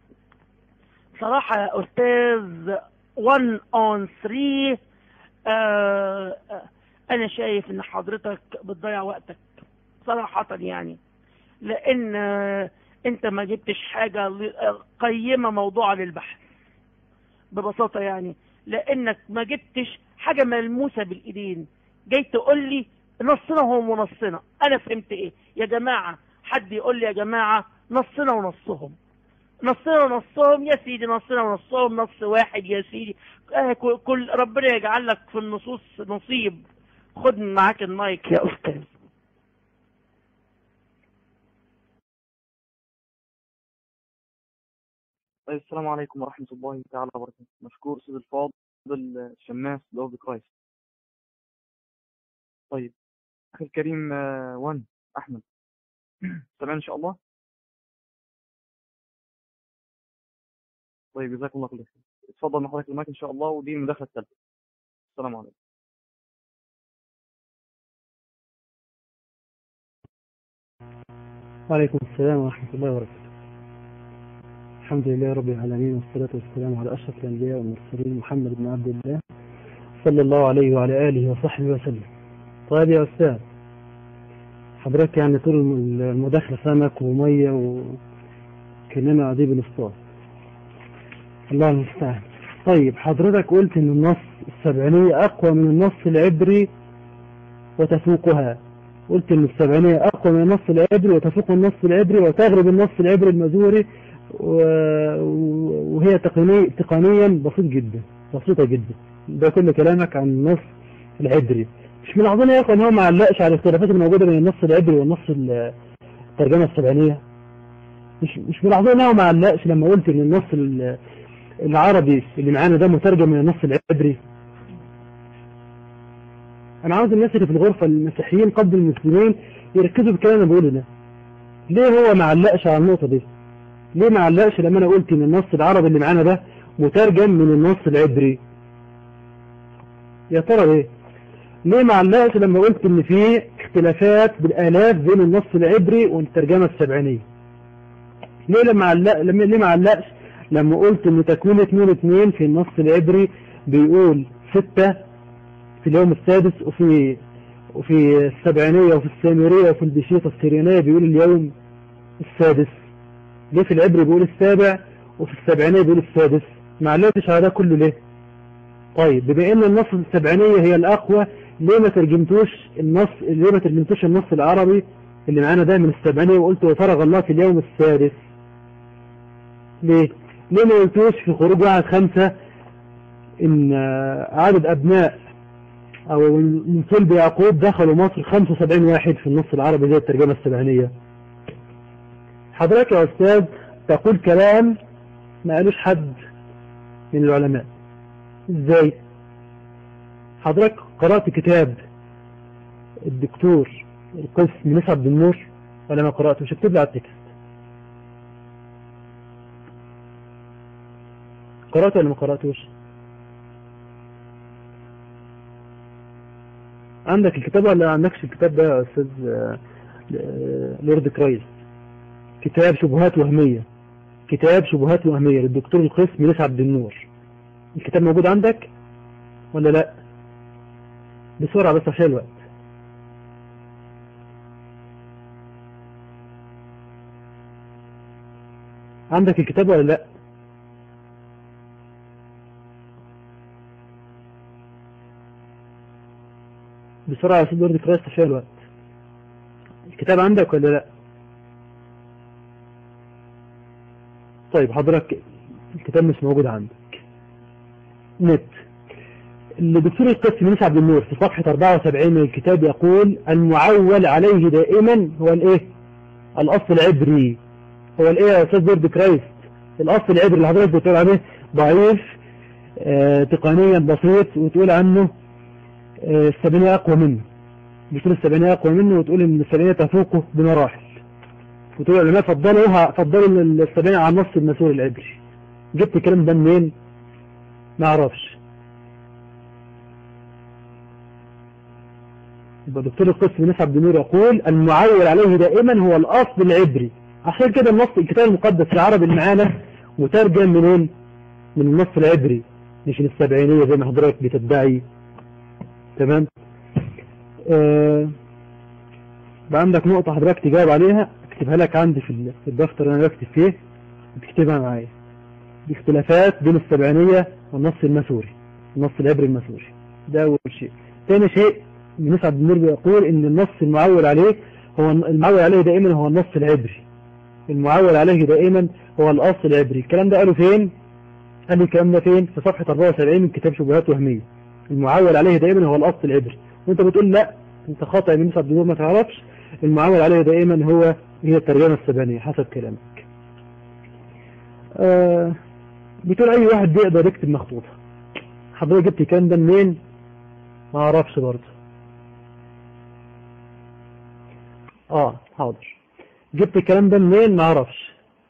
صراحة يا استاذ 1 on 3 آه آه، انا شايف ان حضرتك بتضيع وقتك صراحة يعني لان آه، انت ما جبتش حاجة ل- آه، قيمة موضوعة للبحث ببساطة يعني لانك ما جبتش حاجة ملموسة بالايدين جاي تقول لي نصنا هم ونصنا انا فهمت ايه يا جماعة حد يقول لي يا جماعة نصنا ونصهم نصنا ونصهم يا سيدي نصنا ونصهم نص واحد يا سيدي آه كل كل- ربنا يجعل لك في النصوص نصيب خد معاك المايك يا استاذ طيب السلام عليكم ورحمة الله تعالى وبركاته مشكور أستاذ الفاضل الشماس لوف كرايست طيب أخي الكريم آه، وان أحمد سامعني إن شاء الله طيب جزاكم الله كل خير اتفضل مع حضرتك المايك إن شاء الله ودي المداخلة الثالثة السلام عليكم وعليكم السلام ورحمة الله وبركاته الحمد لله رب العالمين والصلاة والسلام على أشرف الأنبياء والمرسلين محمد بن عبد الله صلى الله عليه وعلى آله وصحبه وسلم طيب يا أستاذ حضرتك يعني طول الم- المداخلة سمك ومية وكأننا قاعدين بنصطاد الله المستعان طيب حضرتك قلت إن النص السبعينية أقوى من النص العبري وتفوقها قلت ان السبعينية اقوى من النص العبري وتفوق النص العبري وتغلب النص العبري المزوري و- وهي تقني تقنيا بسيط جدا بسيطة جدا ده كل كلامك عن النص العبري مش من عظيم يا اخوان هو ما علقش على الاختلافات الموجودة بين النص العبري والنص ال- الترجمة السبعينية مش مش من العظيم هو ما علقش لما قلت ان النص ال- العربي اللي معانا ده مترجم من النص العبري انا عاوز الناس اللي في الغرفة المسيحيين قبل المسلمين يركزوا بالكلام اللي بقوله ده ليه هو ما علقش على النقطة دي ليه ما علقش لما انا قلت ان النص العربي اللي معانا ده مترجم من النص العبري يا ترى ليه ليه ما علقش لما قلت ان في اختلافات بالالاف بين النص العبري والترجمة السبعينية ليه لما علق لما ليه ما علقش لما قلت ان تكوين 2 2 في النص العبري بيقول ستة في اليوم السادس وفي وفي السبعينية وفي السامرية وفي البشيطة السريانية بيقول اليوم السادس ليه في العبري بيقول السابع وفي السبعينية بيقول السادس ما علقتش على ده كله ليه طيب بما ان النص السبعينية هي الاقوى ليه ما ترجمتوش النص ليه ما ترجمتوش النص العربي اللي معانا ده من السبعينية وقلت وفرغ الله في اليوم السادس ليه ليه ما قلتوش في خروج واحد خمسة ان آه، عدد ابناء او من صلب يعقوب دخلوا مصر 75 واحد في النص العربي زي الترجمة السبعينية حضرتك يا استاذ تقول كلام ما قالوش حد من العلماء ازاي حضرتك قرأت كتاب الدكتور القس منيس عبد النور ولا ما قرأته مش اكتب لي على التكست قرأته ولا ما قرأتوش عندك الكتاب ولا عندكش الكتاب ده يا استاذ آه، آه، لورد كرايست كتاب شبهات وهمية كتاب شبهات وهمية للدكتور القس منيس عبد النور الكتاب موجود عندك ولا لا بسرعة بس عشان الوقت عندك الكتاب ولا لا بسرعة يا سيد لورد كرايست عشان الوقت الكتاب عندك ولا لا طيب حضرتك الكتاب مش موجود عندك نت الدكتور القسم منيس عبد النور في صفحة 74 من الكتاب يقول المعول عليه دائما هو الايه الاصل العبري هو الايه يا استاذ لورد كرايست الاصل العبري اللي حضرتك بتقول عليه ضعيف آه تقنيا بسيط وتقول عنه آه السبعينية اقوى منه بتقول السبعينية اقوى منه وتقول ان السبعينية تفوقه بمراحل وتقول العلماء فضلوها فضلوا السبعينية على النص المسؤول العبري جبت الكلام ده منين ما اعرفش يبقى دكتور القسم نسعى عبد النور يقول المعول عليه دائما هو الاصل العبري عشان كده النص الكتاب المقدس العربي اللي معانا مترجم منين من النص العبري مش من السبعينية زي ما حضرتك بتدعي تمام آه بقى عندك نقطة حضرتك تجاوب عليها اكتبها لك عندي في ال- في الدفتر اللي انا بكتب فيه وتكتبها معايا دي اختلافات بين السبعينية والنص المسوري النص العبري المسوري ده أول شيء ثاني شيء يونس عبد النور بيقول إن النص المعول عليه هو المعول عليه دائما هو النص العبري المعول عليه دائما هو الأصل العبري الكلام ده قاله فين؟ قال لي الكلام ده فين؟ في صفحة 74 من كتاب شبهات وهمية المعول عليه دائما هو الأصل العبري وانت بتقول لا انت خاطئ يا يونس عبد النور ما تعرفش المعول عليه دائما هو هي الترجمة السبانية حسب كلامك آه بتقول أي واحد بيقدر يكتب مخطوطة حضرتك جبت الكلام ده منين؟ ما اعرفش برضه اه حاضر جبت الكلام ده منين ما اعرفش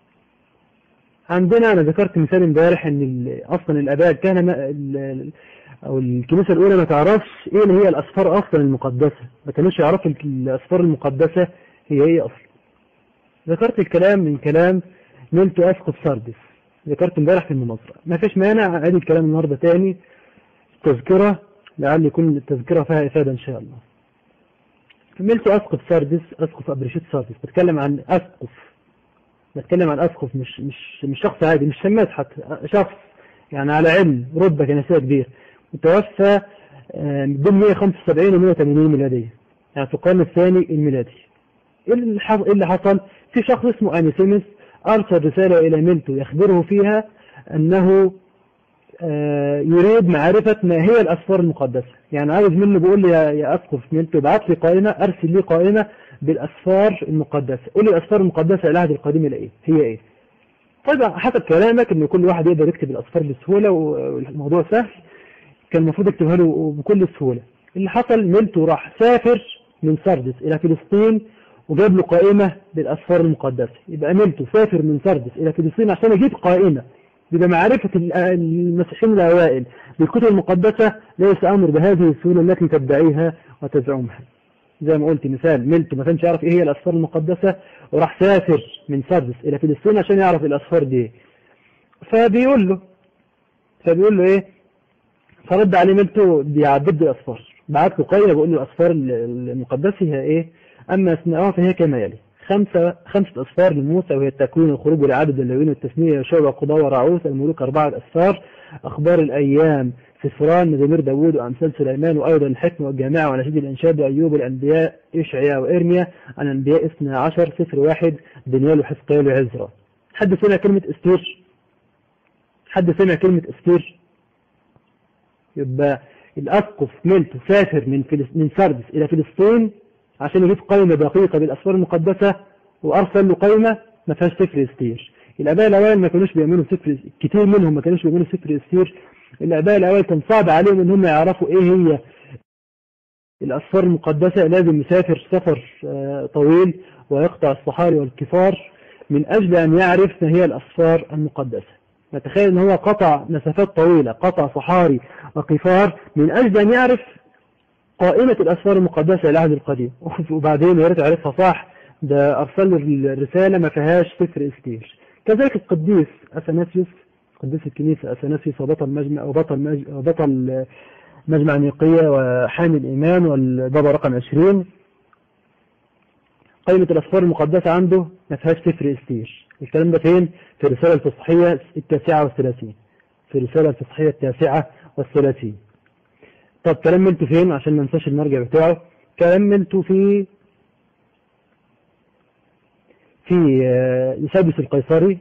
عندنا انا ذكرت مثال امبارح ان ال- اصلا الاباء كان ما ال- ال- او الكنيسه الاولى ما تعرفش ايه اللي هي الاسفار اصلا المقدسه ما كانوش يعرفوا ال- الاسفار المقدسه هي ايه اصلا ذكرت الكلام من كلام ميلتو اسقف ساردس ذكرت امبارح في المناظره ما فيش مانع اعيد الكلام النهارده تاني تذكره لعل يكون التذكره فيها افاده ان شاء الله ميلتو اسقف ساردس اسقف ابريشيت ساردس بتكلم عن اسقف بتكلم عن اسقف مش مش مش شخص عادي مش شماس حتى شخص يعني على علم رتبه كنسيه كبير متوفى آه، بين 175 و 180 ميلاديه يعني في القرن الثاني الميلادي ايه اللي حص- إيه اللي حصل في شخص اسمه انيسيمس ارسل رساله الى ميلتو يخبره فيها انه آه، يريد معرفة ما هي الأسفار المقدسة يعني عاوز منه بيقول لي يا يا أسقف ميلتو ابعت لي قائمة أرسل لي قائمة بالأسفار المقدسة قول لي الأسفار المقدسة العهد القديم إلى إيه هي إيه طيب حسب كلامك إن كل واحد يقدر يكتب الأسفار بسهولة والموضوع سهل كان المفروض يكتبها له بكل سهولة اللي حصل ميلتو راح سافر من سردس إلى فلسطين وجاب له قائمة بالأسفار المقدسة يبقى ميلتو سافر من سردس إلى فلسطين عشان يجيب قائمة يبقى معرفة ال- المسيحيين الأوائل بالكتب المقدسة ليس أمر بهذه السهولة التي تدعيها وتزعمها زي ما قلت مثال ميلتو ما كانش يعرف ايه هي الأسفار المقدسة وراح سافر من سردس إلى فلسطين عشان يعرف الأسفار دي ايه فبيقول له فبيقول له ايه فرد عليه ميلتو بيعدد له الأسفار بعت له قائمة بيقول له الأسفار المقدسة هي ايه أما أثناءها فهي كما يلي خمسة خمسة أسفار لموسى وهي التكوين والخروج والعدد واللاوين والتثنية وشعب وقضاء ورعوث الملوك أربعة أسفار أخبار الأيام سفران مزامير داوود وأمثال سليمان وأيضا الحكمة والجامعة ونشيد الإنشاد وأيوب والأنبياء إشعياء وإرميا عن الأنبياء اثنا عشر سفر واحد دانيال وحزقيال وعزرا حد سمع كلمة استير حد سمع كلمة استير يبقى الأسقف ميلتو سافر من فلس... من سردس إلى فلسطين عشان يجيب قائمة دقيقة بالأسفار المقدسة وأرسل له قائمة ما فيهاش سفر استير الآباء الأوائل ما كانوش بيعملوا سفر كتير منهم ما كانوش بيعملوا سفر استير الآباء الأوائل كان صعب عليهم إن هم يعرفوا إيه هي الأسفار المقدسة لازم يسافر سفر آه، طويل ويقطع الصحاري والكفار من أجل أن يعرف ما هي الأسفار المقدسة نتخيل أن هو قطع مسافات طويلة قطع صحاري وقفار من أجل أن يعرف قائمة الأسفار المقدسة العهد القديم وبعدين يا ريت عرفها صح ده أرسل له الرسالة ما فيهاش سفر استير كذلك القديس أثناسيوس قديس الكنيسة أثناسيوس وبطل مجمع وبطل مج... وبطل مجمع نيقية وحامي الإيمان والبابا رقم 20 قائمة الأسفار المقدسة عنده ما فيهاش سفر استير الكلام ده فين؟ في الرسالة الفصحية التاسعة والثلاثين في الرسالة الفصحية التاسعة والثلاثين طب كلام ملته فين عشان ما ننساش المرجع بتاعه كلام ملته في في آه، يسابس القيصري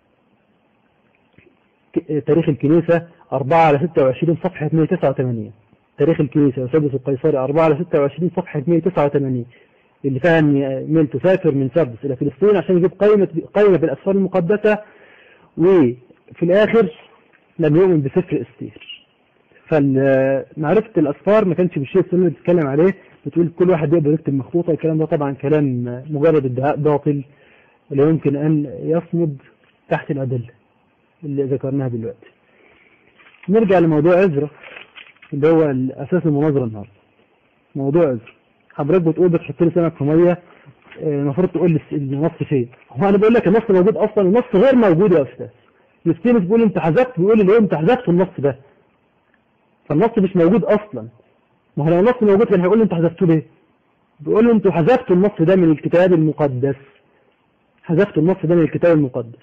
ك- تاريخ الكنيسة 4 على 26 صفحة 189 تاريخ الكنيسة يسابس القيصري 4 على 26 صفحة 189 اللي فيها ان ميلتو سافر من سردس الى فلسطين عشان يجيب قائمة قائمة بالاسفار المقدسة وفي الاخر لم يؤمن بسفر استير فمعرفة الاسفار ما كانش بالشيء السنة اللي بتتكلم عليه بتقول كل واحد يقدر يكتب مخطوطة الكلام ده طبعا كلام مجرد ادعاء باطل ولا يمكن ان يصمد تحت الادلة اللي ذكرناها دلوقتي نرجع لموضوع عزرا اللي هو اساس المناظرة النهارده موضوع عزرا حضرتك بتقول بتحط لي سمك في ميه آه، المفروض تقول لي النص فين هو انا بقول لك النص موجود اصلا النص غير موجود يا استاذ يستنس بيقول انت حذفت بيقول لي ليه انت حذفت النص ده فالنص مش موجود اصلا ما هو لو النص موجود كان هيقول لي انت حذفته ليه بيقول له انتوا حذفتوا النص ده من الكتاب المقدس حذفتوا النص ده من الكتاب المقدس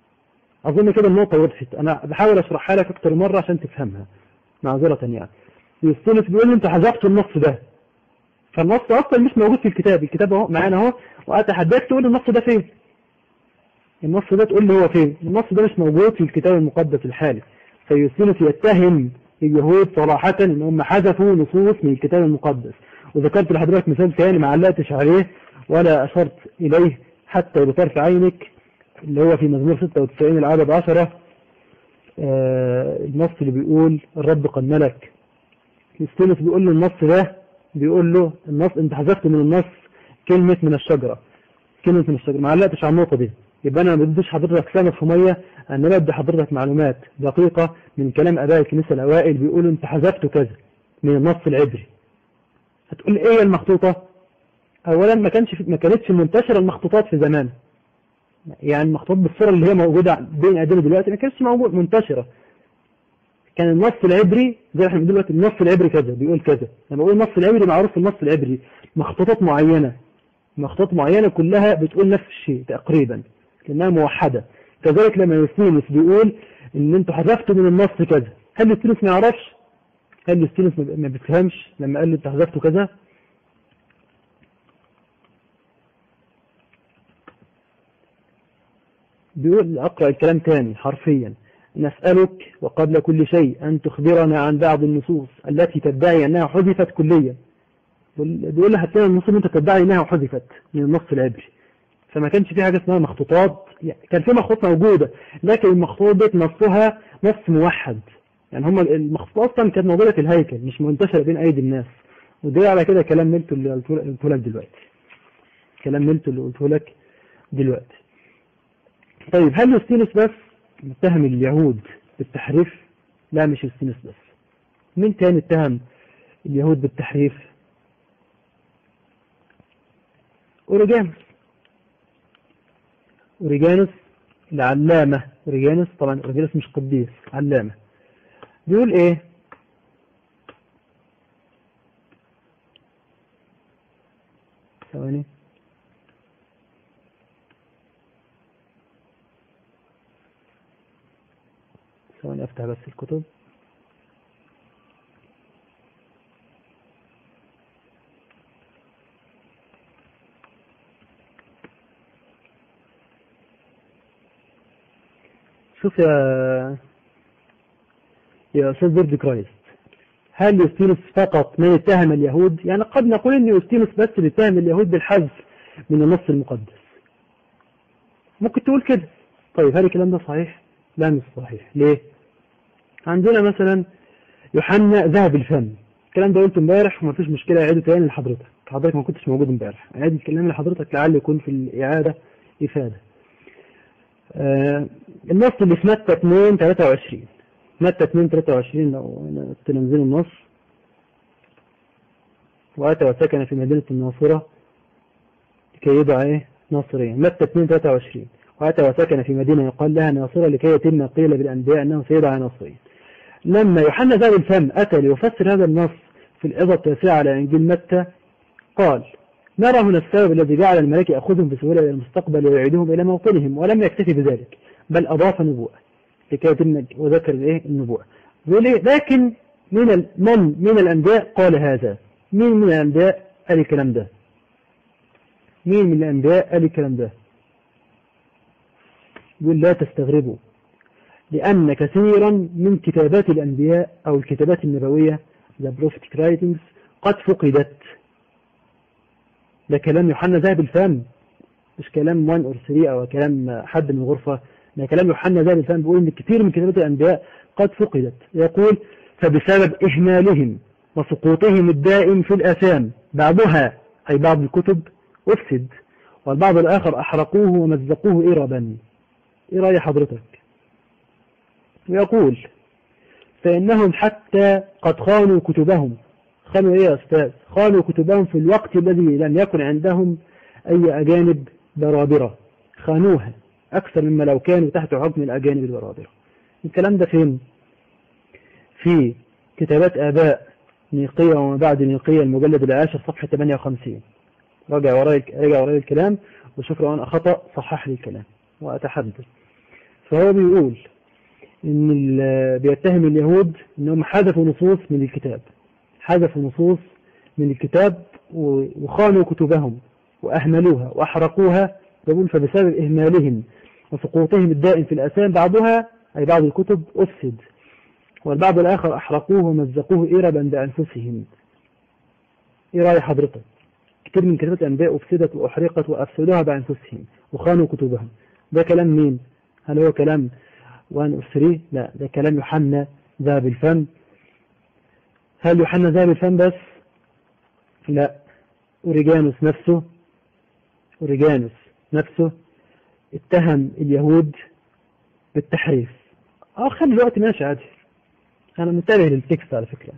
اظن كده النقطه وضحت انا بحاول اشرحها لك اكتر مره عشان تفهمها معذره يعني يوستينوس بيقول له انت حذفت النص ده فالنص اصلا مش موجود في الكتاب الكتاب اهو معانا اهو واتحداك تقول لي النص ده فين النص ده تقول لي هو فين النص ده مش موجود في الكتاب المقدس الحالي فيوستينوس يتهم اليهود صراحة ان هم حذفوا نصوص من الكتاب المقدس وذكرت لحضرتك مثال ثاني ما علقتش عليه ولا اشرت اليه حتى بطرف عينك اللي هو في مزمور 96 العدد 10 آه النص اللي بيقول الرب قد ملك يوستينوس بيقول له النص ده بيقول له النص انت حذفت من النص كلمة من الشجرة كلمة من الشجرة ما علقتش على النقطة دي يبقى انا ما بديش حضرتك سنة حمية انا بدي حضرتك معلومات دقيقة من كلام اباء الكنيسة الاوائل بيقولوا انت حذفت كذا من النص العبري هتقول لي ايه المخطوطة اولا ما كانش في ما كانتش منتشرة المخطوطات في زمان يعني المخطوطات بالصورة اللي هي موجودة بين ايدينا دلوقتي ما كانتش موجود منتشرة كان النص العبري زي ما احنا بنقول دلوقتي النص العبري كذا بيقول كذا لما بقول النص العبري معروف النص العبري مخطوطات معينة مخطوطات معينة كلها بتقول نفس الشيء تقريبا لانها موحدة كذلك لما يوستينوس بيقول ان انتوا حذفتوا من النص كذا هل يوستينوس ما يعرفش هل يوستينوس ما بيفهمش لما قال له انتوا حذفتوا كذا بيقول اقرأ الكلام تاني حرفيا نسألك وقبل كل شيء أن تخبرنا عن بعض النصوص التي تدعي أنها حذفت كليا بيقول لها هتلاقي النصوص اللي أنت تدعي أنها حذفت من النص العبري فما كانش في حاجة اسمها مخطوطات يعني كان في مخطوطات موجودة لكن المخطوطات دي نصها نص موحد يعني هم المخطوطات أصلا كانت موجودة في الهيكل مش منتشرة بين أيدي الناس وده على كده كلام ملتو اللي قلته لك دلوقتي كلام ملتو اللي قلته لك دلوقتي طيب هل يوستينوس بس متهم اليهود بالتحريف لا مش يوستينوس بس مين تاني اتهم اليهود بالتحريف أوريجانوس أوريجانوس العلامة أوريجانوس طبعا أوريجانوس مش قديس علامة بيقول ايه ثواني ثواني افتح بس الكتب شوف يا يا أستاذ بيرد كرايست هل يوستينوس فقط من اتهم اليهود يعني قد نقول ان يوستينوس بس اللي اتهم اليهود بالحذف من النص المقدس ممكن تقول كده طيب هل الكلام ده صحيح لا مش صحيح ليه عندنا مثلا يوحنا ذهب الفم الكلام ده قلته امبارح وما فيش مشكله اعيده تاني لحضرتك حضرتك ما كنتش موجود امبارح اعيد الكلام لحضرتك لعل يكون في الاعاده افاده آه النص اللي في متى 2 23 متى 2 23 لو تنزل النص واتى وسكن في مدينه الناصره لكي يدعى ايه ناصريا متى 2 23 واتى وسكن في مدينه يقال لها ناصره لكي يتم قيل بالانبياء انه سيدعى ناصريا لما يوحنا ذا الفم أتى ليفسر هذا النص في الإضة التاسعة على إنجيل متى قال نرى هنا السبب الذي جعل الملك يأخذهم بسهولة إلى المستقبل ويعيدهم إلى موطنهم ولم يكتفي بذلك بل أضاف نبوءة لكي يتم وذكر الإيه النبوءة يقول إيه لكن من ال... من من الأنبياء قال هذا مين من الأنبياء قال الكلام ده مين من الأنبياء قال الكلام ده يقول لا تستغربوا لأن كثيرا من كتابات الأنبياء أو الكتابات النبوية the prophetic writings قد فقدت ده كلام يوحنا ذهب الفم مش كلام وان اور 3 أو كلام حد من الغرفة ده كلام يوحنا ذهب الفم بيقول إن كثير من كتابات الأنبياء قد فقدت يقول فبسبب إهمالهم وسقوطهم الدائم في الآثام بعضها أي بعض الكتب أفسد والبعض الآخر أحرقوه ومزقوه إربا إيه رأي حضرتك ويقول فإنهم حتى قد خانوا كتبهم خانوا إيه يا أستاذ خانوا كتبهم في الوقت الذي لم يكن عندهم أي أجانب برابرة خانوها أكثر مما لو كانوا تحت حكم الأجانب البرابرة الكلام ده فين في كتابات آباء نيقية وما بعد نيقية المجلد العاشر صفحة 58 راجع وراي راجع وراي الكلام وشوف لو أنا خطأ صحح لي الكلام وأتحدث فهو بيقول ان بيتهم اليهود انهم حذفوا نصوص من الكتاب حذفوا نصوص من الكتاب وخانوا كتبهم وأهملوها وأحرقوها يقول فبسبب إهمالهم وسقوطهم الدائم في الأسام بعضها أي بعض الكتب أفسد والبعض الآخر أحرقوه ومزقوه إربا بأنفسهم إيه رأي حضرتك كتير من كتابات الأنبياء أفسدت وأحرقت وأفسدوها بأنفسهم وخانوا كتبهم ده كلام مين هل هو كلام وان أسري لا ده كلام يوحنا ذهب الفم هل يوحنا ذهب الفم بس لا أوريجانوس نفسه أوريجانوس نفسه اتهم اليهود بالتحريف اه خلي الوقت ماشي عادي انا منتبه للتكست على فكرة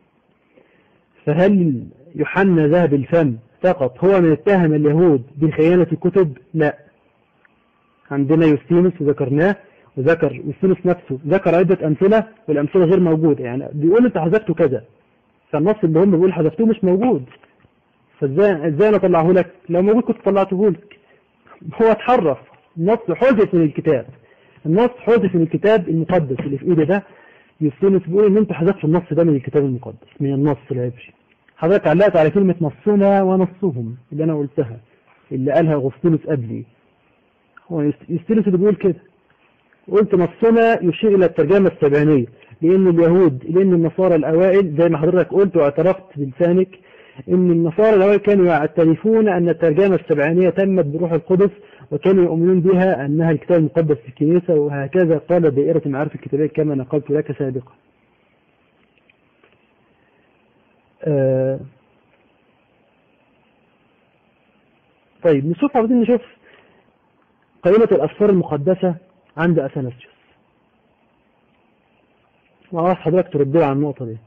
فهل يوحنا ذهب الفم فقط هو من اتهم اليهود بخيانة الكتب لا عندنا يوستينوس وذكرناه وذكر يوستينوس نفسه ذكر عدة أمثلة والأمثلة غير موجودة يعني بيقول أنت حذفته كذا فالنص اللي هم بيقول حذفتوه مش موجود فازاي ازاي انا اطلعه لك لو موجود كنت طلعته لك هو اتحرف النص حذف من الكتاب النص حذف من الكتاب المقدس اللي في ايدي ده يوستينوس بيقول ان انت حذفت النص ده من الكتاب المقدس من النص العبري حضرتك علقت على كلمة نصنا ونصهم اللي انا قلتها اللي قالها اغسطينوس قبلي هو يوستينوس اللي بيقول كده قلت نصنا يشير الى الترجمة السبعينية لان اليهود لان النصارى الاوائل زي ما حضرتك قلت واعترفت بلسانك ان النصارى الاوائل كانوا يعترفون ان الترجمة السبعينية تمت بروح القدس وكانوا يؤمنون بها انها الكتاب المقدس في الكنيسة وهكذا قال دائرة المعارف الكتابية كما نقلت لك سابقا آه طيب نشوف عاوزين نشوف قائمة الأسفار المقدسة عند أثناسيوس وعاوز حضرتك ترد على النقطة دي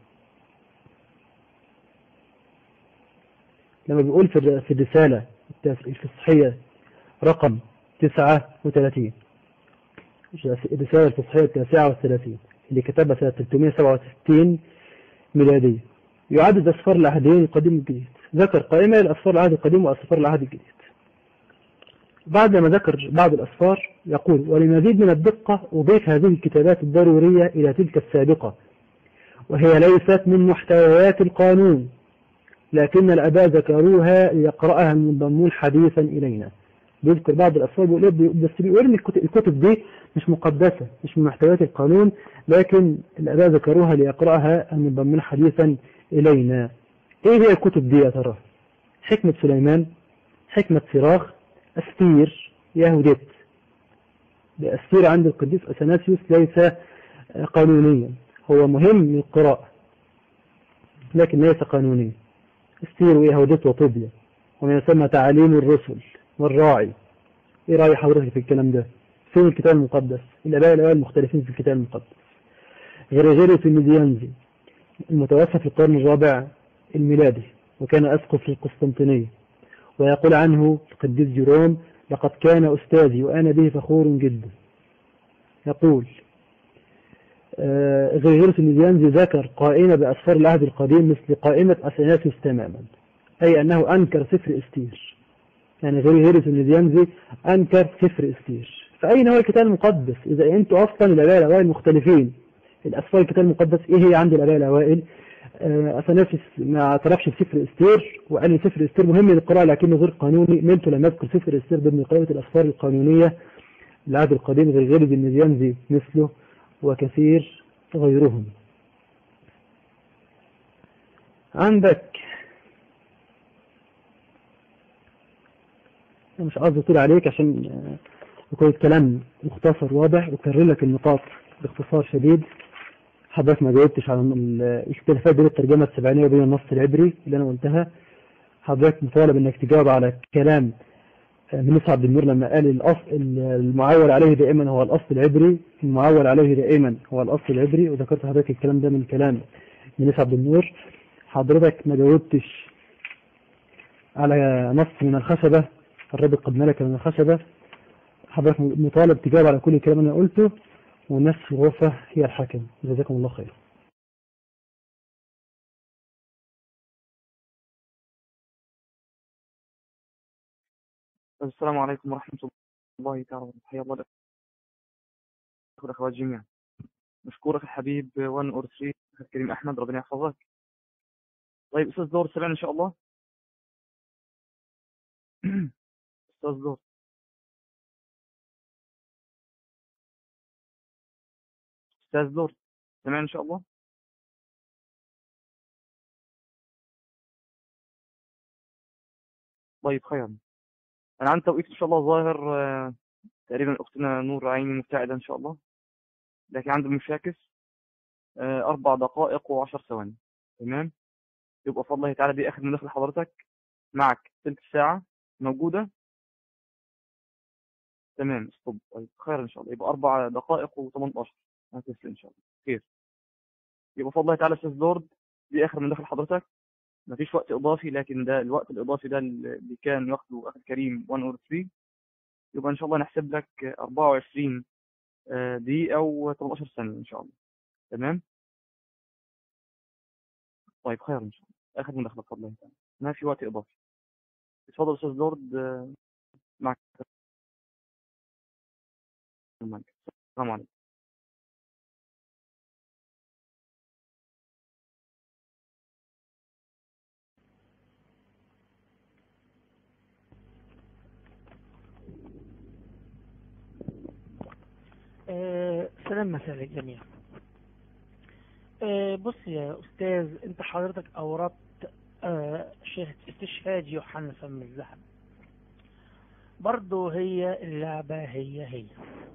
لما بيقول في في الرسالة الفصحية رقم 39 الرسالة الفصحية التاسعة والثلاثين اللي كتبها سنة 367 ميلادية يعدد أسفار العهدين القديم والجديد ذكر قائمة لأسفار العهد القديم وأسفار العهد الجديد بعد ما ذكر بعض الأسفار يقول ولمزيد من الدقة أضيف هذه الكتابات الضرورية إلى تلك السابقة وهي ليست من محتويات القانون لكن الأباء ذكروها ليقرأها المنضمون حديثا إلينا بيذكر بعض الأسفار بيقول بس بيقول إن الكتب دي مش مقدسة مش من محتويات القانون لكن الأباء ذكروها ليقرأها المنضمون حديثا إلينا إيه هي الكتب دي يا ترى حكمة سليمان حكمة صراخ أستير يهودت أستير عند القديس أثناسيوس ليس قانونيا هو مهم للقراءة لكن ليس قانونيا أستير ويهودت وطوبيا وما يسمى تعاليم الرسل والراعي ايه رأي حضرتك في الكلام ده فين الكتاب المقدس الاباء الاوائل المختلفين في الكتاب المقدس غريغوريوس الميديانزي المتوفى في القرن الرابع الميلادي وكان اسقف في القسطنطينية ويقول عنه القديس جيروم لقد كان أستاذي وأنا به فخور جدا يقول آه غريغوريوس الميديانزي ذكر قائمة بأسفار العهد القديم مثل قائمة أثناسيوس تماما أي أنه أنكر سفر استير يعني غريغوريوس الميديانزي أنكر سفر استير فأين هو الكتاب المقدس إذا أنتوا أصلا الآباء الأوائل مختلفين الأسفار الكتاب المقدس إيه هي عند الآباء الأوائل أثناسيوس ما اعترفش بسفر استير وقال لي سفر استير مهم للقراءة لكنه غير قانوني ملته لم يذكر سفر استير ضمن قائمة الأسفار القانونية العهد القديم غريغوريوس الميديانزي مثله وكثير غيرهم عندك أنا مش عاوز أطول عليك عشان يكون الكلام مختصر واضح وكرر لك النقاط باختصار شديد حضرتك ما جاوبتش على الاختلافات بين الترجمة السبعينية وبين النص العبري اللي أنا قلتها حضرتك مطالب إنك تجاوب على كلام منيس عبد النور لما قال الأصل المعول عليه دائما هو الأصل العبري المعول عليه دائما هو الأصل العبري وذكرت حضرتك الكلام ده من كلام منيس عبد النور حضرتك ما جاوبتش على نص من الخشبة الرب قد ملك من الخشبة حضرتك مطالب تجاوب على كل الكلام اللي أنا قلته والنفس الغرفة هي الحاكم جزاكم الله خير السلام عليكم ورحمة الله تعالى وبركاته حيا الله الأخوات جميعا مشكورك الحبيب وان أور 3 الكريم أحمد ربنا يحفظك طيب أستاذ دور سمعنا إن شاء الله أستاذ دور أستاذ دور سمعنا إن شاء الله طيب خير أنا عندي توقيت إن شاء الله ظاهر آه، تقريبا أختنا نور عيني مبتعدة إن شاء الله لكن عند المشاكس آه، أربع دقائق وعشر ثواني تمام يبقى فضل الله تعالى دي آخر مداخلة حضرتك معك تلت ساعة موجودة تمام استوب طيب خير إن شاء الله يبقى أربع دقائق و18 هتسلم إن شاء الله خير يبقى فضل الله تعالى أستاذ لورد دي آخر مداخلة حضرتك مفيش وقت إضافي لكن ده الوقت الإضافي ده اللي كان واخده أخي الكريم 1 اور 3 يبقى إن شاء الله نحسب لك 24 آه، دقيقة و18 ثانية إن شاء الله تمام طيب خير إن شاء الله آخر مداخلة بفضل الله تعالى ما في وقت إضافي اتفضل أستاذ لورد آه، معك المايك. السلام عليكم آه، سلام مساء للجميع آه، بص يا أستاذ أنت حضرتك أوردت آه، شهد استشهاد يوحنا فم الذهب برضو هي اللعبة هي هي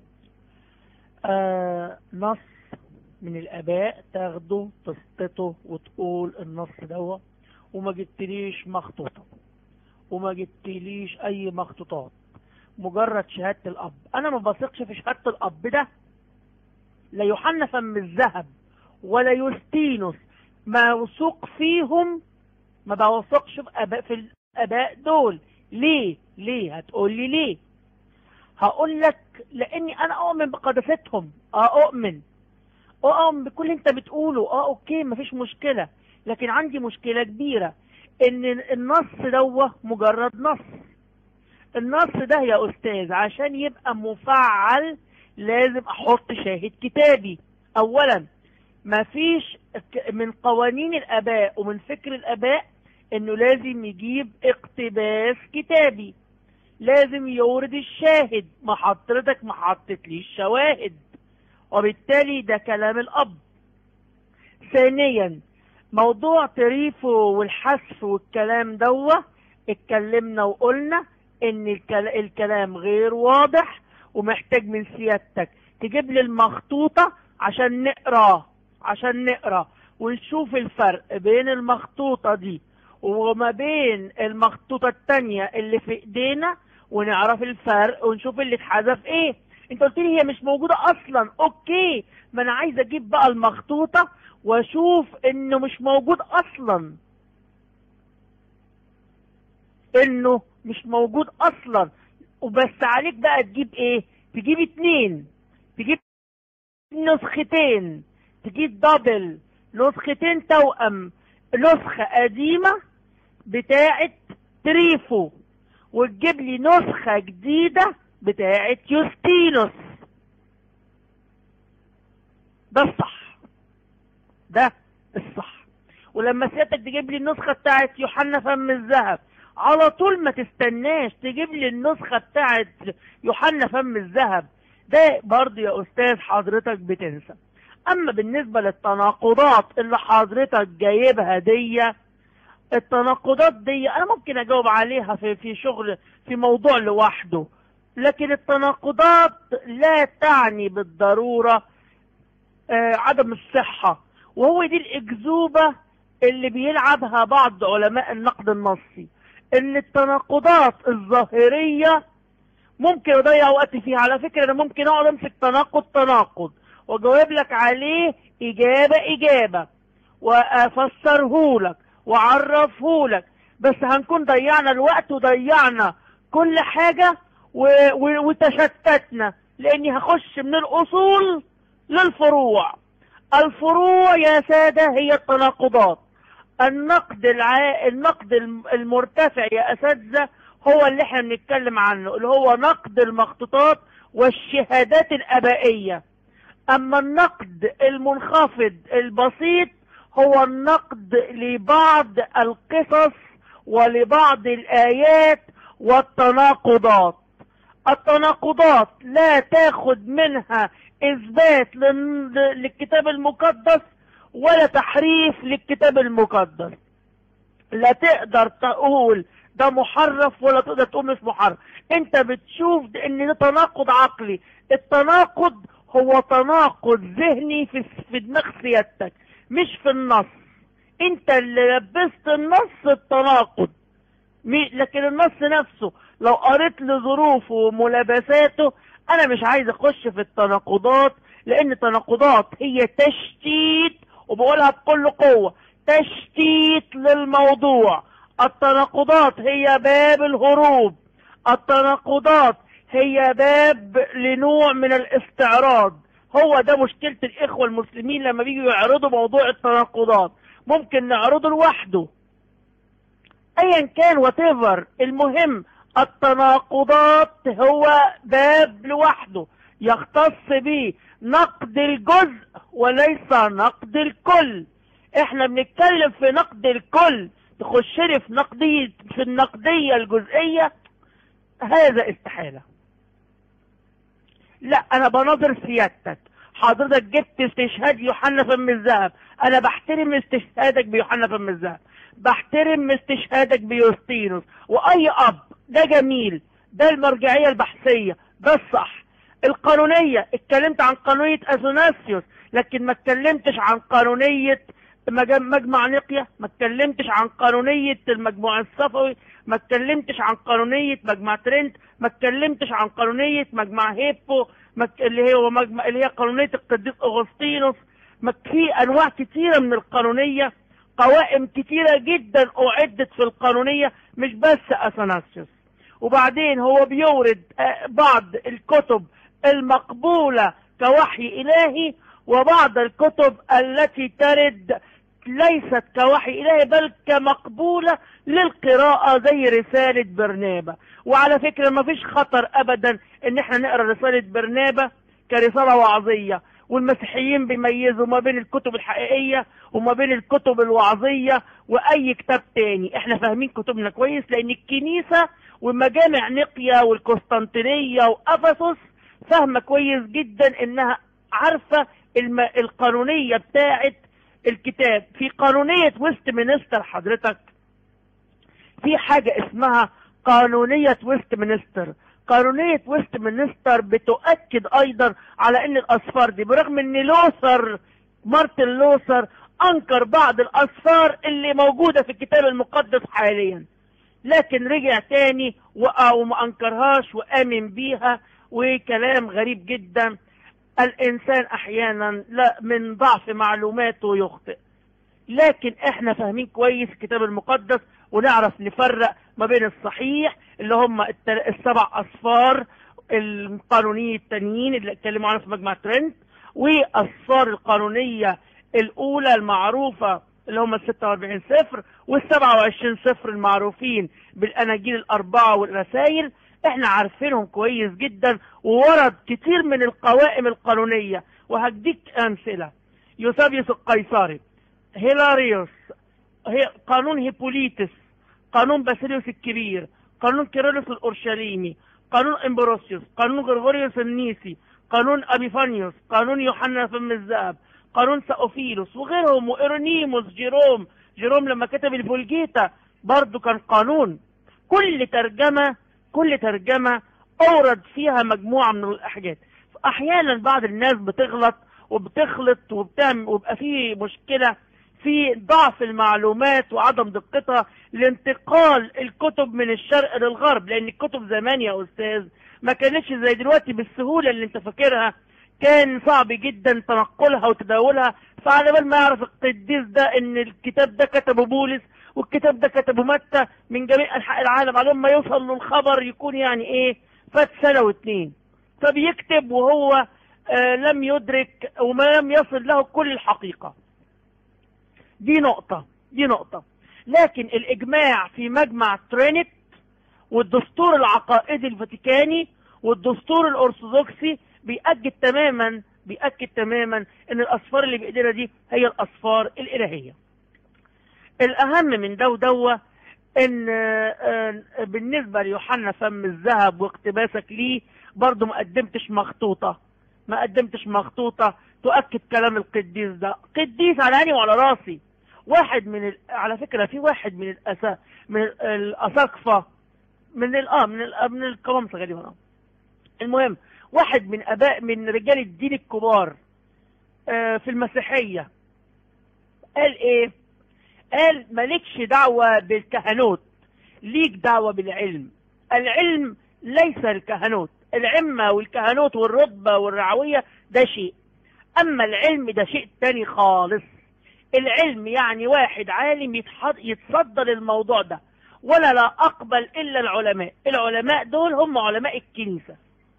آه، نص من الآباء تاخده تسقطه وتقول النص دوا وما جبتليش مخطوطة وما جبتليش أي مخطوطات مجرد شهادة الأب أنا ما بثقش في شهادة الأب ده لا يوحنا فم الذهب ولا يوستينوس ما وثق فيهم ما بوثقش في أباء في الآباء دول ليه ليه هتقول لي ليه هقول لك لاني انا اؤمن بقداستهم اه اؤمن اؤمن بكل اللي انت بتقوله اه اوكي مفيش مشكلة لكن عندي مشكلة كبيرة ان النص دوه مجرد نص النص ده يا استاذ عشان يبقى مفعل لازم احط شاهد كتابي اولا مفيش ك- من قوانين الاباء ومن فكر الاباء انه لازم يجيب اقتباس كتابي لازم يورد الشاهد ما حضرتك ما حطتليش شواهد وبالتالي ده كلام الاب ثانيا موضوع تريفه والحذف والكلام دوه اتكلمنا وقلنا ان الكل- الكلام غير واضح ومحتاج من سيادتك تجيب لي المخطوطة عشان نقراه عشان نقرا ونشوف الفرق بين المخطوطة دي وما بين المخطوطة التانية اللي في ايدينا ونعرف الفرق ونشوف اللي اتحذف ايه انت قلت لي هي مش موجودة اصلا اوكي ما انا عايز اجيب بقى المخطوطة واشوف انه مش موجود اصلا انه مش موجود اصلا وبس عليك بقى تجيب ايه تجيب اتنين تجيب نسختين تجيب دبل نسختين توأم نسخة قديمة بتاعة تريفو وتجيب لي نسخة جديدة بتاعة يوستينوس ده الصح ده الصح ولما سيادتك تجيب لي النسخة بتاعت يوحنا فم الذهب على طول ما تستناش تجيب لي النسخة بتاعت يوحنا فم الذهب ده برضه يا استاذ حضرتك بتنسى اما بالنسبة للتناقضات اللي حضرتك جايبها دي التناقضات دي انا ممكن اجاوب عليها في في شغل في موضوع لوحده لكن التناقضات لا تعني بالضرورة آه عدم الصحة وهو دي الاكذوبة اللي بيلعبها بعض علماء النقد النصي ان التناقضات الظاهرية ممكن اضيع وقت فيها على فكرة انا ممكن اقعد امسك تناقض تناقض واجاوب لك عليه اجابة اجابة وافسره لك وعرفه لك بس هنكون ضيعنا الوقت وضيعنا كل حاجة و... و... وتشتتنا لاني هخش من الاصول للفروع الفروع يا سادة هي التناقضات النقد الع... النقد المرتفع يا اساتذه هو اللي احنا بنتكلم عنه اللي هو نقد المخطوطات والشهادات الابائيه اما النقد المنخفض البسيط هو النقد لبعض القصص ولبعض الآيات والتناقضات التناقضات لا تاخد منها إثبات لل- للكتاب المقدس ولا تحريف للكتاب المقدس لا تقدر تقول ده محرف ولا تقدر تقول مش محرف انت بتشوف ده ان ده تناقض عقلي التناقض هو تناقض ذهني في في دماغ سيادتك مش في النص انت اللي لبست النص التناقض مي- لكن النص نفسه لو قريت له ظروفه وملابساته انا مش عايز اخش في التناقضات لان التناقضات هي تشتيت وبقولها بكل قوة تشتيت للموضوع التناقضات هي باب الهروب التناقضات هي باب لنوع من الاستعراض هو ده مشكلة الإخوة المسلمين لما بيجوا يعرضوا موضوع التناقضات ممكن نعرضه لوحده ايا كان whatever المهم التناقضات هو باب لوحده يختص به نقد الجزء وليس نقد الكل احنا بنتكلم في نقد الكل تخش لي في نقدية في النقدية الجزئية هذا استحالة لا انا بناظر سيادتك حضرتك جبت استشهاد يوحنا فم الذهب انا بحترم استشهادك بيوحنا فم الذهب بحترم استشهادك بيوستينوس واي اب ده جميل ده المرجعية البحثية ده الصح القانونية اتكلمت عن قانونية اثناسيوس لكن ما اتكلمتش عن قانونية مج- مجمع نقية ما اتكلمتش عن قانونية المجموع الصفوي ما اتكلمتش عن قانونية مجمع ترنت ما اتكلمتش عن قانونية مجمع هيبو ما ك- اللي هو مجمع اللي هي قانونية القديس اغسطينوس ما ك- في انواع كتيرة من القانونية قوائم كتيرة جدا اعدت في القانونية مش بس اثناسيوس وبعدين هو بيورد آه، بعض الكتب المقبولة كوحي إلهي وبعض الكتب التي ترد ليست كوحي إلهي بل كمقبولة للقراءة زي رسالة برنابة وعلى فكرة ما فيش خطر أبدا إن احنا نقرأ رسالة برنابة كرسالة وعظية والمسيحيين بيميزوا ما بين الكتب الحقيقية وما بين الكتب الوعظية وأي كتاب تاني احنا فاهمين كتبنا كويس لأن الكنيسة ومجامع نقيا والقسطنطينية وأفسس فاهمة كويس جدا إنها عارفة الم... القانونية بتاعت الكتاب في قانونية ويست مينستر حضرتك في حاجة اسمها قانونية ويست مينستر قانونية ويست مينستر بتؤكد ايضا على ان الاصفار دي برغم ان لوثر مارتن لوثر انكر بعض الاصفار اللي موجودة في الكتاب المقدس حاليا لكن رجع تاني وقع وما انكرهاش وامن بيها وكلام غريب جدا الانسان احيانا لا من ضعف معلوماته يخطئ لكن احنا فاهمين كويس الكتاب المقدس ونعرف نفرق ما بين الصحيح اللي هم التل- السبع اصفار القانونية التانيين اللي اتكلموا عنها في مجمع ترند واصفار القانونية الاولى المعروفة اللي هم ال 46 صفر وال 27 صفر المعروفين بالاناجيل الاربعة والرسائل احنا عارفينهم كويس جدا وورد كتير من القوائم القانونية وهديك امثلة يوسابيوس القيصري هيلاريوس هي قانون هيبوليتس قانون باسيليوس الكبير قانون كيرلس الأورشليمي قانون امبروسيوس قانون غرغوريوس النيسي قانون أبيفانيوس قانون يوحنا فم الذهب قانون سأوفيلوس وغيرهم وإيرونيموس جيروم جيروم لما كتب الفولجيتا برضو كان قانون كل ترجمة كل ترجمة أورد فيها مجموعة من الأحاجات أحيانا بعض الناس بتغلط وبتخلط وبتعمل وبقى فيه مشكلة في ضعف المعلومات وعدم دقتها لانتقال الكتب من الشرق للغرب لان الكتب زمان يا استاذ ما كانتش زي دلوقتي بالسهولة اللي انت فاكرها كان صعب جدا تنقلها وتداولها فعلى بال ما يعرف القديس ده ان الكتاب ده كتبه بولس والكتاب ده كتبه متى من جميع انحاء العالم على ما يوصل له الخبر يكون يعني ايه فات سنة واتنين فبيكتب وهو آه لم يدرك وما لم يصل له كل الحقيقة دي نقطة دي نقطة لكن الإجماع في مجمع ترينت والدستور العقائدي الفاتيكاني والدستور الأرثوذكسي بيأكد تماما بيأكد تماما ان الاصفار اللي بايدينا دي هي الاصفار الالهية الاهم من ده ودوه ان آه، بالنسبة ليوحنا فم الذهب واقتباسك ليه برضو ما قدمتش مخطوطة ما قدمتش مخطوطة تؤكد كلام القديس ده قديس على عيني وعلى راسي واحد من ال... على فكرة في واحد من الأسا... من ال- الأساقفة من ال... اه من ال... من القوامسة غالبا آه. المهم واحد من اباء من رجال الدين الكبار آه، في المسيحية قال ايه قال مالكش دعوة بالكهنوت ليك دعوة بالعلم العلم ليس الكهنوت العمة والكهنوت والرتبة والرعوية ده شيء اما العلم ده شيء تاني خالص العلم يعني واحد عالم يتحض يتصدر الموضوع ده ولا لا اقبل الا العلماء العلماء دول هم علماء الكنيسة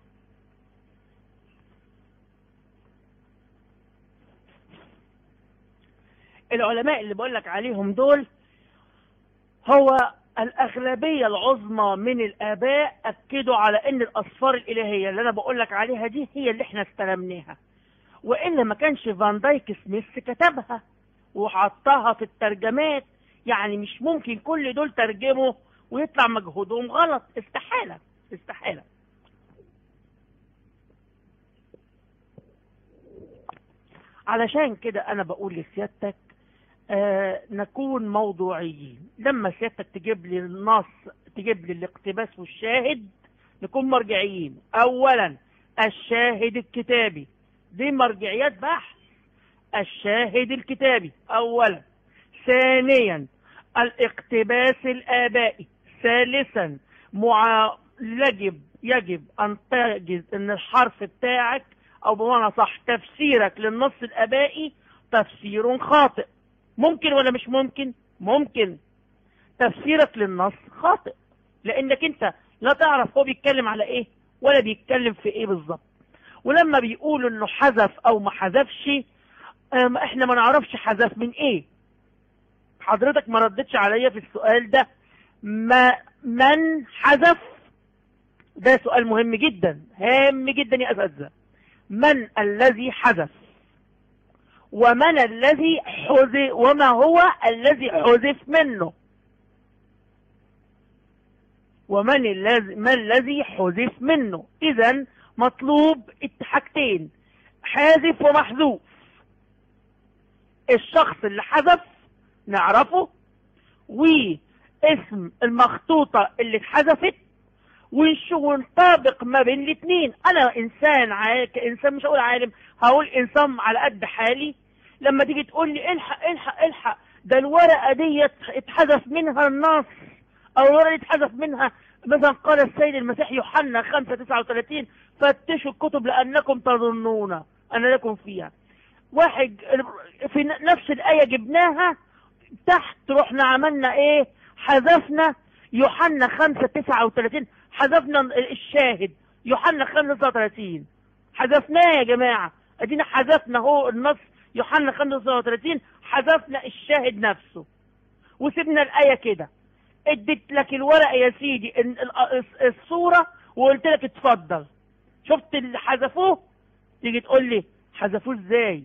العلماء اللي بقولك عليهم دول هو الأغلبية العظمى من الآباء أكدوا على أن الأصفار الإلهية اللي أنا بقولك عليها دي هي اللي احنا استلمناها وإلا ما كانش فان دايك سميث كتبها وحطها في الترجمات يعني مش ممكن كل دول ترجموا ويطلع مجهودهم غلط استحالة استحالة علشان كده أنا بقول لسيادتك آه نكون موضوعيين لما سيادتك تجيب لي النص تجيب لي الاقتباس والشاهد نكون مرجعيين اولا الشاهد الكتابي دي مرجعيات بحث الشاهد الكتابي اولا ثانيا الاقتباس الابائي ثالثا مع... يجب يجب ان تجد ان الحرف بتاعك او بمعنى صح تفسيرك للنص الابائي تفسير خاطئ ممكن ولا مش ممكن ممكن تفسيرك للنص خاطئ لانك انت لا تعرف هو بيتكلم على ايه ولا بيتكلم في ايه بالظبط ولما بيقولوا انه حذف او ما حذفش آم، احنا ما نعرفش حذف من ايه حضرتك ما ردتش عليا في السؤال ده ما من حذف ده سؤال مهم جدا هام جدا يا اساتذه من الذي حذف ومن الذي حذف وما هو الذي حذف منه ومن الذي ما الذي حذف منه اذا مطلوب حاجتين حاذف ومحذوف الشخص اللي حذف نعرفه واسم المخطوطة اللي اتحذفت ونشو ونطابق ما بين الاثنين انا انسان عا... كانسان مش هقول عالم هقول انسان على قد حالي لما تيجي تقول لي الحق الحق الحق ده الورقه دي اتحذف منها النص او الورقه دي اتحذف منها مثلا قال السيد المسيح يوحنا 5 39 فتشوا الكتب لانكم تظنون ان لكم فيها واحد في نفس الايه جبناها تحت رحنا عملنا ايه حذفنا يوحنا 5 39 حذفنا الشاهد يوحنا 5 39 حذفناه يا جماعة ادينا حذفنا هو النص يوحنا 5 39 حذفنا الشاهد نفسه وسيبنا الآية كده اديت لك الورقة يا سيدي الصورة وقلت لك اتفضل شفت اللي حذفوه تيجي تقول لي حذفوه ازاي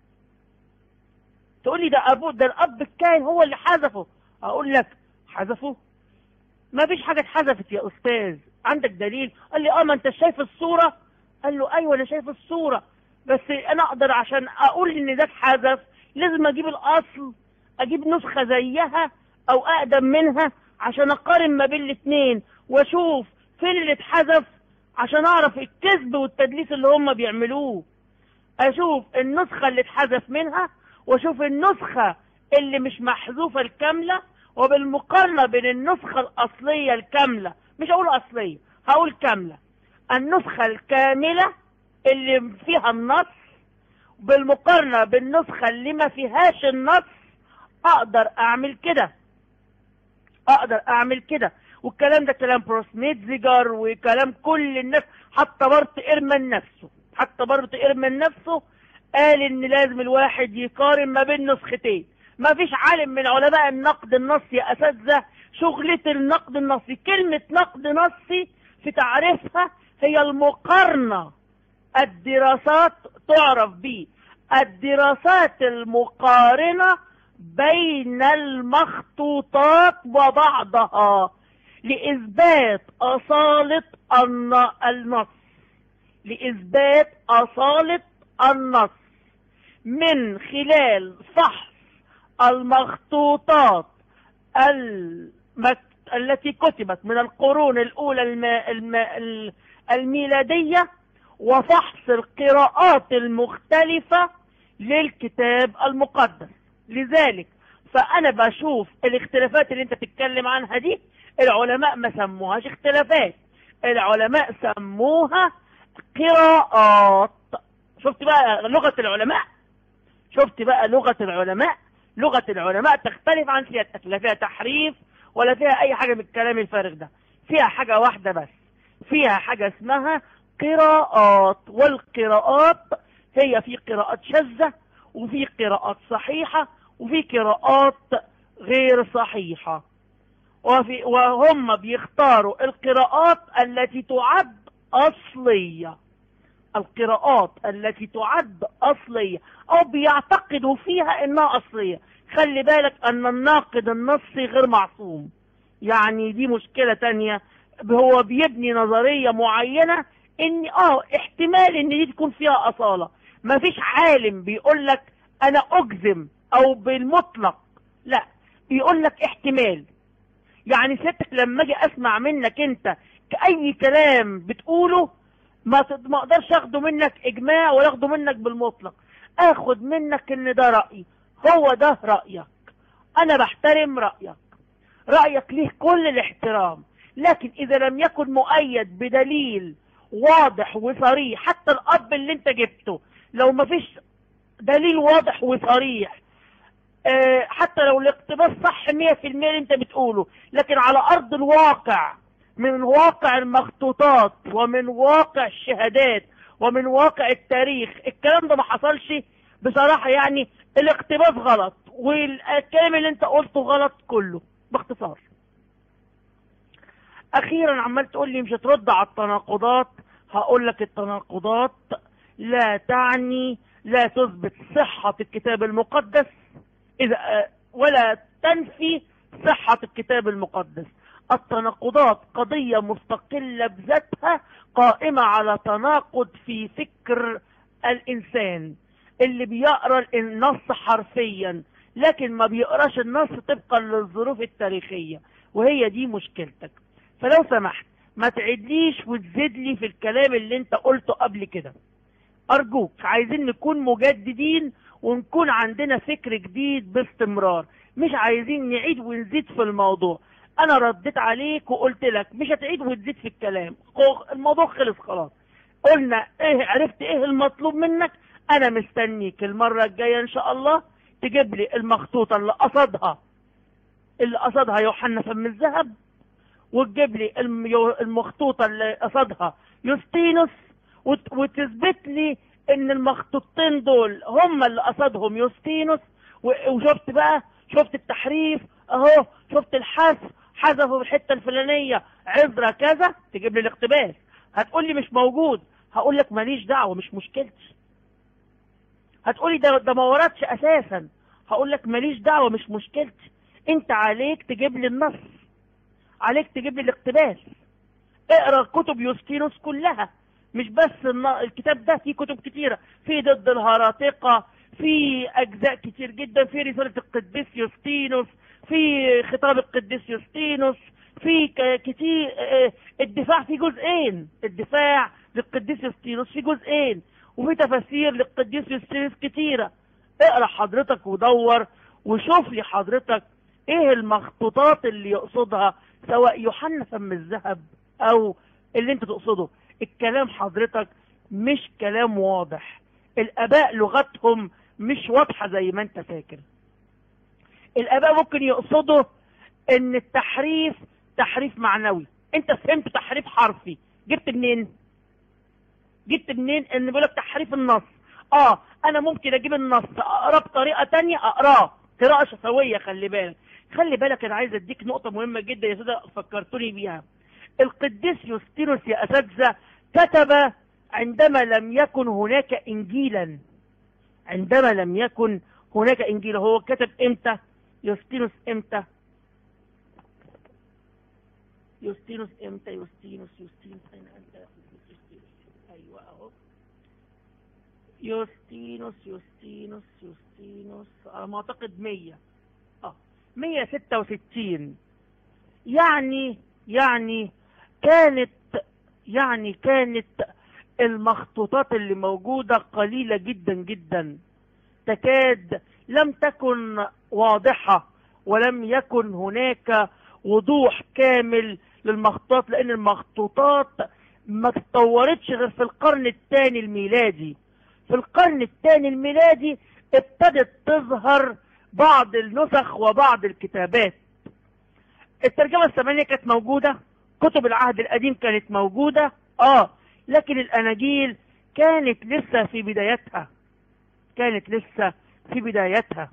تقول لي ده ابو ده الاب الكاهن هو اللي حذفه اقول لك حذفوه ما فيش حاجة اتحذفت يا أستاذ عندك دليل قال لي اه ما انت شايف الصورة قال له ايوه انا شايف الصورة بس انا اقدر عشان اقول ان ده اتحذف لازم اجيب الاصل اجيب نسخة زيها او اقدم منها عشان اقارن ما بين الاثنين واشوف فين اللي اتحذف عشان اعرف الكذب والتدليس اللي هم بيعملوه اشوف النسخة اللي اتحذف منها واشوف النسخة اللي مش محذوفة الكاملة وبالمقارنة بين النسخة الأصلية الكاملة مش هقول أصلية هقول كاملة النسخة الكاملة اللي فيها النص بالمقارنة بالنسخة اللي ما فيهاش النص أقدر أعمل كده أقدر أعمل كده والكلام ده كلام بروسنيتزيجر وكلام كل الناس حتى بارت إيرمان نفسه حتى بارت إيرمان نفسه قال إن لازم الواحد يقارن ما بين نسختين ما فيش عالم من علماء النقد النصي يا أساتذة شغلة النقد النصي كلمة نقد نصي في تعريفها هي المقارنة الدراسات تعرف ب الدراسات المقارنة بين المخطوطات وبعضها لإثبات أصالة الن- النص لإثبات أصالة النص من خلال فحص المخطوطات المك... التي كتبت من القرون الأولى الم... الم... ال- الميلادية وفحص القراءات المختلفة للكتاب المقدس لذلك فأنا بشوف الاختلافات اللي انت بتتكلم عنها دي العلماء ما سموهاش اختلافات العلماء سموها قراءات شفت بقى لغة العلماء شفت بقى لغة العلماء لغة العلماء تختلف عن سيادتك لا فيها تحريف ولا فيها اي حاجة من الكلام الفارغ ده فيها حاجة واحدة بس فيها حاجة اسمها قراءات والقراءات هي في قراءات شاذة وفي قراءات صحيحة وفي قراءات غير صحيحة وفي وهم بيختاروا القراءات التي تعد أصلية القراءات التي تعد أصلية أو بيعتقدوا فيها إنها أصلية خلي بالك أن الناقد النصي غير معصوم يعني دي مشكلة تانية هو بيبني نظرية معينة ان اه احتمال ان دي تكون فيها اصالة مفيش عالم بيقول لك انا اجزم او بالمطلق لا بيقول لك احتمال يعني ستك لما اجي اسمع منك انت كأي كلام بتقوله ما تد- ما اقدرش اخده منك اجماع ولا اخده منك بالمطلق اخد منك ان ده رأيي هو ده رأيك انا بحترم رأيك رأيك ليه كل الاحترام لكن اذا لم يكن مؤيد بدليل واضح وصريح حتى الاب اللي انت جبته لو مفيش دليل واضح وصريح آه، حتى لو الاقتباس صح 100% اللي انت بتقوله لكن على ارض الواقع من واقع المخطوطات ومن واقع الشهادات ومن واقع التاريخ الكلام ده ما حصلش بصراحة يعني الاقتباس غلط والكلام اللي انت قلته غلط كله باختصار اخيرا عمال تقول لي مش هترد على التناقضات هقول لك التناقضات لا تعني لا تثبت صحة الكتاب المقدس إذا آه، ولا تنفي صحة الكتاب المقدس التناقضات قضية مستقلة بذاتها قائمة على تناقض في فكر الإنسان اللي بيقرأ النص حرفيا لكن ما بيقراش النص طبقا للظروف التاريخية وهي دي مشكلتك فلو سمحت ما تعدليش وتزيد لي في الكلام اللي انت قلته قبل كده ارجوك عايزين نكون مجددين ونكون عندنا فكر جديد باستمرار مش عايزين نعيد ونزيد في الموضوع انا رديت عليك وقلت لك مش هتعيد وتزيد في الكلام خو- الموضوع خلص خلاص قلنا ايه عرفت ايه المطلوب منك انا مستنيك المرة الجاية ان شاء الله تجيب لي المخطوطة اللي قصدها اللي قصدها يوحنا فم الذهب وتجيب لي الم- يو- المخطوطة اللي قصدها يوستينوس وت- وتثبت لي ان المخطوطتين دول هم اللي قصدهم يوستينوس و- وشفت بقى شفت التحريف اهو شفت الحذف حذفوا الحته الفلانيه عذرة كذا تجيب لي الاقتباس هتقول لي مش موجود هقول لك ماليش دعوه مش مشكلتي هتقولي ده ده ما وردش اساسا هقول لك ماليش دعوه مش مشكلتي انت عليك تجيب لي النص عليك تجيب لي الاقتباس اقرا كتب يوستينوس كلها مش بس الن- الكتاب ده فيه كتب كتيرة في ضد الهراطقة في أجزاء كتير جدا في رسالة القديس يوستينوس في خطاب القديس يوستينوس في ك- كتير آه، الدفاع في جزئين الدفاع للقديس يوستينوس في جزئين وفي تفاسير للقديس يوستينوس كتيرة اقرا حضرتك ودور وشوف لي حضرتك ايه المخطوطات اللي يقصدها سواء يوحنا فم الذهب او اللي انت تقصده الكلام حضرتك مش كلام واضح الاباء لغتهم مش واضحة زي ما انت فاكر الاباء ممكن يقصدوا ان التحريف تحريف معنوي انت فهمت تحريف حرفي جبت منين جبت منين ان بيقولك تحريف النص اه انا ممكن اجيب النص اقراه بطريقة تانية اقراه قراءة شفوية خلي بالك خلي بالك انا عايز اديك نقطة مهمة جدا يا سيدة فكرتوني بيها القديس يوستينوس يا اساتذة كتب عندما لم يكن هناك إنجيلا عندما لم يكن هناك إنجيل هو كتب إمتى يوستينوس إمتى يوستينوس إمتى يوستينوس يوستينوس أين أنت يا أخي يوستينوس أيوة أهو يوستينوس يوستينوس يوستينوس على ما أعتقد 100 اه 166 يعني يعني كانت يعني كانت المخطوطات اللي موجودة قليلة جدا جدا تكاد لم تكن واضحة ولم يكن هناك وضوح كامل للمخطوطات لأن المخطوطات ما تطورتش غير في القرن الثاني الميلادي في القرن الثاني الميلادي ابتدت تظهر بعض النسخ وبعض الكتابات الترجمة الثمانية كانت موجودة كتب العهد القديم كانت موجودة اه لكن الأناجيل كانت لسه في بدايتها كانت لسه في بدايتها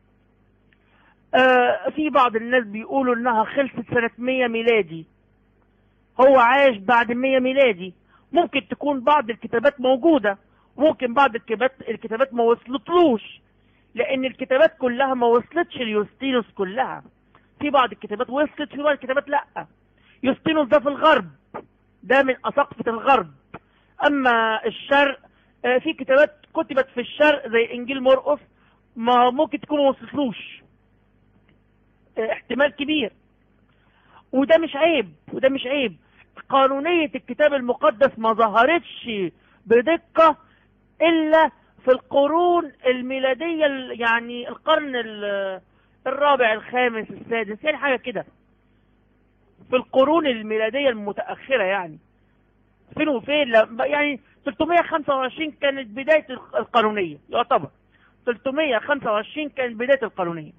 آه في بعض الناس بيقولوا انها خلصت سنة 100 ميلادي هو عايش بعد 100 ميلادي ممكن تكون بعض الكتابات موجودة ممكن بعض الكتابات الكتابات ما وصلتلوش لان الكتابات كلها ما وصلتش ليوستينوس كلها في بعض الكتابات وصلت في بعض الكتابات لا يوستينوس ده في الغرب ده من أساقفة الغرب أما الشرق آه، في كتابات كتبت في الشرق زي إنجيل مرقس ما ممكن تكون ما وصلتلوش آه، احتمال كبير وده مش عيب وده مش عيب قانونية الكتاب المقدس ما ظهرتش بدقة إلا في القرون الميلادية ال- يعني القرن ال- الرابع الخامس السادس يعني حاجة كده في القرون الميلادية المتأخرة يعني فين وفين لما- يعني 325 كانت بداية القانونية يعتبر 325 كانت بداية القانونية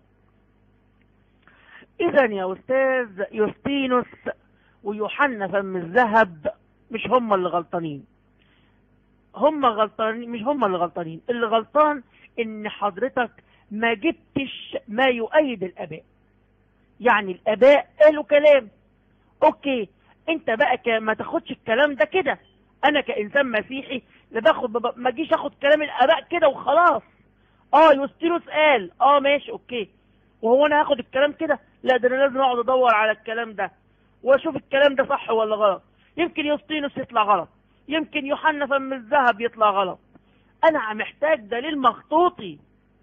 إذا يا أستاذ يوستينوس ويوحنا فم الذهب مش هم اللي غلطانين هم غلطانين مش هم اللي غلطانين اللي غلطان ان حضرتك ما جبتش ما يؤيد الاباء يعني الاباء قالوا كلام اوكي انت بقى ك- ما تاخدش الكلام ده كده انا كانسان مسيحي لا باخد ما- ما اجيش اخد كلام الاباء كده وخلاص اه يوستينوس قال اه ماشي اوكي وهو انا هاخد الكلام كده لا ده انا لازم اقعد ادور على الكلام ده واشوف الكلام ده صح ولا غلط يمكن يوستينوس يطلع غلط يمكن يوحنا فم الذهب يطلع غلط انا محتاج دليل مخطوطي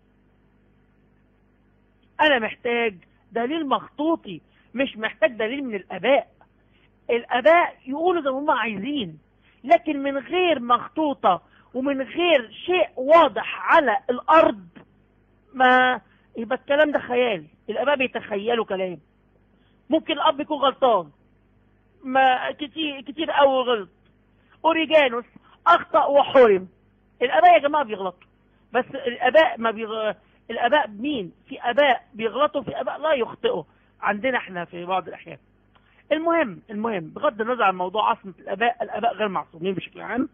انا محتاج دليل مخطوطي مش محتاج دليل من الاباء الاباء يقولوا زي ما هم عايزين لكن من غير مخطوطة ومن غير شيء واضح على الارض ما يبقى الكلام ده خيال الاباء بيتخيلوا كلام ممكن الاب يكون غلطان ما كتير كتير قوي غلط اوريجانوس اخطا وحرم الاباء يا جماعه بيغلطوا بس الاباء ما بيغ... الاباء مين في اباء بيغلطوا في اباء لا يخطئوا عندنا احنا في بعض الاحيان المهم المهم بغض النظر عن موضوع عصمة الاباء الاباء غير معصومين بشكل عام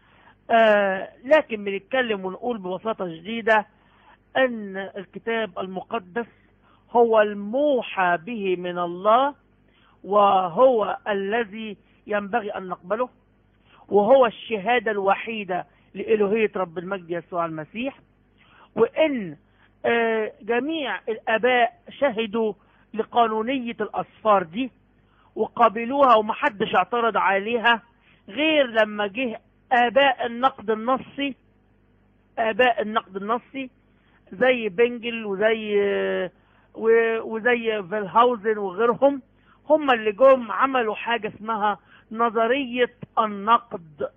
آه لكن بنتكلم ونقول ببساطة شديدة ان الكتاب المقدس هو الموحى به من الله وهو الذي ينبغي ان نقبله وهو الشهادة الوحيدة لإلهية رب المجد يسوع المسيح وإن آه، جميع الآباء شهدوا لقانونية الأسفار دي وقبلوها ومحدش اعترض عليها غير لما جه آباء النقد النصي آباء النقد النصي زي بنجل وزي آه، و- وزي فيلهاوزن وغيرهم هم اللي جم عملوا حاجة اسمها نظرية النقد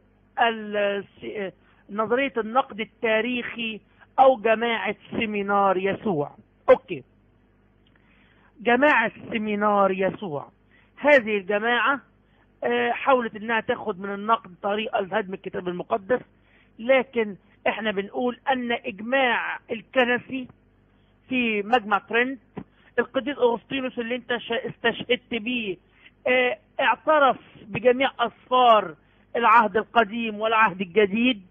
ال- نظرية النقد التاريخي او جماعة سيمينار يسوع اوكي جماعة سيمينار يسوع هذه الجماعة آه، حاولت انها تاخد من النقد طريقة لهدم الكتاب المقدس لكن احنا بنقول ان اجماع الكنسي في مجمع ترنت القديس اغسطينوس اللي انت شا- استشهدت بيه آه، اعترف بجميع اسفار العهد القديم والعهد الجديد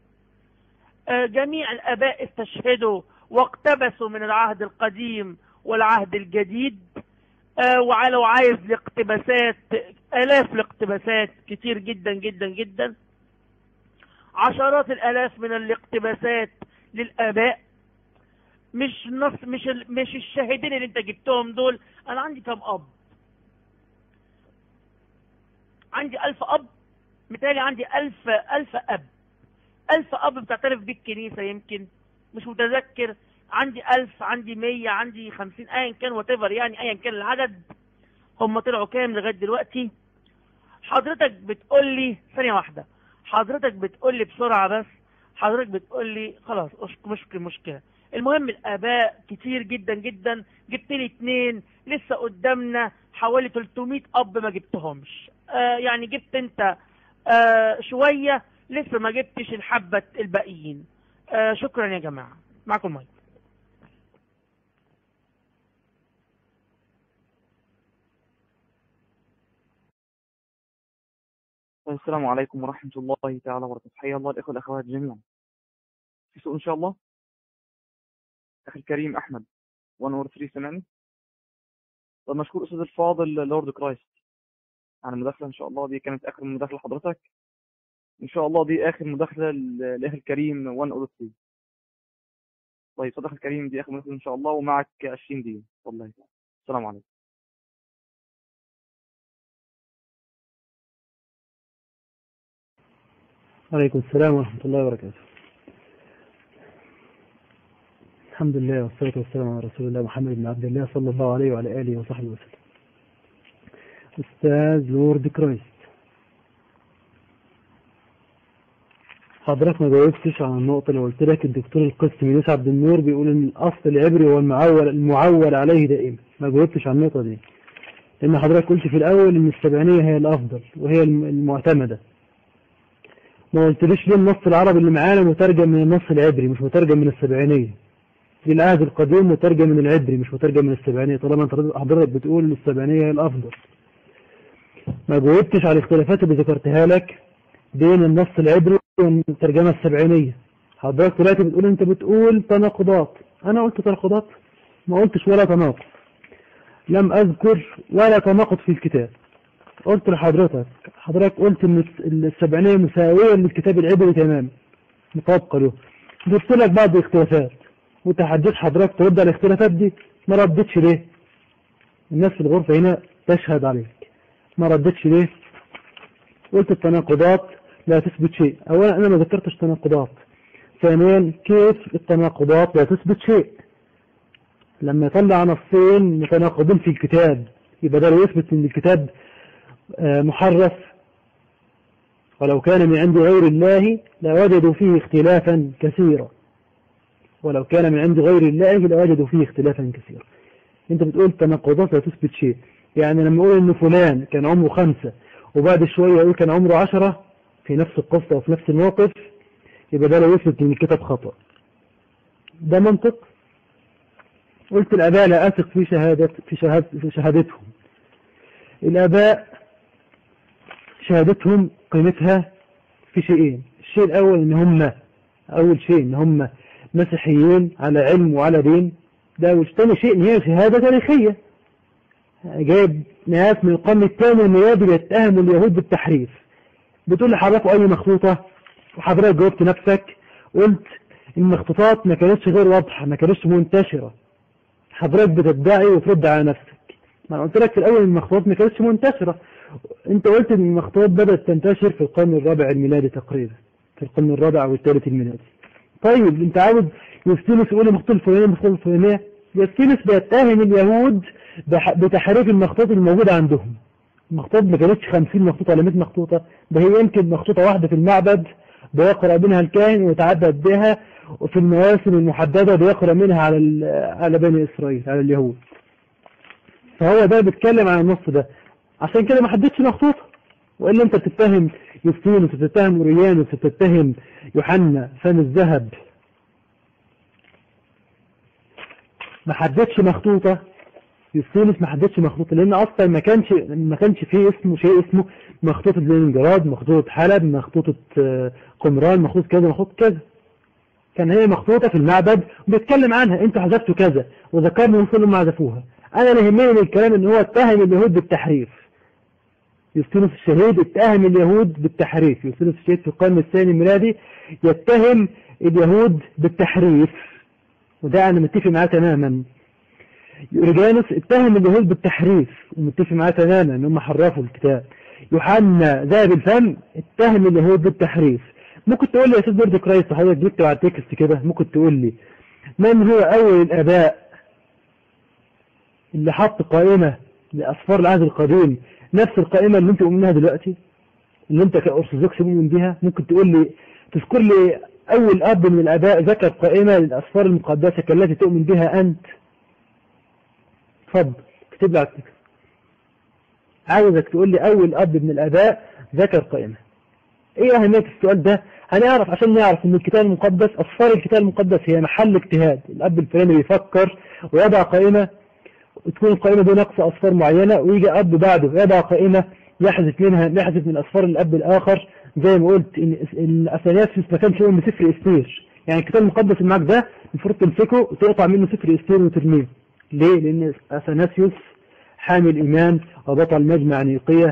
آه، جميع الاباء استشهدوا واقتبسوا من العهد القديم والعهد الجديد آه، ولو عايز الاقتباسات الاف الاقتباسات كتير جدا جدا جدا عشرات الالاف من الاقتباسات للاباء مش نص مش ال... مش الشاهدين اللي انت جبتهم دول انا عندي كم اب عندي ألف اب مثالي عندي ألف ألف اب ألف اب بتعترف بيه الكنيسة يمكن مش متذكر عندي ألف عندي مية عندي خمسين ايا كان واتيفر يعني ايا كان العدد هم طلعوا كام لغاية دلوقتي حضرتك بتقول لي ثانية واحدة حضرتك بتقول لي بسرعة بس حضرتك بتقول لي خلاص أش- مشكلة مشكلة المهم الآباء كتير جدا جدا جبت لي اتنين لسه قدامنا حوالي 300 أب ما جبتهمش آه يعني جبت انت آه شوية لسه ما جبتش الحبة الباقيين آه شكرا يا جماعة معكم مايك السلام عليكم ورحمة الله تعالى وبركاته حيا الله الإخوة والأخوات جميعا في سؤال إن شاء الله أخي الكريم أحمد 1 اور 3 سمعني طب مشكور أستاذ الفاضل لورد كرايست على المداخلة إن شاء الله دي كانت آخر مداخلة حضرتك إن شاء الله دي آخر مداخلة ل- لأخي الكريم 1 اور 3 طيب صدق الكريم دي آخر مداخلة إن شاء الله ومعك 20 دقيقة والله تعالى السلام عليكم عليكم السلام ورحمة الله وبركاته الحمد لله والصلاة والسلام على رسول الله محمد بن عبد الله صلى الله عليه وعلى آله وصحبه وسلم أستاذ لورد كرايست حضرتك ما جاوبتش على النقطة اللي قلت لك الدكتور القسم يونس عبد النور بيقول إن الأصل العبري هو المعول المعول عليه دائما ما جاوبتش على النقطة دي لأن حضرتك قلت في الأول إن السبعينية هي الأفضل وهي الم- المعتمدة ما قلتليش ليه النص العربي اللي معانا مترجم من النص العبري مش مترجم من السبعينية في العهد القديم مترجم من العبري مش مترجم من السبعينية طالما انت حضرتك بتقول ان السبعينية هي الافضل ما جاوبتش على الاختلافات اللي ذكرتها لك بين النص العبري والترجمة السبعينية حضرتك دلوقتي بتقول انت بتقول تناقضات انا قلت تناقضات ما قلتش ولا تناقض لم اذكر ولا تناقض في الكتاب قلت لحضرتك حضرتك قلت ان السبعينية مساوية للكتاب العبري تماما مطابقة له جبت لك بعض الاختلافات وتحديت حضرتك ترد على الاختلافات دي ما ردتش ليه الناس في الغرفة هنا تشهد عليك ما ردتش ليه قلت التناقضات لا تثبت شيء اولا انا ما ذكرتش تناقضات ثانيا كيف التناقضات لا تثبت شيء لما يطلع نصين متناقضين في الكتاب يبقى ده يثبت ان الكتاب آه، محرف ولو كان من عند غير الله لوجدوا فيه اختلافا كثيرا ولو كان من عند غير الله لوجدوا فيه اختلافا كثيرا انت بتقول تناقضات لا تثبت شيء يعني لما اقول ان فلان كان عمره خمسة وبعد شوية يقول كان عمره عشرة في نفس القصة وفي نفس الموقف يبقى ده لا يثبت ان الكتاب خطأ ده منطق قلت الآباء لا أثق في شهادة في, شهاد في شهادتهم الآباء شهادتهم قيمتها في شيئين الشيء الأول إن هم أول شيء إن هم مسيحيين على علم وعلى دين ده وثاني شيء إن هي شهادة تاريخية جايب ناس من القرن الثاني الميلادي بيتهموا اليهود بالتحريف بتقول لي حضرتك أي مخطوطة وحضرتك جاوبت نفسك قلت المخطوطات ما كانتش غير واضحة ما كانتش منتشرة حضرتك بتدعي وترد على نفسك ما انا قلت لك في الاول المخطوطات ما كانتش منتشرة انت قلت ان المخطوطات بدأت تنتشر في القرن الرابع الميلادي تقريبا في القرن الرابع او الثالث الميلادي طيب انت عاوز يوستينوس يقول المخطوطة الفلانية المخطوطة الفلانية يوستينوس بيتهم اليهود بح- بتحريف المخطوط الموجودة عندهم المخطوط ما كانتش 50 مخطوطة ولا 100 مخطوطة ده هي يمكن مخطوطة واحدة في المعبد بيقرأ منها الكاهن ويتعبد بها وفي المواسم المحددة بيقرأ منها على ال- على بني إسرائيل على اليهود فهو ده بيتكلم عن النص ده عشان كده ما حددش مخطوطة وإلا أنت بتتهم يوستينوس بتتهم أوريانوس بتتهم يوحنا فم الذهب ما حددش مخطوطة يوستينوس ما حددش مخطوطة لأن أصلا ما كانش ما كانش فيه اسمه شيء اسمه مخطوطة لينينجراد مخطوطة حلب مخطوطة آه، قمران مخطوطة كذا مخطوطة كذا كان هي مخطوطة في المعبد وبيتكلم عنها انتوا حذفتوا كذا وذكرنا وصل ما حذفوها انا اللي يهمني من الكلام ان هو اتهم اليهود بالتحريف يوستينوس الشهيد اتهم اليهود بالتحريف يوستينوس الشهيد في القرن الثاني الميلادي يتهم اليهود بالتحريف وده أنا متفق معاه تماما يورجانوس اتهم اليهود بالتحريف ومتفق معاه تماما ان هم حرفوا الكتاب يوحنا ذهب الفم اتهم اليهود بالتحريف ممكن تقول لي يا استاذ بيرد كرايست حضرتك جبت على التكست كده ممكن تقول لي من هو اول الاباء اللي حط قائمة لأسفار العهد القديم نفس القائمة اللي انت مؤمنها دلوقتي اللي انت كأرثوذكس مؤمن بيها ممكن تقول لي تذكر لي أول أب من الآباء ذكر قائمة للأسفار المقدسة كالتي تؤمن بها أنت اتفضل اكتب لي على التكست عاوزك تقول لي أول أب من الآباء ذكر قائمة ايه أهمية السؤال ده هنعرف عشان نعرف ان الكتاب المقدس أسفار الكتاب المقدس هي محل اجتهاد الأب الفلاني بيفكر ويضع قائمة تكون القائمة دي نقص أصفار معينة ويجي أب بعده يضع قائمة يحذف منها يحذف من أصفار الأب الآخر زي ما قلت إن إن أثناسيوس ما كانش يؤمن بسفر إستير يعني الكتاب المقدس اللي معاك ده المفروض تمسكه وتقطع منه سفر إستير وترميه ليه؟ لأن أثناسيوس حامل إيمان وبطل مجمع نيقية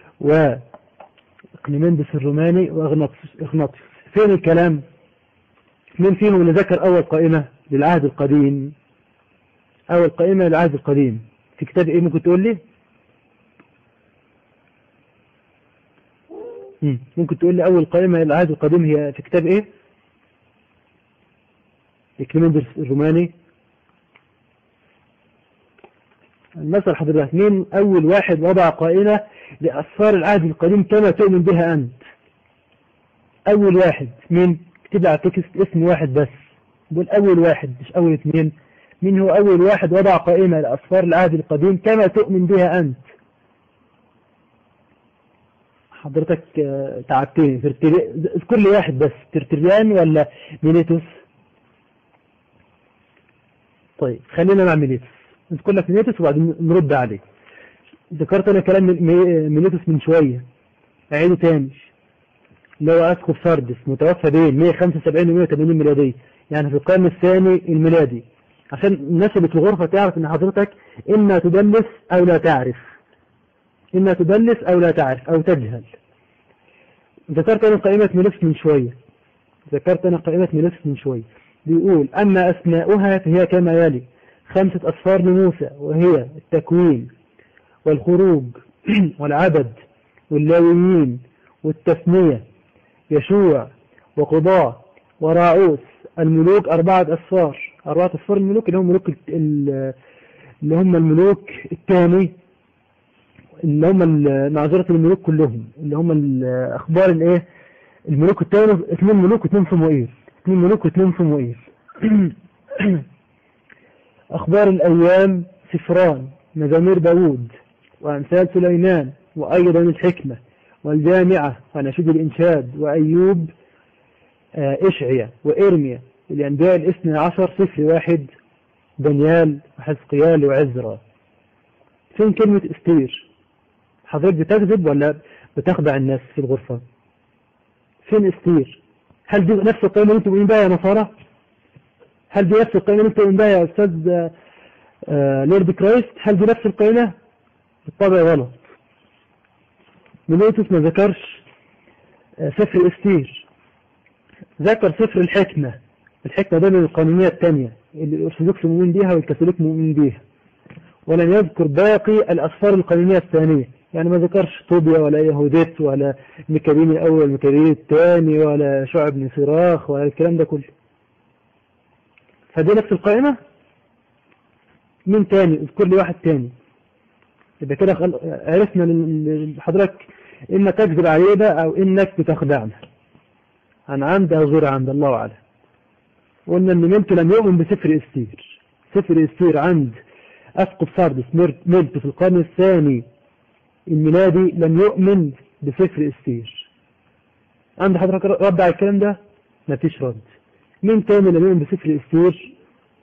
وقليمندس الروماني وإغناطيوس فين الكلام؟ مين فيهم اللي ذكر أول قائمة للعهد القديم أول قائمة للعهد القديم في كتاب إيه ممكن تقول لي مم. ممكن تقول لي أول قائمة للعهد القديم هي في كتاب إيه كليمندرس الروماني المثل حضرتك مين أول واحد وضع قائمة لأسفار العهد القديم كما تؤمن بها أنت أول واحد مين اكتب على التكست اسم واحد بس بقول أول واحد مش أول اثنين مين هو أول واحد وضع قائمة لأسفار العهد القديم كما تؤمن بها أنت حضرتك تعبتني اذكر لي واحد بس ترتريان ولا ميليتوس طيب خلينا مع ميليتوس نذكر لك ميليتوس وبعدين نرد عليه ذكرت انا كلام ميليتوس من شوية اعيده تاني اللي هو اسقف ساردس متوفى بين 175 و 180 ميلادية يعني في القرن الثاني الميلادي عشان الناس اللي في الغرفة تعرف ان حضرتك اما تدلس او لا تعرف اما تدلس او لا تعرف او تجهل ذكرت انا قائمة ميلوس من شوية ذكرت انا قائمة ميلوس من شوية بيقول اما اسماؤها فهي كما يلي خمسة اصفار لموسى وهي التكوين والخروج والعبد واللاويين والتثنية يشوع وقضاء وراعوس الملوك أربعة أصفار أربعة أصفار الملوك اللي هم ملوك اللي هم الملوك الثاني اللي هم معذرة الملوك كلهم اللي هم الأخبار الإيه الملوك الثاني اثنين ملوك واثنين صموئيل اثنين ملوك واثنين صموئيل أخبار الأيام سفران مزامير داوود وأمثال سليمان وأيضا الحكمة والجامعة ونشيد الإنشاد وأيوب إشعيا وإرميا الأنبياء الاثنى عشر صفر واحد دانيال وحزقيال وعزرا فين كلمة استير حضرتك بتكذب ولا بتخدع الناس في الغرفة فين استير هل دي نفس القائمة اللي انتم بها يا نصارى هل دي نفس القائمة اللي انتم بها يا أستاذ آه لورد كرايست هل دي نفس القائمة بالطبع غلط ميليتوس ما ذكرش آه سفر استير ذكر سفر الحكمة الحكمة ده من القانونية الثانية اللي الأرثوذكس مؤمن بيها والكاثوليك مؤمن بيها ولم يذكر باقي الأسفار القانونية الثانية يعني ما ذكرش طوبيا ولا يهوديت ولا ميكابين الأول ميكابين الثاني ولا شعب بن صراخ ولا الكلام ده كله فدي نفس القائمة مين تاني اذكر لي واحد تاني يبقى كده عرفنا حضرتك انك تكذب علينا او انك بتخدعنا عن عمد او غير عمد الله اعلم قلنا ان ميلتو لم يؤمن بسفر استير سفر استير عند اسقف ساردس ميلتو في القرن الثاني الميلادي لم يؤمن بسفر استير عند حضرتك رد على الكلام ده مفيش رد مين تاني لم يؤمن بسفر استير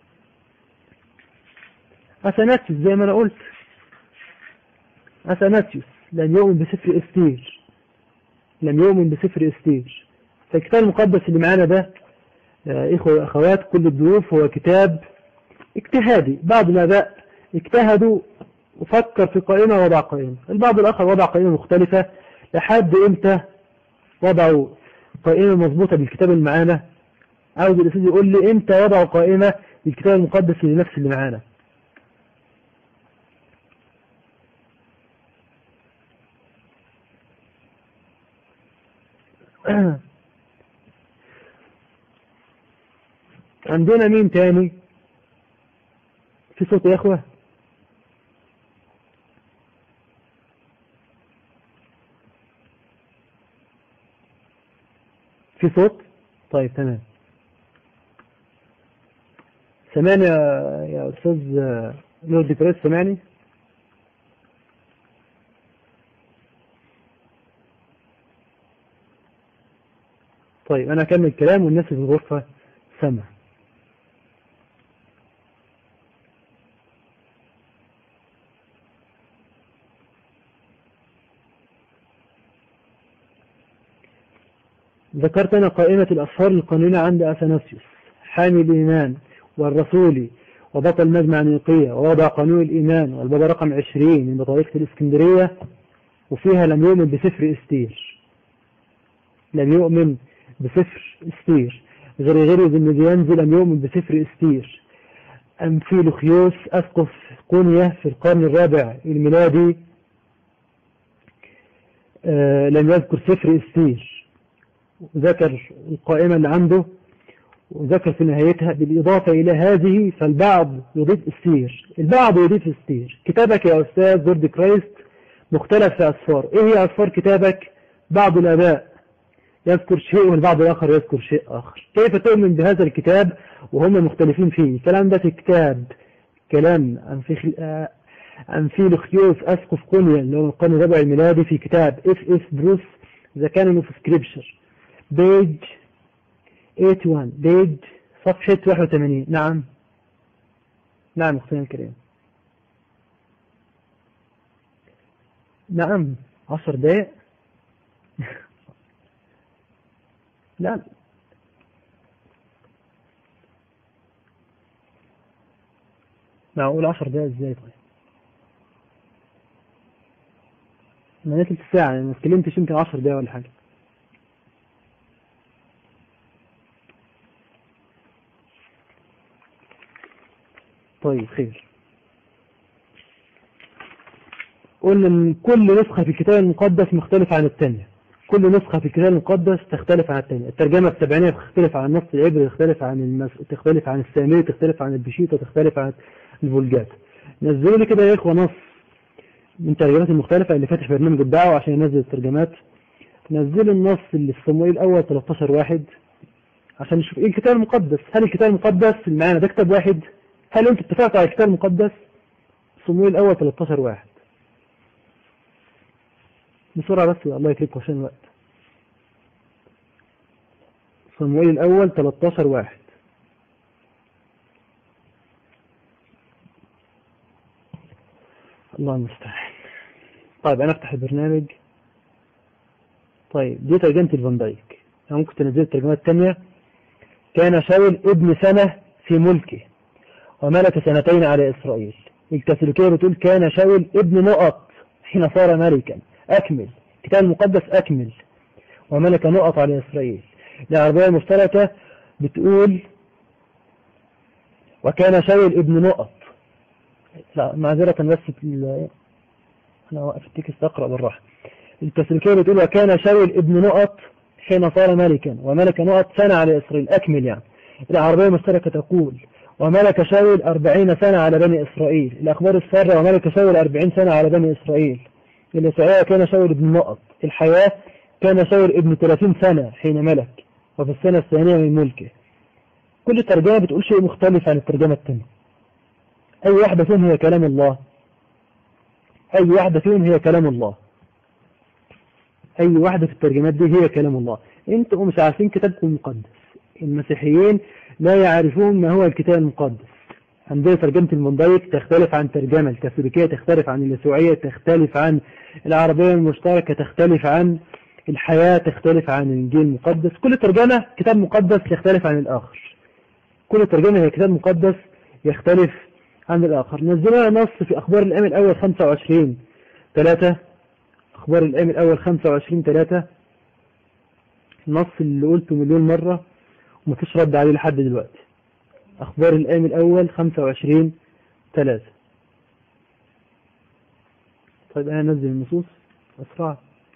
اثناتيوس زي ما انا قلت اثناتيوس لم يؤمن بسفر استير لم يؤمن بسفر استير فالكتاب المقدس اللي معانا ده إخوة وأخوات كل الضيوف هو كتاب اجتهادي بعض الآباء اجتهدوا وفكر في قائمة وضع قائمة البعض الآخر وضع قائمة مختلفة لحد إمتى وضعوا قائمة مضبوطة بالكتاب اللي معانا عاوز الأستاذ يقول لي إمتى وضعوا قائمة بالكتاب المقدس لنفس اللي معانا عندنا مين تاني في صوت يا اخوة في صوت طيب تمام سمعني يا يا استاذ نور ديكوريت سمعني طيب انا اكمل الكلام والناس في الغرفة سمع ذكرت أنا قائمة الأسفار القانونية عند أثناسيوس حامي الإيمان والرسولي وبطل مجمع نيقية ووضع قانون الإيمان والبابا رقم 20 من بطريقة الإسكندرية وفيها لم يؤمن بسفر استير لم يؤمن بسفر استير غير غير ذي لم يؤمن بسفر استير أمفيلوخيوس أسقف قونية في القرن الرابع الميلادي آه لم يذكر سفر استير ذكر القائمة اللي عنده وذكر في نهايتها بالإضافة إلى هذه فالبعض يضيف استير البعض يضيف استير كتابك يا أستاذ جورد كرايست مختلف في أسفار إيه هي أسفار كتابك بعض الآباء يذكر شيء والبعض الآخر يذكر شيء آخر كيف تؤمن بهذا الكتاب وهم مختلفين فيه الكلام ده في كتاب كلام أنفيلوخيوس أسقف قونيا اللي هو القرن الرابع الميلادي في كتاب اف اف بروس ذا كانون اوف سكريبشر بيج 81 بيج صفحة 81 نعم نعم أختنا الكريم نعم عشر دقائق لا معقول عشر دقائق ازاي طيب ما تلت ساعة يعني ما اتكلمتش يمكن عشر دقائق ولا حاجة طيب خير قلنا ان كل نسخة في الكتاب المقدس مختلفة عن الثانية كل نسخة في الكتاب المقدس تختلف عن الثانية الترجمة السبعينية تختلف عن النص العبري تختلف عن المس... تختلف عن السامري تختلف عن البشيطة تختلف عن الفولجات نزلوا لي كده يا اخوة نص من الترجمات المختلفة اللي فاتح برنامج الدعوة عشان ينزل الترجمات نزلوا النص اللي في صموئيل الأول 13 واحد عشان نشوف ايه الكتاب المقدس هل الكتاب المقدس اللي معانا ده كتاب واحد هل انت اتفقت على الكتاب المقدس صموئيل الأول 13 واحد بسرعة بس الله يكرمكم عشان الوقت صموئيل الأول 13 واحد الله المستعان طيب أنا أفتح البرنامج طيب دي ترجمة الفان دايك ممكن تنزل الترجمات الثانية كان شاول ابن سنة في ملكه وملك سنتين على إسرائيل الكاثوليكية بتقول كان شاول ابن نقط حين صار ملكا أكمل الكتاب المقدس أكمل وملك نقط على إسرائيل العربية المشتركة بتقول وكان شاول ابن نقط لا معذرة بس أنا واقف التكست أقرأ بالراحة الكاثوليكية بتقول وكان شاول ابن نقط حين صار ملكا وملك نقط سنة على إسرائيل أكمل يعني العربية المشتركة تقول وملك شاول أربعين سنة على بني إسرائيل الأخبار السارة وملك شاول أربعين سنة على بني إسرائيل الإسرائيل كان شاول ابن نقط الحياة كان شاول ابن 30 سنة حين ملك وفي السنة الثانية من ملكه كل ترجمة بتقول شيء مختلف عن الترجمة الثانية أي واحدة فيهم هي كلام الله أي واحدة فيهم هي كلام الله أي واحدة في الترجمات دي هي كلام الله انتوا مش عارفين كتابكم المقدس المسيحيين لا يعرفون ما هو الكتاب المقدس عندنا ترجمة المنديك تختلف عن ترجمة الكاثوليكية تختلف عن اليسوعية تختلف عن العربية المشتركة تختلف عن الحياة تختلف عن الإنجيل المقدس كل ترجمة كتاب مقدس يختلف عن الآخر كل ترجمة هي كتاب مقدس يختلف عن الآخر نزلنا نص في أخبار الأيام الأول 25 3 أخبار الأيام الأول 25 3 النص اللي قلته مليون مرة ومفيش رد عليه لحد دلوقتي أخبار الأيام الأول 25 3 طيب أنا أنزل النصوص أسرع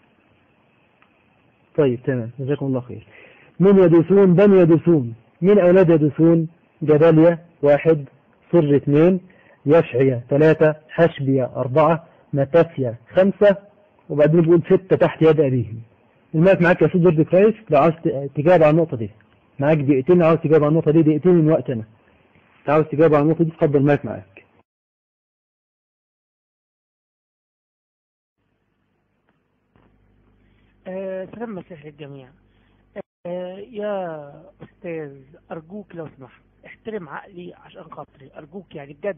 طيب تمام جزاكم الله خير من يدوسون بني يدوسون من أولاد يدوسون جباليا واحد سر اثنين يشعيا ثلاثة حشبيا أربعة متاسيا خمسة وبعدين بيقول ستة تحت يد أبيهم المايك معاك يا سيد جورج كرايس لو عاوز تجاوب على النقطة دي معاك دقيقتين لو عاوز تجاوب على النقطة دي دقيقتين من وقتنا لو عاوز تجاوب على النقطة دي اتفضل المايك معاك آه، سلام مسيح للجميع آه، يا أستاذ أرجوك لو سمحت احترم عقلي عشان خاطري أرجوك يعني بجد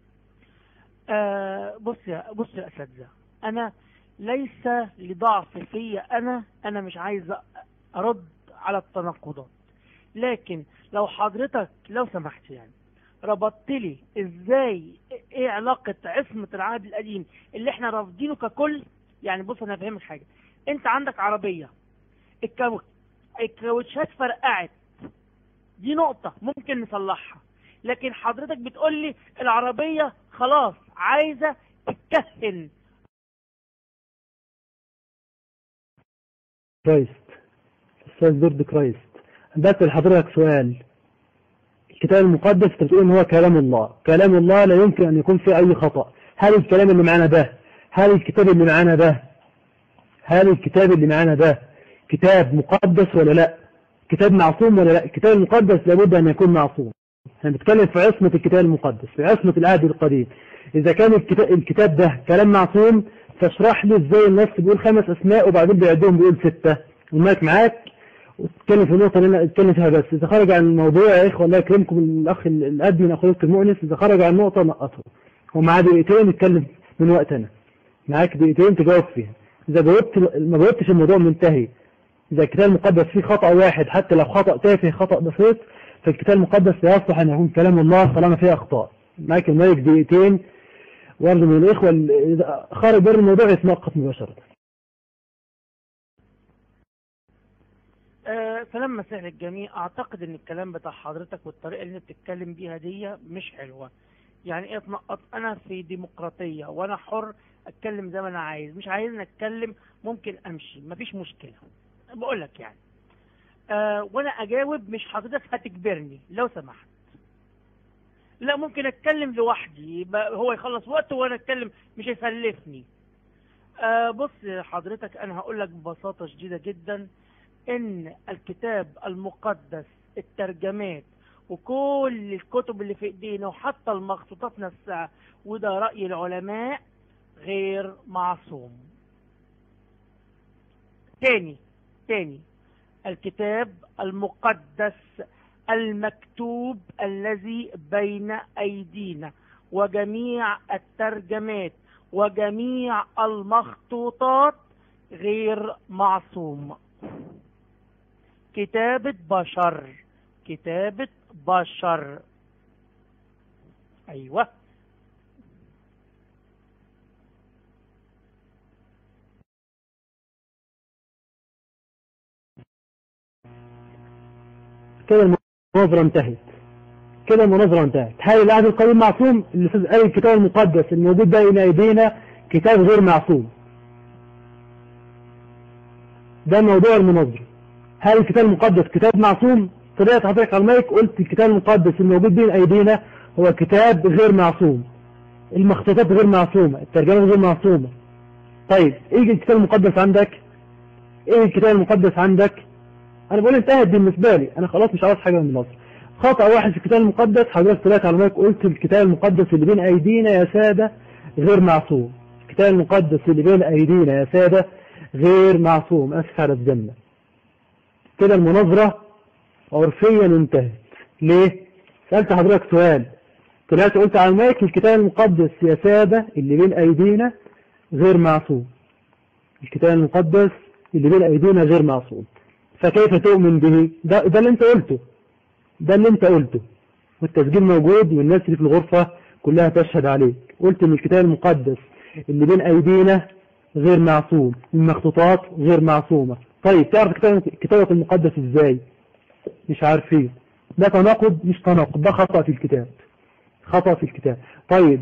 آه، بص يا بص يا أساتذة أنا ليس لضعف فيا أنا أنا مش عايز أرد على التناقضات لكن لو حضرتك لو سمحت يعني ربطت لي ازاي ايه علاقة عصمة العهد القديم اللي احنا رافضينه ككل يعني بص انا افهمك حاجة انت عندك عربية الكاو... الكاوتشات فرقعت دي نقطة ممكن نصلحها لكن حضرتك بتقول لي العربية خلاص عايزة تتكهن كرايست أستاذ جورج كرايست بسأل حضرتك سؤال الكتاب المقدس انت بتقول ان هو كلام الله كلام الله لا يمكن ان يكون فيه اي خطأ هل الكلام اللي معانا ده هل الكتاب اللي معانا ده هل الكتاب اللي معانا ده كتاب مقدس ولا لا كتاب معصوم ولا لا الكتاب المقدس لابد ان يكون معصوم احنا بنتكلم في عصمة الكتاب المقدس في عصمة العهد القديم اذا كان الكتاب, الكتاب ده كلام معصوم فاشرح لي ازاي النص بيقول خمس اسماء وبعدين بيعدهم بيقول ستة المايك معاك وتتكلم في النقطة اللي انا اتكلم فيها بس اذا خرج عن الموضوع يا اخوة الله يكرمكم الاخ الادمن اخوك المؤنس اذا خرج عن النقطة نقطه ومعاه دقيقتين نتكلم من وقتنا معاك دقيقتين تجاوب فيها اذا جاوبت ما جاوبتش الموضوع منتهي اذا الكتاب المقدس فيه خطأ واحد حتى لو خطأ تافه خطأ بسيط فالكتاب المقدس لا يصلح ان يكون كلام الله طالما فيه اخطاء معاك المايك دقيقتين وارجو من الاخوة اذا خرج بره الموضوع يتناقض مباشرة آه، سلام مسيح للجميع اعتقد ان الكلام بتاع حضرتك والطريقة اللي انت بتتكلم بيها دي مش حلوة يعني ايه اتنقط انا في ديمقراطية وانا حر اتكلم زي ما انا عايز مش عايزني اتكلم ممكن امشي مفيش مشكلة بقول لك يعني آه وانا اجاوب مش حضرتك هتجبرني لو سمحت لا ممكن اتكلم لوحدي يبقى هو يخلص وقته وانا اتكلم مش هيسلفني آه بص حضرتك انا هقول لك ببساطة شديدة جدا ان الكتاب المقدس الترجمات وكل الكتب اللي في ايدينا وحتى المخطوطات نفسها وده رأي العلماء غير معصوم تاني تاني الكتاب المقدس المكتوب الذي بين أيدينا وجميع الترجمات وجميع المخطوطات غير معصوم كتابة بشر كتابة بشر أيوة كده المناظرة انتهت كده المناظرة انتهت هل العهد القديم معصوم اللي في قال الكتاب المقدس الموجود بين ايدينا كتاب غير معصوم ده موضوع المناظرة هل الكتاب المقدس كتاب معصوم طلعت حضرتك على المايك قلت الكتاب المقدس الموجود بين ايدينا هو كتاب غير معصوم المخطوطات غير معصومة الترجمة غير معصومة طيب ايه الكتاب المقدس عندك ايه الكتاب المقدس عندك انا بقول انتهت بالنسبة لي انا خلاص مش عاوز حاجة من مصر خطأ واحد في الكتاب المقدس حضرتك طلعت على المايك قلت الكتاب المقدس اللي بين ايدينا يا سادة غير معصوم الكتاب المقدس اللي بين ايدينا يا سادة غير معصوم اسف على الذمة كده المناظرة عرفيا انتهت ليه سألت حضرتك سؤال طلعت قلت على المايك الكتاب المقدس يا سادة اللي بين ايدينا غير معصوم الكتاب المقدس اللي بين ايدينا غير معصوم فكيف تؤمن به ده, ده اللي انت قلته ده اللي انت قلته والتسجيل موجود والناس اللي في الغرفة كلها تشهد عليك قلت ان الكتاب المقدس اللي بين ايدينا غير معصوم المخطوطات غير معصومة طيب تعرف كتاب- كتابك المقدس ازاي مش عارفين ده تناقض مش تناقض ده خطأ في الكتاب خطأ في الكتاب طيب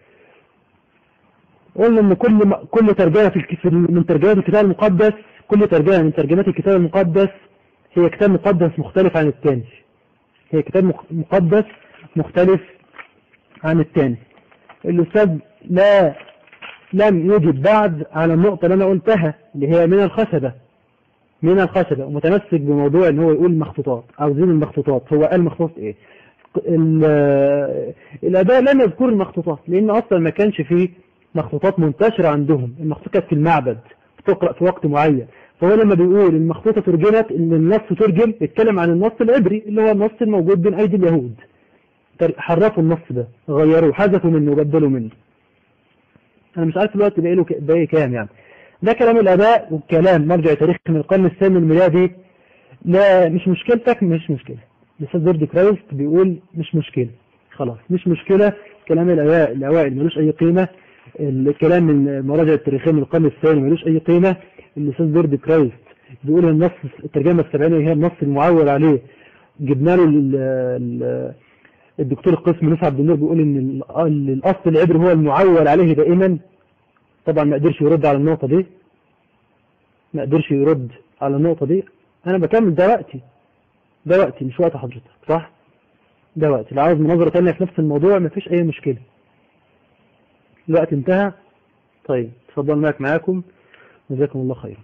قلنا ان كل م- كل ترجمة في الك- في- من ترجمات الكتاب المقدس كل ترجمة من ترجمات الكتاب المقدس هي كتاب مقدس مختلف عن الثاني هي كتاب مق- مقدس مختلف عن الثاني الأستاذ لا لم يجب بعد على النقطة اللي أنا قلتها اللي هي من الخشبة من الخشبة ومتمسك بموضوع ان هو يقول مخطوطات عاوزين المخطوطات هو قال مخطوطات ايه ال- الاباء لم يذكروا المخطوطات لان اصلا ما كانش فيه مخطوطات منتشرة عندهم المخطوطة كانت في المعبد بتقرأ في وقت معين فهو لما بيقول المخطوطة ترجمت ان النص ترجم بيتكلم عن النص العبري اللي هو النص الموجود بين ايدي اليهود تر- حرفوا النص ده غيروه حذفوا منه وبدلوا منه انا مش عارف الوقت باقي له ك- باقي كام يعني ده كلام الاباء والكلام مرجع تاريخ من القرن الثامن الميلادي لا مش مشكلتك مش مشكلة الاستاذ جورج كرايست بيقول مش مشكلة خلاص مش مشكلة كلام الأوائل الأوائل ملوش أي قيمة الكلام من المراجع التاريخية من القرن الثاني ملوش أي قيمة الاستاذ جورج كرايست بيقول النص الترجمة السبعينية هي النص المعول عليه جبنا له ال- ال- الدكتور القسم نصر عبد النور بيقول ان ال- ال- الاصل العبري هو المعول عليه دائما طبعا ما قدرش يرد على النقطة دي ما قدرش يرد على النقطة دي انا بكمل ده وقتي ده وقتي مش وقت حضرتك صح ده وقتي لو عاوز مناظرة تانية في نفس الموضوع مفيش اي مشكلة الوقت انتهى طيب تفضل معك معاكم جزاكم الله خيرا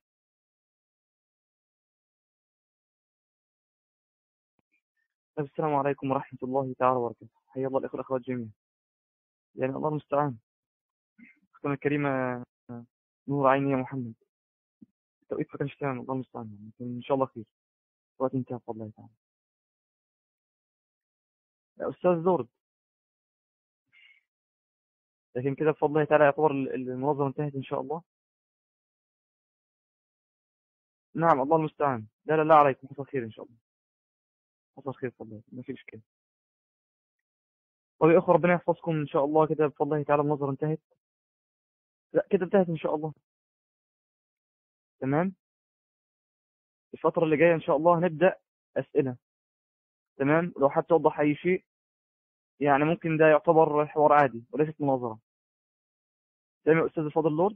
السلام عليكم ورحمة الله تعالى وبركاته حيا الله الإخوة والأخوات جميعا يعني الله المستعان أختنا الكريمة نور عيني يا محمد التوقيت ما كانش تمام الله المستعان يعني لكن إن شاء الله خير الوقت انتهى بفضل الله تعالى يا أستاذ زورد لكن كده بفضل الله تعالى يعتبر ال- المناظرة انتهت إن شاء الله نعم الله المستعان لا لا لا عليكم حصل خير إن شاء الله حصل خير بفضل الله ما في إشكال طيب يا اخوة ربنا يحفظكم ان شاء الله كده بفضل الله تعالى المناظرة انتهت لا كده انتهت ان شاء الله تمام الفترة اللي جاية ان شاء الله هنبدأ اسئلة تمام لو حد توضح اي شيء يعني ممكن ده يعتبر حوار عادي وليست مناظرة تمام يا استاذ الفاضل لورد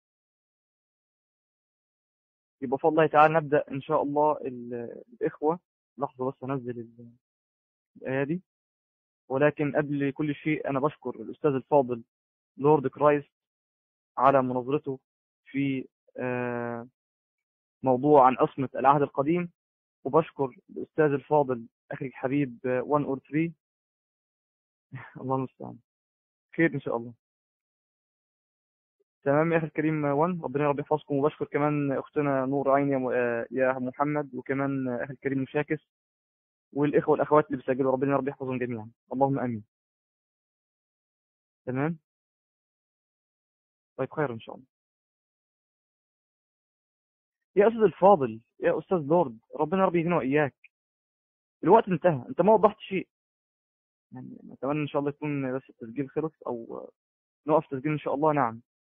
يبقى بفضل الله تعالى نبدأ ان شاء الله ال- الاخوة لحظة بس انزل ال- الآية دي ولكن قبل كل شيء انا بشكر الاستاذ الفاضل لورد كرايست على مناظرته في آه، موضوع عن عصمة العهد القديم وبشكر الأستاذ الفاضل أخي الحبيب 1 اور 3 الله المستعان خير إن شاء الله تمام يا أخي الكريم 1 ربنا يا رب يحفظكم وبشكر كمان أختنا نور عين يا م- آه، يا محمد وكمان أخي الكريم مشاكس والإخوة والأخوات اللي بيسجلوا ربنا يا رب يحفظهم جميعا اللهم آمين تمام طيب خير إن شاء الله يا أستاذ الفاضل يا أستاذ لورد ربنا يا رب يهدينا وإياك الوقت انتهى أنت ما وضحت شيء يعني نتمنى إن شاء الله يكون بس التسجيل خلص أو نقف تسجيل إن شاء الله نعم